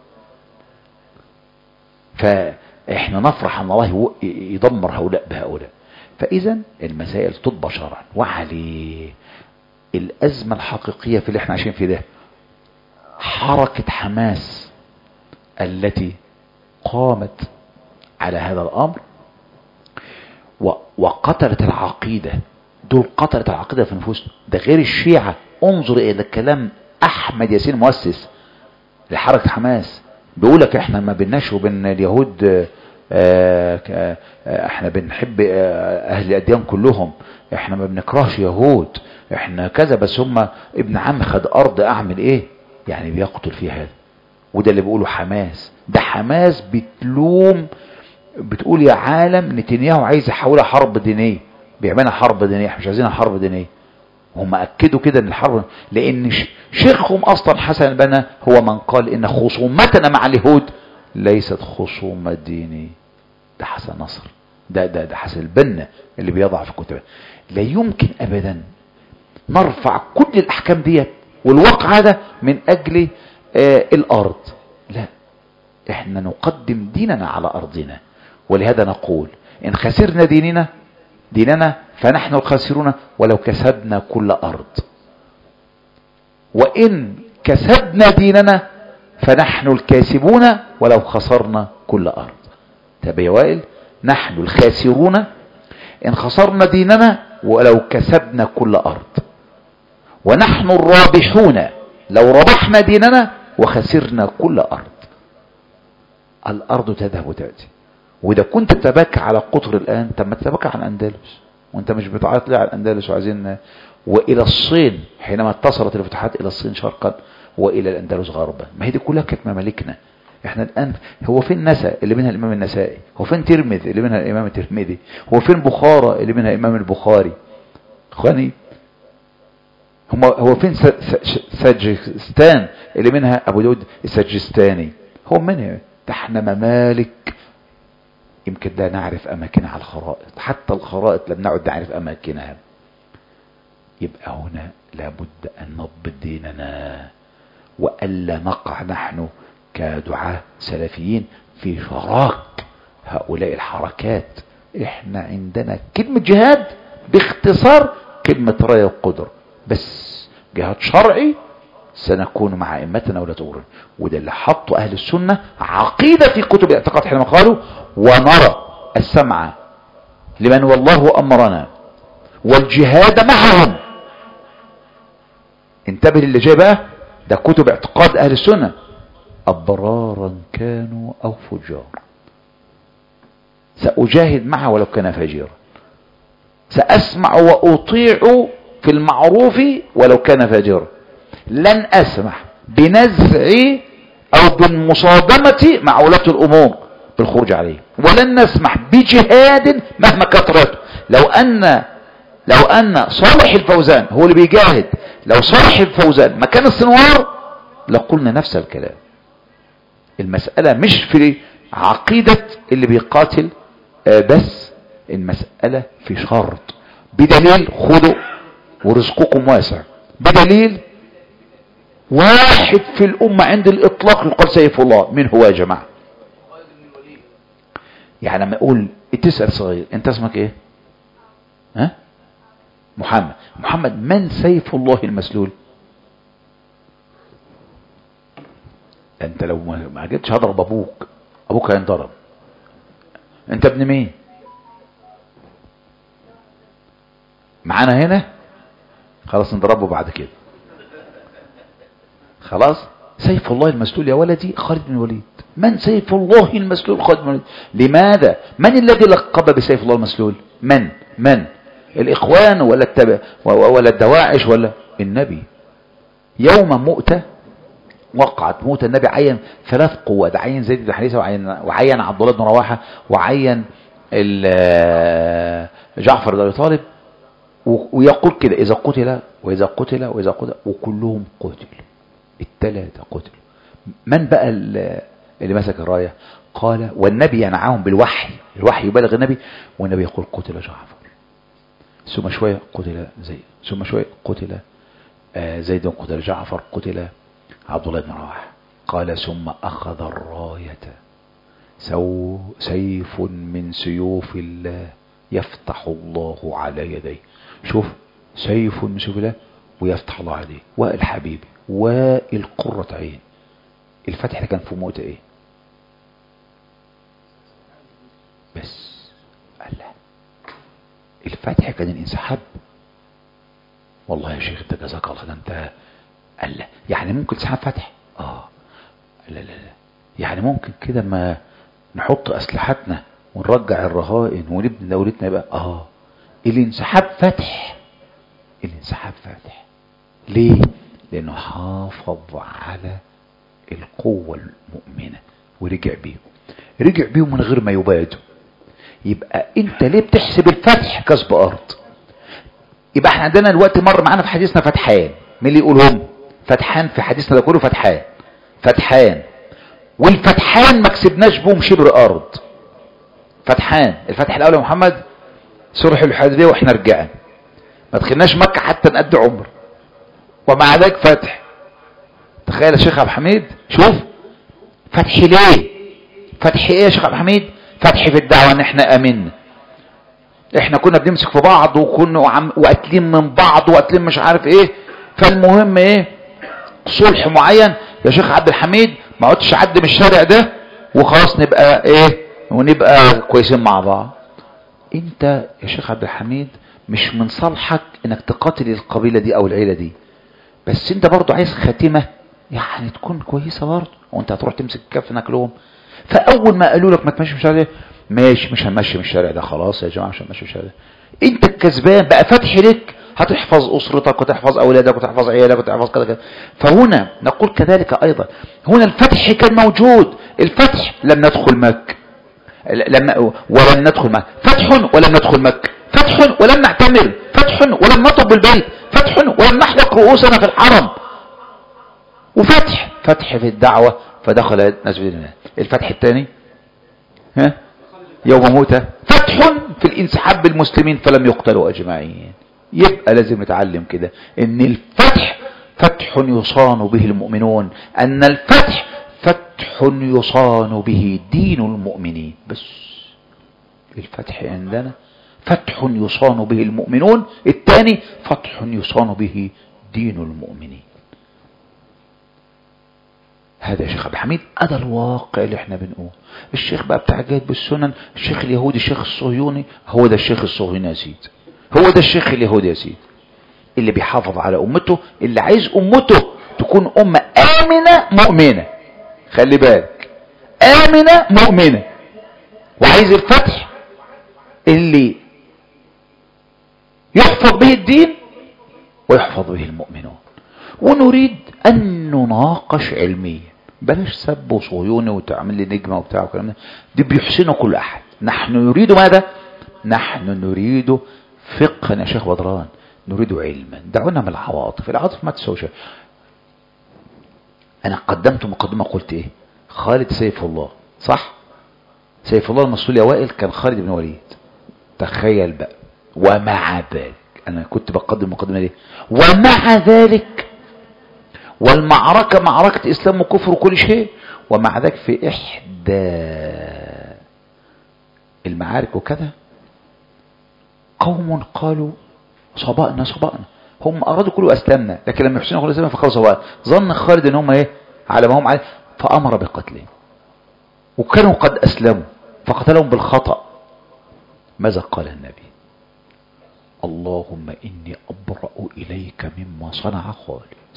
فاحنا نفرح ان الله يو- يدمر هؤلاء بهؤلاء فاذا المسائل تطبع شرعا وعليه الازمه الحقيقيه في اللي احنا عايشين فيه ده حركه حماس التي قامت على هذا الامر و- وقتلت العقيده دول قتلت العقيده في نفوسنا ده غير الشيعه انظر الى كلام احمد ياسين مؤسس لحركه حماس بيقول لك احنا ما بيناش وبين اليهود آه، آه، ك- آه، احنا بنحب آه، اهل الاديان كلهم احنا ما بنكرهش يهود احنا كذا بس هم ابن عم خد ارض اعمل ايه يعني بيقتل في هذا وده اللي بيقوله حماس ده حماس بتلوم بتقول يا عالم نتنياهو عايز يحولها حرب دينيه بيعملها حرب دينيه احنا مش عايزينها حرب دينيه هم اكدوا كده ان الحرب لان ش- شيخهم اصلا حسن البنا هو من قال ان خصومتنا مع اليهود ليست خصومه دينيه ده حسن نصر ده ده ده حسن البنا اللي بيضع في كتبه لا يمكن ابدا نرفع كل الاحكام ديت والواقع ده من اجل آه الارض لا احنا نقدم ديننا على ارضنا ولهذا نقول ان خسرنا ديننا ديننا فنحن الخاسرون ولو كسبنا كل ارض وان كسبنا ديننا فنحن الكاسبون ولو خسرنا كل ارض طب يا وائل نحن الخاسرون ان خسرنا ديننا ولو كسبنا كل ارض ونحن الرابحون لو ربحنا ديننا وخسرنا كل ارض الارض تذهب وتاتي واذا كنت تتبكى على قطر الان طب ما تتبكى على الاندلس وانت مش بتعيط ليه على الاندلس وعايزين والى الصين حينما اتصلت الفتوحات الى الصين شرقا والى الاندلس غربا ما هي دي كلها كانت ممالكنا احنا الان هو فين نسا اللي منها الامام النسائي هو فين ترمذ اللي منها الامام الترمذي هو فين بخارى اللي منها الامام البخاري اخواني هم هو فين س- س- سجستان اللي منها ابو داود السجستاني هو منها ده احنا ممالك يمكن لا نعرف اماكنها على الخرائط حتى الخرائط لم نعد نعرف اماكنها يبقى هنا لابد ان نضبط ديننا والا نقع نحن كدعاة سلفيين في شراك هؤلاء الحركات احنا عندنا كلمة جهاد باختصار كلمة راية القدر بس جهاد شرعي سنكون مع ائمتنا ولا تغرن وده اللي حطوا اهل السنة عقيدة في كتب الاعتقاد حينما قالوا ونرى السمع لمن والله امرنا والجهاد معهم انتبه للي جاي بقى ده كتب اعتقاد اهل السنة أبرارا كانوا أو فجارا سأجاهد معه ولو كان فاجرا سأسمع وأطيع في المعروف ولو كان فاجرا لن أسمح بنزع أو بالمصادمة مع ولاة الأمور بالخروج عليه ولن نسمح بجهاد مهما كثرته لو أن لو أن صالح الفوزان هو اللي بيجاهد لو صالح الفوزان مكان السنوار لقلنا نفس الكلام المسألة مش في عقيدة اللي بيقاتل آه، بس المسألة في شرط بدليل خذوا ورزقكم واسع بدليل واحد في الأمة عند الإطلاق يقال سيف الله من هو يا جماعة يعني لما يقول تسأل صغير انت اسمك ايه ها محمد محمد من سيف الله المسلول انت لو ما ما جيتش هضرب ابوك ابوك هينضرب انت ابن مين معانا هنا خلاص نضربه بعد كده خلاص سيف الله المسلول يا ولدي خالد بن الوليد من سيف الله المسلول خالد بن الوليد لماذا من الذي لقب بسيف الله المسلول من من الاخوان ولا التبع ولا الدواعش ولا النبي يوم مؤتة وقعت موت النبي عين ثلاث قوات عين زيد بن حارثه وعين وعين عبد الله بن رواحه وعين ال- جعفر بن ابي طالب و- ويقول كده اذا قتل واذا قتل واذا قتل وكلهم قتل الثلاثه قتل من بقى ال- اللي مسك الرايه قال والنبي ينعاهم بالوحي الوحي يبلغ النبي والنبي يقول قتل جعفر ثم شويه قتل زيد ثم شويه قتل آه، زيد قتل جعفر قتل عبد الله بن رواحه قال ثم اخذ الرايه سو سيف من سيوف الله يفتح الله على يديه شوف سيف من سيوف الله ويفتح الله عليه وائل حبيبي وائل قرة عين الفتح ده كان في موت ايه بس الله الفتح كان الانسحاب والله يا شيخ انت جزاك الله ده انت الله يعني ممكن تسحب فتح اه لا لا لا يعني ممكن كده ما نحط اسلحتنا ونرجع الرهائن ونبني دولتنا يبقى اه الانسحاب فتح الانسحاب فتح ليه لانه حافظ على القوة المؤمنة ورجع بيهم رجع بيهم من غير ما يبادوا يبقى انت ليه بتحسب الفتح كسب ارض يبقى احنا عندنا الوقت مر معانا في حديثنا فتحان مين اللي يقولهم فتحان في حديثنا ده كله فتحان فتحان والفتحان ما كسبناش بهم شبر ارض فتحان الفتح الاول يا محمد صلح الحديبيه واحنا رجعنا ما دخلناش مكه حتى نقد عمر ومع ذلك فتح تخيل يا شيخ عبد الحميد شوف فتح ليه فتح ايه يا شيخ عبد الحميد فتح في الدعوه ان احنا امنا احنا كنا بنمسك في بعض وكنا وعم وقاتلين من بعض وقاتلين مش عارف ايه فالمهم ايه صلح معين يا شيخ عبد الحميد ما عدتش اعدي من الشارع ده وخلاص نبقى ايه ونبقى كويسين مع بعض انت يا شيخ عبد الحميد مش من صالحك انك تقاتل القبيله دي او العيله دي بس انت برضو عايز خاتمه يعني تكون كويسه برضو وانت هتروح تمسك كف ناكلهم فاول ما قالوا لك ما تمشي من الشارع ده ماشي مش هنمشي من الشارع ده خلاص يا جماعه مش هنمشي من الشارع ده انت الكسبان بقى فتح لك هتحفظ اسرتك وتحفظ اولادك وتحفظ عيالك وتحفظ كذا كذا فهنا نقول كذلك ايضا هنا الفتح كان موجود الفتح لم ندخل مكه لما ولم ندخل مكه فتح ولم ندخل مكه فتح ولم نعتمر فتح ولم نطب البيت فتح ولم نحلق رؤوسنا في الحرم وفتح فتح في الدعوة فدخل ناس في الله الفتح الثاني ها يوم موتى فتح في الانسحاب بالمسلمين فلم يقتلوا اجمعين يبقى لازم نتعلم كده ان الفتح فتح يصان به المؤمنون ان الفتح فتح يصان به دين المؤمنين بس الفتح عندنا فتح يصان به المؤمنون الثاني فتح يصان به دين المؤمنين هذا يا شيخ عبد الحميد هذا الواقع اللي احنا بنقول الشيخ بقى بتاع جايد بالسنن الشيخ اليهودي الشيخ الصهيوني هو ده الشيخ الصهيوني يا سيدي هو ده الشيخ اليهودي يا سيدي اللي بيحافظ على امته اللي عايز امته تكون امه امنه مؤمنه خلي بالك آمنة مؤمنة وعايز الفتح اللي يحفظ به الدين ويحفظ به المؤمنون ونريد أن نناقش علميا بلاش سب وصهيوني وتعمل لي نجمة وبتاع وكلام ده دي بيحسنه كل أحد نحن نريد ماذا نحن نريد فقها يا شيخ بدران نريد علما دعونا من العواطف العواطف ما تسوي شيء أنا قدمت مقدمة قلت إيه خالد سيف الله صح سيف الله المسؤول يا وائل كان خالد بن وليد تخيل بقى ومع ذلك أنا كنت بقدم المقدمة دي ومع ذلك والمعركة معركة إسلام وكفر وكل شيء ومع ذلك في إحدى المعارك وكذا قوم قالوا صبأنا صبأنا هم أرادوا كله أسلمنا لكن لما يحسنوا كل أسلمنا فقالوا صبأنا ظن خالد إن هم إيه على ما هم عليه فأمر بقتلهم وكانوا قد أسلموا فقتلهم بالخطأ ماذا قال النبي اللهم إني أبرأ إليك مما صنع خالد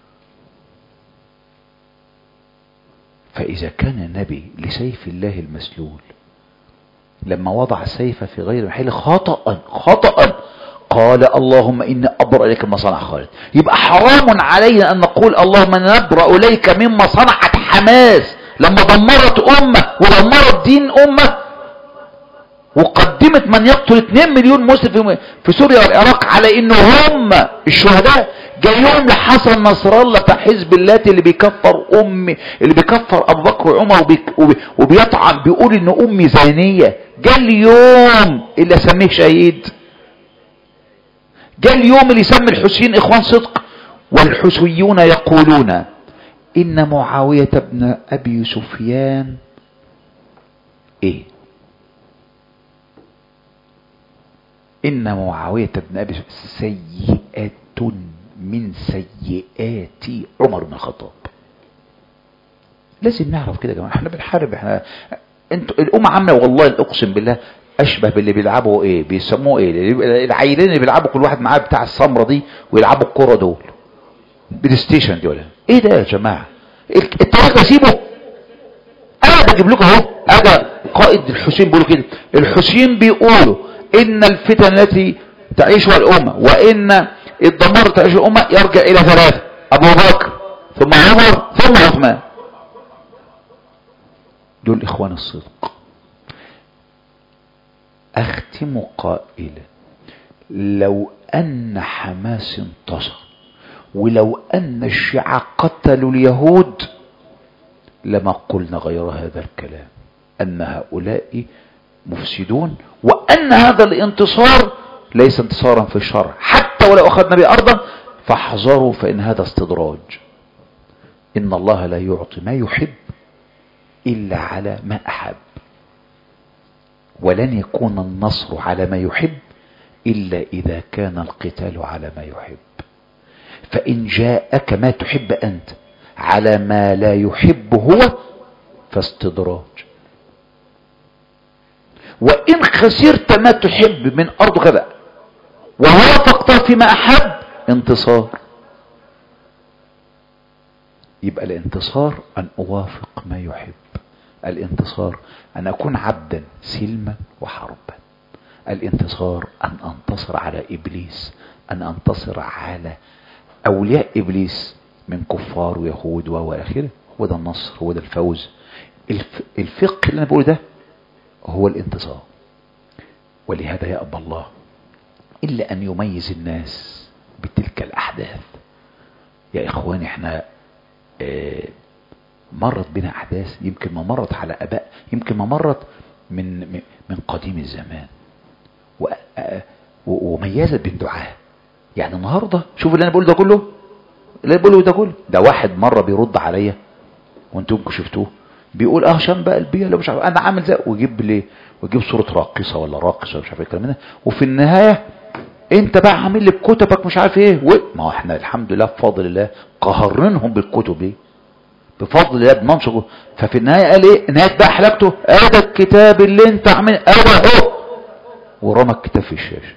فإذا كان النبي لسيف الله المسلول لما وضع السيف في غير محل خطأ خطأ قال اللهم إني أبرأ إليك مما صنع خالد يبقى حرام علينا أن نقول اللهم نبرأ إليك مما صنعت حماس لما دمرت أمة ودمرت دين أمة وقدمت من يقتل 2 مليون مسلم في- في سوريا والعراق على انه هم الشهداء جايهم لحسن نصر الله بتاع حزب الله اللي بيكفر امي اللي بيكفر ابو بكر وعمر وبيك- وبي- وبيطعن بيقول ان امي زانيه جاء اليوم اللي اسميه شهيد جاء اليوم اللي يسمي الحسين اخوان صدق والحسيون يقولون ان معاويه بن ابي سفيان ايه إن معاوية بن أبي سفيان سيئة من سيئات عمر بن الخطاب لازم نعرف كده يا جماعة احنا بنحارب احنا انتوا الأمة عاملة والله أقسم بالله أشبه باللي بيلعبوا إيه بيسموه إيه العيلين اللي بيلعبوا كل واحد معاه بتاع السمرة دي ويلعبوا الكرة دول بلاي ستيشن دي ولا إيه ده يا جماعة الطريق ده سيبه انا بجيب لكم اهو هذا قائد الحسين بيقولوا كده الحسين بيقولوا ان الفتن التي تعيشها الامه وان الدمار تعيش الامه يرجع الى ثلاثه ابو بكر ثم عمر ثم عثمان دول اخوان الصدق اختم قائلا لو ان حماس انتصر ولو ان الشيعة قتلوا اليهود لما قلنا غير هذا الكلام أن هؤلاء مفسدون وأن هذا الانتصار ليس انتصارا في الشرع حتى ولو أخذنا بأرضا فاحذروا فإن هذا استدراج إن الله لا يعطي ما يحب إلا على ما أحب ولن يكون النصر على ما يحب إلا إذا كان القتال على ما يحب فإن جاءك ما تحب أنت على ما لا يحب هو فاستدراج وإن خسرت ما تحب من أرض كذا ووافقت فيما أحب انتصار يبقى الانتصار أن أوافق ما يحب الانتصار أن أكون عبدا سلما وحربا الانتصار أن أنتصر على إبليس أن أنتصر على أولياء إبليس من كفار ويهود وآخره وده النصر وده الفوز الف... الفقه اللي أنا بقوله ده هو الانتصار ولهذا يأبى الله إلا أن يميز الناس بتلك الأحداث يا إخواني احنا اه مرت بنا أحداث يمكن ما مرت على أباء يمكن ما مرت من من قديم الزمان و... وميزت بين دعاه يعني النهاردة شوف اللي أنا بقوله ده كله اللي بقوله ده كله ده واحد مرة بيرد عليا وانتم شفتوه بيقول اه عشان بقى البيئة لو مش عارف انا عامل زي ويجيب لي ويجيب صورة راقصة ولا راقصة مش عارف ايه الكلام ده وفي النهاية انت بقى عامل لي بكتبك مش عارف ايه و... ما هو احنا الحمد لله بفضل الله قهرنهم بالكتب دي بفضل الله بننشر ففي النهاية قال ايه نهاية بقى حلقته هذا الكتاب اللي انت عامل هذا هو ورمى الكتاب في الشاشة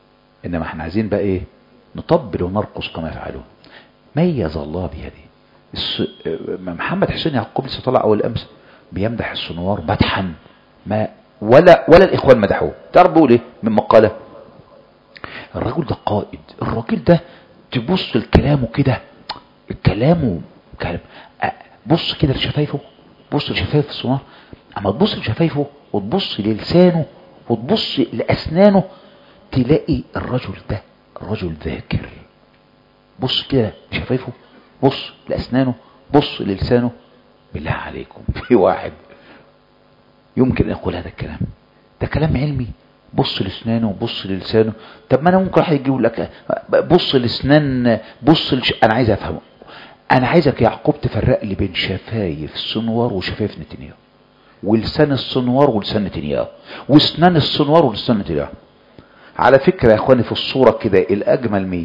انما احنا عايزين بقى ايه نطبل ونرقص كما يفعلون ميز الله بيده الس... محمد حسين يعقوب لسه طلع اول امس بيمدح السنوار مدحا ما ولا ولا الاخوان مدحوه تعرف بيقول ايه من مقاله الرجل ده قائد الراجل ده تبص لكلامه كده كلامه كلام أ- بص كده لشفايفه بص لشفايف السنوار اما تبص لشفايفه وتبص للسانه وتبص لاسنانه تلاقي الرجل ده رجل ذاكر بص كده لشفايفه بص لاسنانه بص للسانه بالله عليكم في واحد يمكن ان يقول هذا الكلام ده كلام علمي بص لاسنانه وبص للسانه طب ما انا ممكن واحد يجي يقول لك بص لاسنان بص لش... انا عايز افهمه انا عايزك يا يعقوب تفرق لي بين شفايف السنوار وشفايف نتنياهو ولسان السنوار ولسان نتنياهو واسنان السنوار ولسان نتنياهو على فكرة يا اخواني في الصورة كده الاجمل مين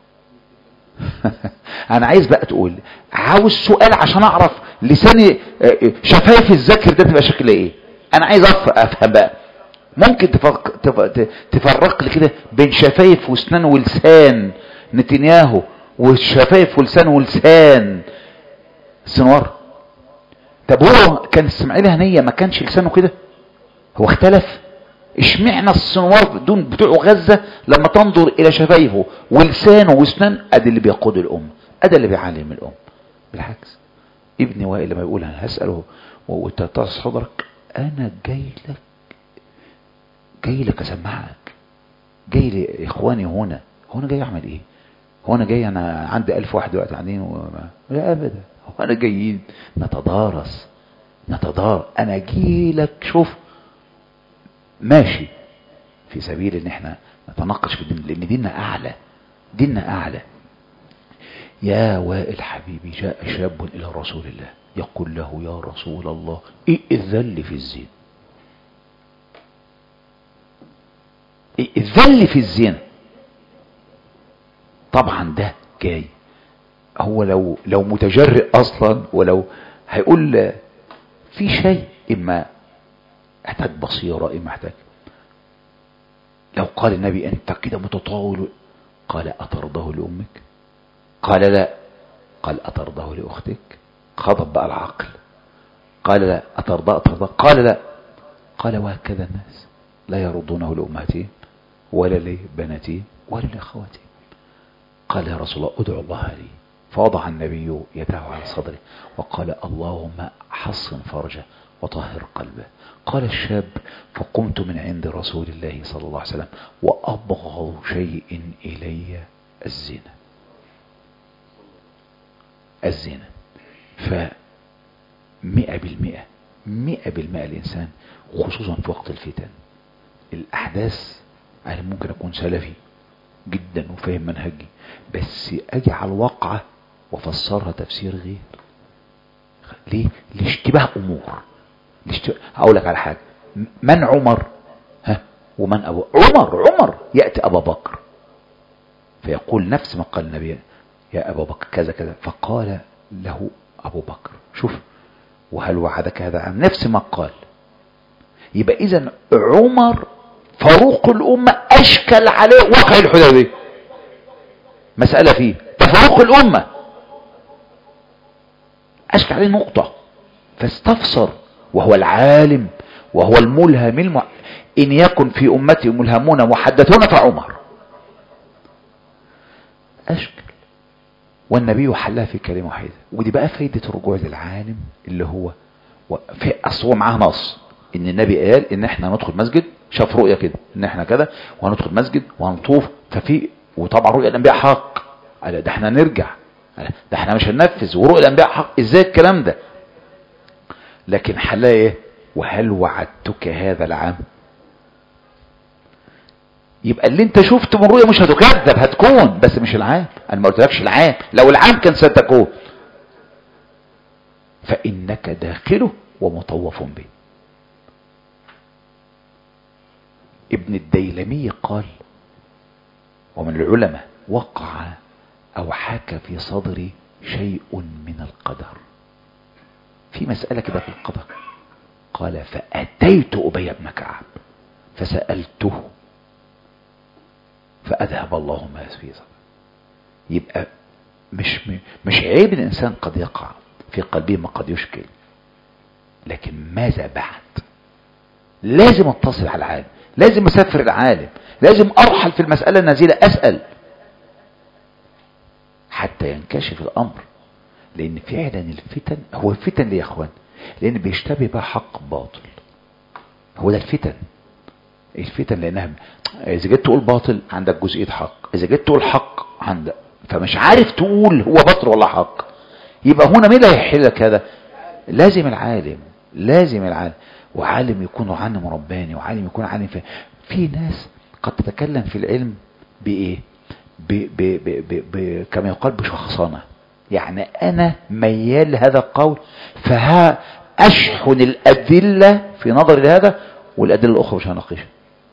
انا عايز بقى تقول عاوز سؤال عشان اعرف لساني آه، آه، شفايف الذاكر ده تبقى شكلها ايه انا عايز أف- افهم بقى ممكن تفرق, تف- ت- تفرق لي كده بين شفايف واسنان ولسان نتنياهو وشفايف ولسان ولسان سنوار طب هو كان اسماعيل هنية ما كانش لسانه كده هو اختلف اشمعنى السنوار دون بتوع غزة لما تنظر الى شفايفه ولسانه واسنان ادي اللي بيقود الام ادي اللي بيعلم الام بالعكس ابني وائل لما يقول انا هسأله وتتص صدرك انا جاي لك جاي لك اسمعك جاي لي اخواني هنا هو انا جاي اعمل ايه هو انا جاي انا عندي الف واحد دلوقتي قاعدين وما... لا ابدا هو انا جايين نتدارس نتدارس انا اجي لك شوف ماشي في سبيل ان احنا نتناقش في الدين لان ديننا اعلى ديننا اعلى يا وائل حبيبي جاء شاب الى رسول الله يقول له يا رسول الله ائذن لي في الزين ائذن لي في الزنا طبعا ده جاي هو لو لو متجرئ اصلا ولو هيقول في شيء اما احتاج بصيرة اما احتاج لو قال النبي انت كده متطاول قال اترضاه لامك قال لا قال اترضاه لاختك غضب بقى العقل قال لا اترضاه اترضاه قال لا قال وهكذا الناس لا يرضونه لامهاتهم ولا لبناتهم ولا لاخواتهم قال يا رسول الله ادعو الله لي فوضع النبي يده على صدره وقال اللهم حصن فرجه وطهر قلبه قال الشاب فقمت من عند رسول الله صلى الله عليه وسلم وأبغض شيء إلي الزنا الزنا فمئة بالمئة مئة بالمئة الإنسان خصوصا في وقت الفتن الأحداث أنا ممكن أكون سلفي جدا وفاهم منهجي بس أجي على الواقعة وفسرها تفسير غير ليه؟ لاشتباه أمور لاشتباه هقول لك على حاجة من عمر ها ومن أبو عمر عمر يأتي أبا بكر فيقول نفس ما قال النبي يا أبا بكر كذا كذا فقال له أبو بكر شوف وهل وعدك هذا عام نفس ما قال يبقى إذا عمر فاروق الأمة أشكل عليه واقع الحديبية مسألة فيه تفاروق الأمة أشكل عليه نقطة فاستفسر وهو العالم وهو الملهم المع... إن يكن في أمتي ملهمون محدثون فعمر أشكل والنبي حلها في كلمة واحدة ودي بقى فايدة الرجوع للعالم اللي هو و... في أصل هو معاه نص إن النبي قال إن إحنا ندخل مسجد شاف رؤية كده إن إحنا كده وهندخل مسجد وهنطوف ففي وطبعا رؤية الأنبياء حق قال ده إحنا نرجع قال ده إحنا مش هننفذ ورؤية الأنبياء حق إزاي الكلام ده لكن حلها إيه وهل وعدتك هذا العام يبقى اللي انت شفته من رؤية مش هتكذب هتكون بس مش العام انا ما قلتلكش العام لو العام كان ستكون فانك داخله ومطوف به ابن الديلمي قال ومن العلماء وقع او حاك في صدري شيء من القدر في مسألة كده في القدر قال فأتيت أبي بن كعب فسألته فأذهب الله ما في صدره يبقى مش مش عيب الإنسان قد يقع في قلبه ما قد يشكل لكن ماذا بعد لازم اتصل على العالم لازم اسافر العالم لازم ارحل في المسألة النازلة اسأل حتى ينكشف الامر لان فعلا الفتن هو الفتن ليه يا اخوان لان بيشتبه بقى حق باطل هو ده الفتن الفتن لانها اذا جيت تقول باطل عندك جزئية حق اذا جيت تقول حق عندك فمش عارف تقول هو باطل ولا حق يبقى هنا مين اللي هيحل لك هذا لازم العالم لازم العالم وعالم يكون عالم رباني وعالم يكون عالم في في ناس قد تتكلم في العلم بايه ب ب ب ب ب كما يقال بشخصنه يعني انا ميال لهذا القول فها اشحن الادله في نظري لهذا والادله الاخرى مش هناقشها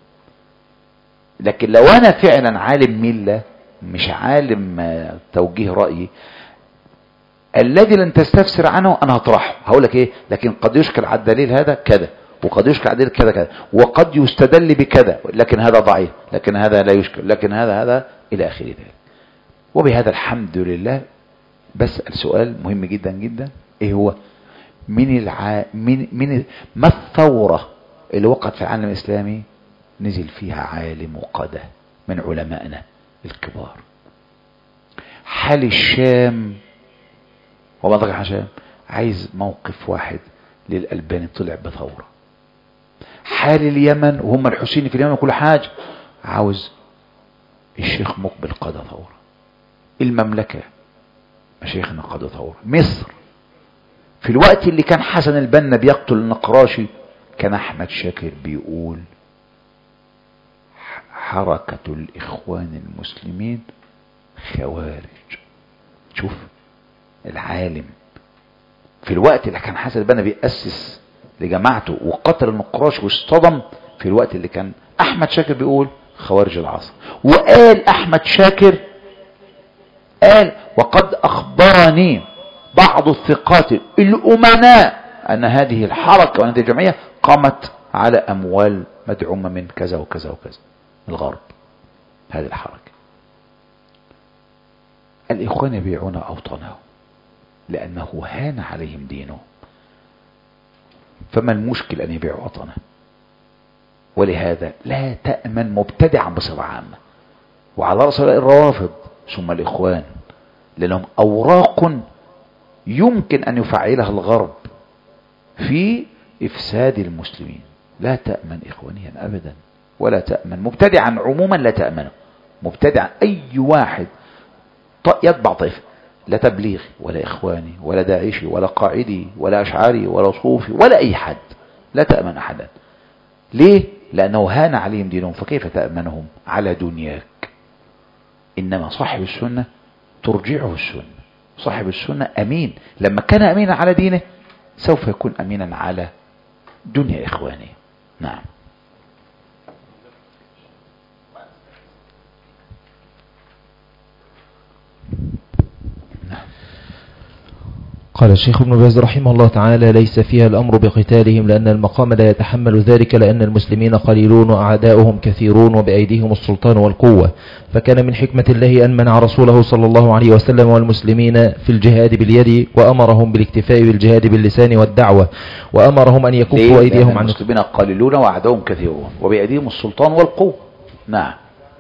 لكن لو انا فعلا عالم مله مش عالم آه، توجيه رايي الذي لن تستفسر عنه انا هطرحه هقول لك ايه لكن قد يشكل على الدليل هذا كذا وقد يشكل على الدليل كذا كذا وقد يستدل بكذا لكن هذا ضعيف لكن هذا لا يشكل لكن هذا هذا الى اخر ذلك وبهذا الحمد لله بسأل سؤال مهم جدا جدا ايه هو من الع... من من ما الثورة اللي وقعت في العالم الاسلامي نزل فيها عالم وقادة من علمائنا الكبار حال الشام وما ذكر عن الشام عايز موقف واحد للألباني طلع بثورة حال اليمن وهم الحسيني في اليمن كل حاجة عاوز الشيخ مقبل قاد ثورة المملكة مشايخنا قاد ثورة مصر في الوقت اللي كان حسن البنا بيقتل النقراشي كان احمد شاكر بيقول ح- حركة الاخوان المسلمين خوارج شوف العالم في الوقت اللي كان حسن البنا بيأسس لجماعته وقتل النقراش واصطدم في الوقت اللي كان احمد شاكر بيقول خوارج العصر وقال احمد شاكر قال وقد اخبرني بعض الثقات الامناء ان هذه الحركة وان هذه الجمعية قامت على اموال مدعومة من كذا وكذا وكذا الغرب هذه الحركة الاخوان يبيعون اوطانهم لانه هان عليهم دينهم فما المشكل ان يبيعوا وطنه ولهذا لا تأمن مبتدعا بصفة عامة وعلى رأس هؤلاء الروافض ثم الإخوان لأنهم أوراق يمكن أن يفعلها الغرب في إفساد المسلمين لا تأمن إخوانيا أبدا ولا تأمن مبتدعا عموما لا تأمنه مبتدعا أي واحد ط- يتبع طائفة لا تبليغي ولا إخواني ولا داعشي ولا قاعدي ولا أشعري ولا صوفي ولا أي حد لا تأمن أحدا ليه؟ لأنه هان عليهم دينهم فكيف تأمنهم على دنياك إنما صاحب السنة ترجعه السنة صاحب السنة أمين لما كان أمينا على دينه سوف يكون أمينا على دنيا إخوانه نعم قال الشيخ ابن باز رحمه الله تعالى ليس فيها الأمر بقتالهم لأن المقام لا يتحمل ذلك لأن المسلمين قليلون وأعداؤهم كثيرون وبأيديهم السلطان والقوة فكان من حكمة الله أن منع رسوله صلى الله عليه وسلم والمسلمين في الجهاد باليد وأمرهم بالاكتفاء بالجهاد باللسان والدعوة وأمرهم أن ليه؟ يكفوا لأن أيديهم عن المسلمين قليلون وأعداؤهم كثيرون وبأيديهم السلطان والقوة نعم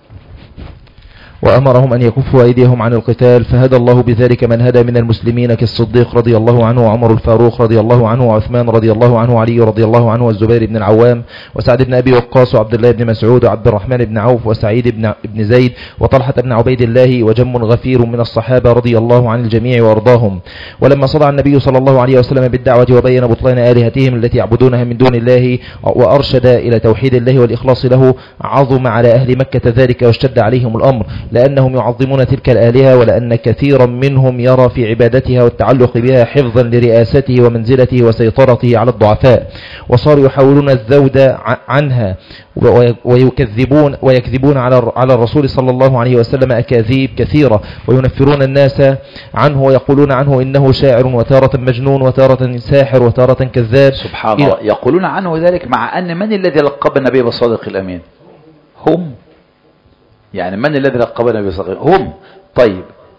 وأمرهم أن يكفوا أيديهم عن القتال فهدى الله بذلك من هدى من المسلمين كالصديق رضي الله عنه وعمر الفاروق رضي الله عنه وعثمان رضي الله عنه وعلي رضي الله عنه والزبير بن العوام وسعد بن أبي وقاص وعبد الله بن مسعود وعبد الرحمن بن عوف وسعيد بن بن زيد وطلحة بن عبيد الله وجم غفير من الصحابة رضي الله عن الجميع وأرضاهم ولما صدع النبي صلى الله عليه وسلم بالدعوة وبين بطلان آلهتهم التي يعبدونها من دون الله وأرشد إلى توحيد الله والإخلاص له عظم على أهل مكة ذلك واشتد عليهم الأمر لأنهم يعظمون تلك الآلهة ولأن كثيرا منهم يرى في عبادتها والتعلق بها حفظا لرئاسته ومنزلته وسيطرته على الضعفاء وصاروا يحاولون الذود ع- عنها وي- ويكذبون ويكذبون على على الرسول صلى الله عليه وسلم أكاذيب كثيرة وينفرون الناس عنه ويقولون عنه إنه شاعر وتارة مجنون وتارة ساحر وتارة كذاب سبحان إلى- الله يقولون عنه ذلك مع أن من الذي لقب النبي بالصادق الأمين هم يعني من الذي لقب النبي بالصادق هم طيب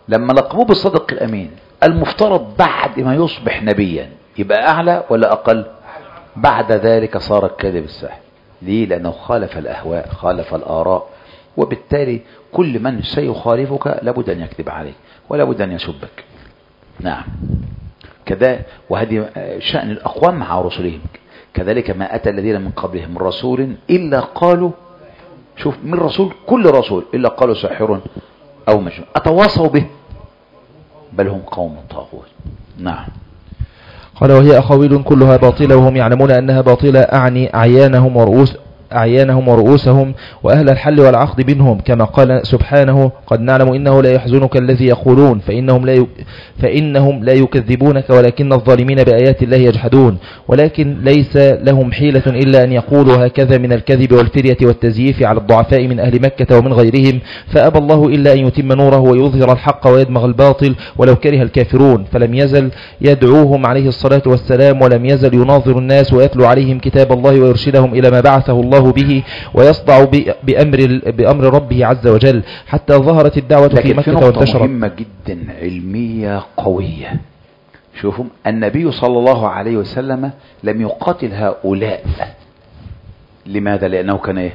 لما لقبوه بالصدق الأمين المفترض بعد ما يصبح نبيا يبقى أعلى ولا أقل بعد ذلك صار الكذب الساحر ليه لأنه خالف الأهواء خالف الآراء وبالتالي كل من سيخالفك لابد أن يكذب عليك ولابد أن يسبك نعم كذا وهذه شأن الأقوام مع رسلهم كذلك ما أتى الذين من قبلهم من رسول إلا قالوا شوف من رسول كل رسول إلا قالوا ساحر أو مجنون أتواصوا به بل هم قوم طاغون نعم قال وهي أقاويل كلها باطلة وهم يعلمون أنها باطلة أعني أعيانهم ورؤوس أعيانهم ورؤوسهم وأهل الحل والعقد منهم كما قال سبحانه قد نعلم إنه لا يحزنك الذي يقولون فإنهم لا, ي... فإنهم لا يكذبونك ولكن الظالمين بآيات الله يجحدون ولكن ليس لهم حيلة إلا أن يقولوا هكذا من الكذب والفرية والتزييف على الضعفاء من أهل مكة ومن غيرهم فأبى الله إلا أن يتم نوره ويظهر الحق ويدمغ الباطل ولو كره الكافرون فلم يزل يدعوهم عليه الصلاة والسلام ولم يزل يناظر الناس ويتلو عليهم كتاب الله ويرشدهم إلى ما بعثه الله به ويصدع ب- بأمر, بأمر ربه عز وجل حتى ظهرت الدعوة في لكن في مكة نقطة وانتشرت مهمة جدا علمية قوية شوفوا النبي صلى الله عليه وسلم لم يقاتل هؤلاء لماذا لأنه كان إيه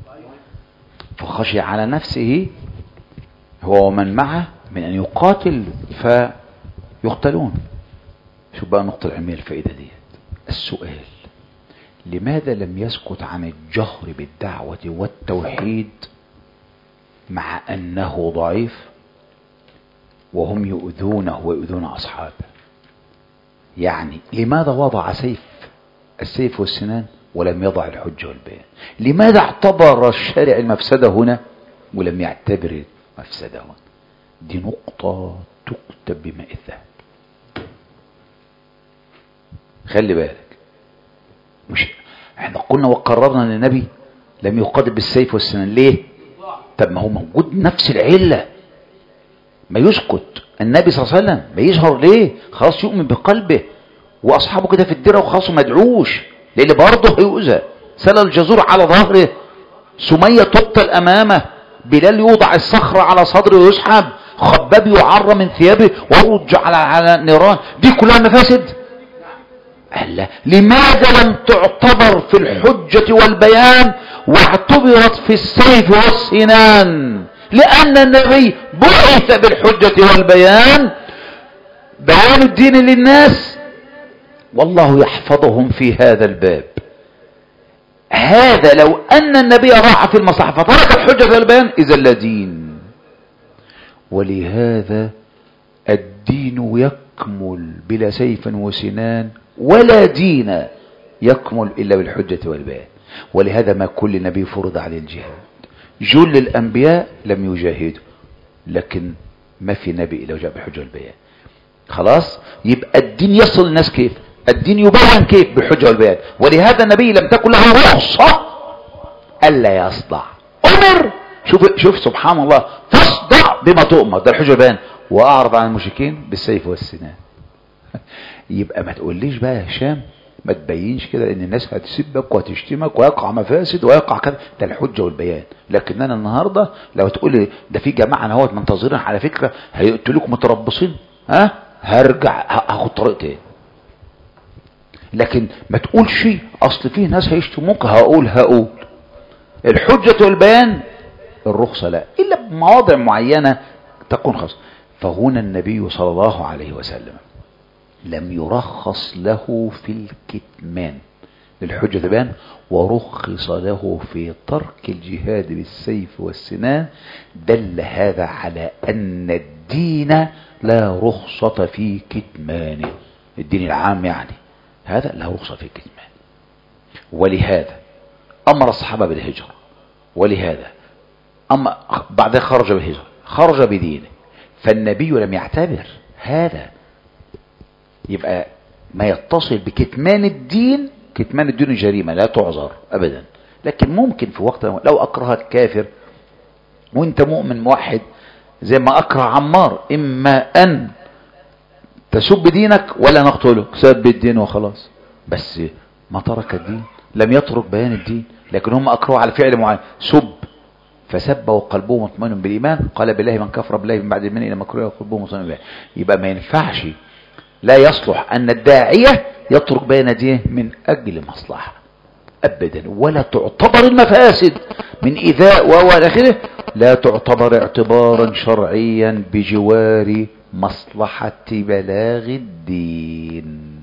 فخشي على نفسه هو ومن معه من أن يقاتل فيقتلون شوف بقى النقطة العلمية الفائدة دي السؤال لماذا لم يسكت عن الجهر بالدعوة والتوحيد مع أنه ضعيف وهم يؤذونه ويؤذون أصحابه يعني لماذا وضع سيف السيف والسنان ولم يضع الحجة والبيان لماذا اعتبر الشارع المفسدة هنا ولم يعتبر المفسدة هنا دي نقطة تكتب بماء الذهب خلي بالك مش احنا قلنا وقررنا ان النبي لم يقاتل بالسيف والسنان ليه طب ما هو موجود نفس العله ما يسكت النبي صلى الله عليه وسلم ما يظهر ليه خلاص يؤمن بقلبه واصحابه كده في الدره وخلاص ما يدعوش لان برضه هيؤذى سال الجزور على ظهره سميه تقتل امامه بلال يوضع الصخره على صدره ويسحب خباب يعر من ثيابه ويرجع على على النيران دي كلها مفاسد ألا لماذا لم تعتبر في الحجة والبيان واعتبرت في السيف والسنان لأن النبي بعث بالحجة والبيان بيان الدين للناس والله يحفظهم في هذا الباب هذا لو أن النبي راح في المصحف فترك الحجة والبيان إذا لا دين ولهذا الدين يكمل بلا سيف وسنان ولا دين يكمل إلا بالحجة والبيان ولهذا ما كل نبي فرض عليه الجهاد جل الأنبياء لم يجاهدوا لكن ما في نبي إلا وجاء بالحجة والبيان خلاص يبقى الدين يصل للناس كيف الدين يبين كيف بالحجة والبيان ولهذا النبي لم تكن له رخصة ألا يصدع أمر شوف شوف سبحان الله فاصدع بما تؤمر ده الحجة والبيان وأعرض عن المشركين بالسيف والسنان يبقى ما تقوليش بقى يا هشام ما تبينش كده ان الناس هتسبك وهتشتمك ويقع مفاسد ويقع كذا ده الحجه والبيان لكن انا النهارده لو تقول لي ده في جماعه اهوت منتظرين على فكره هيقتلوك متربصين ها هرجع هاخد طريق تاني لكن ما تقولش اصل في ناس هيشتموك هقول هقول الحجه والبيان الرخصه لا الا بمواضع معينه تكون خاصه فهنا النبي صلى الله عليه وسلم لم يرخص له في الكتمان للحجة بان ورخص له في ترك الجهاد بالسيف والسنان دل هذا على أن الدين لا رخصة في كتمانه الدين العام يعني هذا لا رخصة في كتمان ولهذا أمر الصحابة بالهجرة ولهذا أما بعد خرج بالهجرة خرج بدينه فالنبي لم يعتبر هذا يبقى ما يتصل بكتمان الدين كتمان الدين جريمة لا تعذر أبدا لكن ممكن في وقت لو أكرهك كافر وانت مؤمن موحد زي ما أكره عمار إما أن تسب دينك ولا نقتلك سب الدين وخلاص بس ما ترك الدين لم يترك بيان الدين لكن هم أكرهوا على فعل معين سب فسب وقلبه مطمئن بالإيمان قال بالله من كفر بالله من بعد المن إلى مكروه وقلبه مطمئن بالله يبقى ما ينفعش لا يصلح أن الداعية يترك بين يديه من أجل مصلحة أبدا ولا تعتبر المفاسد من إيذاء وهو إلى آخره لا تعتبر اعتبارا شرعيا بجوار مصلحة بلاغ الدين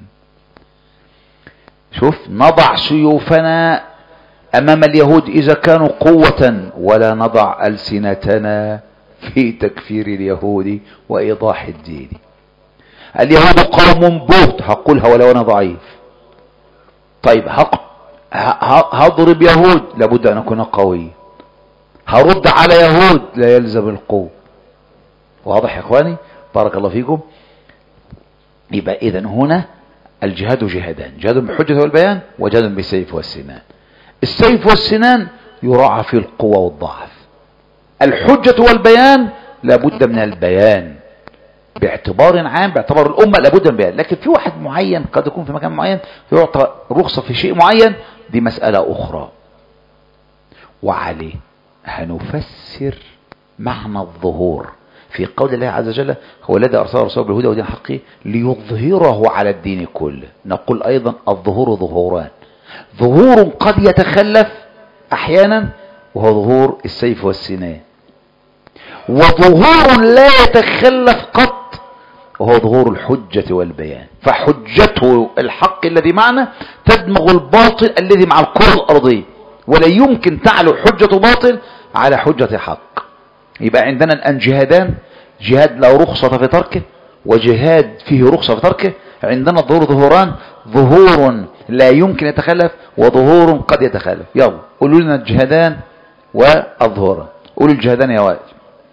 شوف نضع سيوفنا أمام اليهود إذا كانوا قوة ولا نضع ألسنتنا في تكفير اليهود وإيضاح الدين اليهود قوم بهت هقولها ولو أنا ضعيف طيب هق... ه... ه... هضرب يهود لابد أن أكون قوي هرد على يهود لا يلزم القوة واضح يا إخواني بارك الله فيكم يبقى إذا هنا الجهاد جهادان جهاد بالحجة والبيان وجهاد بالسيف والسنان السيف والسنان يراعى في القوة والضعف الحجة والبيان لابد من البيان باعتبار عام باعتبار الأمة لابد من البيان لكن في واحد معين قد يكون في مكان معين يعطى رخصة في شيء معين دي مسألة أخرى وعليه هنفسر معنى الظهور في قول الله عز وجل هو الذي أرسل رسوله بالهدى ودين الحق ليظهره على الدين كله نقول أيضا الظهور ظهوران ظهور قد يتخلف أحيانا وهو ظهور السيف والسنان وظهور لا يتخلف قط وهو ظهور الحجة والبيان فحجته الحق الذي معنا تدمغ الباطل الذي مع الكرة الأرضية ولا يمكن تعلو حجة باطل على حجة حق يبقى عندنا الآن جهادان جهاد له رخصة في تركه وجهاد فيه رخصة في تركه عندنا ظهور ظهوران ظهور لا يمكن يتخلف وظهور قد يتخلف يلا قولوا لنا الجهادان والظهوران قولوا الجهادان يا وائل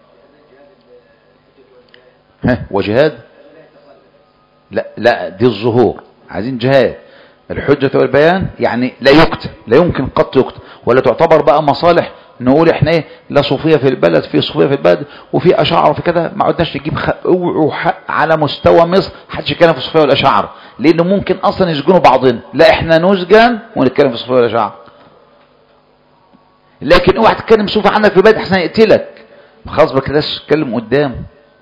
ها وجهاد لا لا دي الظهور عايزين جهاد الحجة والبيان يعني لا يكتب لا يمكن قط يكتب ولا تعتبر بقى مصالح نقول احنا ايه لا صوفيه في البلد في صوفيه في البلد وفي اشاعره وفي كده ما عدناش نجيب خ... اوعوا حق على مستوى مصر حدش يتكلم في الصوفيه والاشاعره لانه ممكن اصلا يسجنوا بعضنا لا احنا نسجن ونتكلم في الصوفيه والاشاعره لكن اوعى تتكلم صوفي عنك في البلد احسن يقتلك خلاص ما كداش تتكلم قدام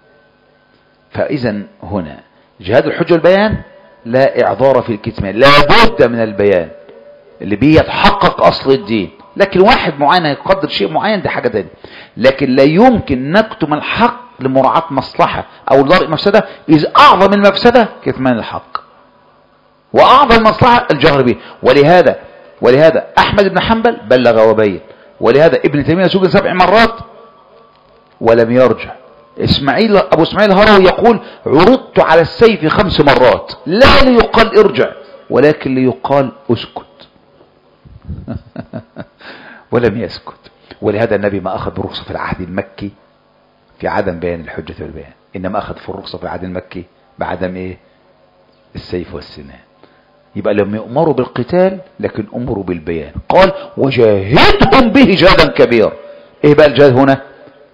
فاذا هنا جهاد الحجه والبيان لا اعذار في الكتمان لا بد من البيان اللي بيتحقق اصل الدين لكن واحد معين يقدر شيء معين دي حاجة تانية لكن لا يمكن نكتم الحق لمراعاة مصلحة او لدرء مفسدة اذ اعظم المفسدة كتمان الحق واعظم المصلحة الجهر به ولهذا ولهذا احمد بن حنبل بلغ وبين ولهذا ابن تيمية سجن سبع مرات ولم يرجع اسماعيل ابو اسماعيل الهروي يقول عرضت على السيف خمس مرات لا ليقال ارجع ولكن ليقال اسكت ولم يسكت ولهذا النبي ما أخذ برخصة في العهد المكي في عدم بيان الحجة والبيان إنما أخذ في الرخصة في العهد المكي بعدم إيه السيف والسنان يبقى لم يؤمروا بالقتال لكن أمروا بالبيان قال وجاهدهم به جهادا كبيرا إيه بقى الجهاد هنا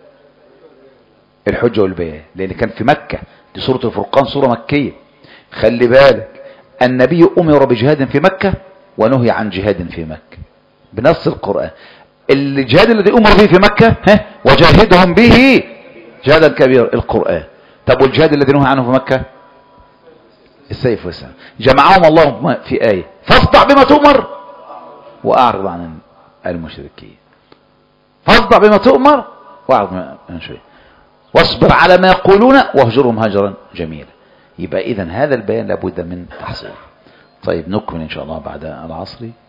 الحجة والبيان لأن كان في مكة دي سورة الفرقان سورة مكية خلي بالك النبي أمر بجهاد في مكة ونهي عن جهاد في مكة بنص القرآن الجهاد الذي أمر به في مكة ها وجاهدهم به جهادا كبيرا القرآن طب والجهاد الذي نهي عنه في مكة السيف والسلام جمعهم الله في آية فاصدع بما تؤمر وأعرض عن المشركين فاصدع بما تؤمر وأعرض عن المشركين واصبر على ما يقولون واهجرهم هجرا جميلا يبقى إذا هذا البيان لابد من تحصيل طيب نكمل إن شاء الله بعد العصر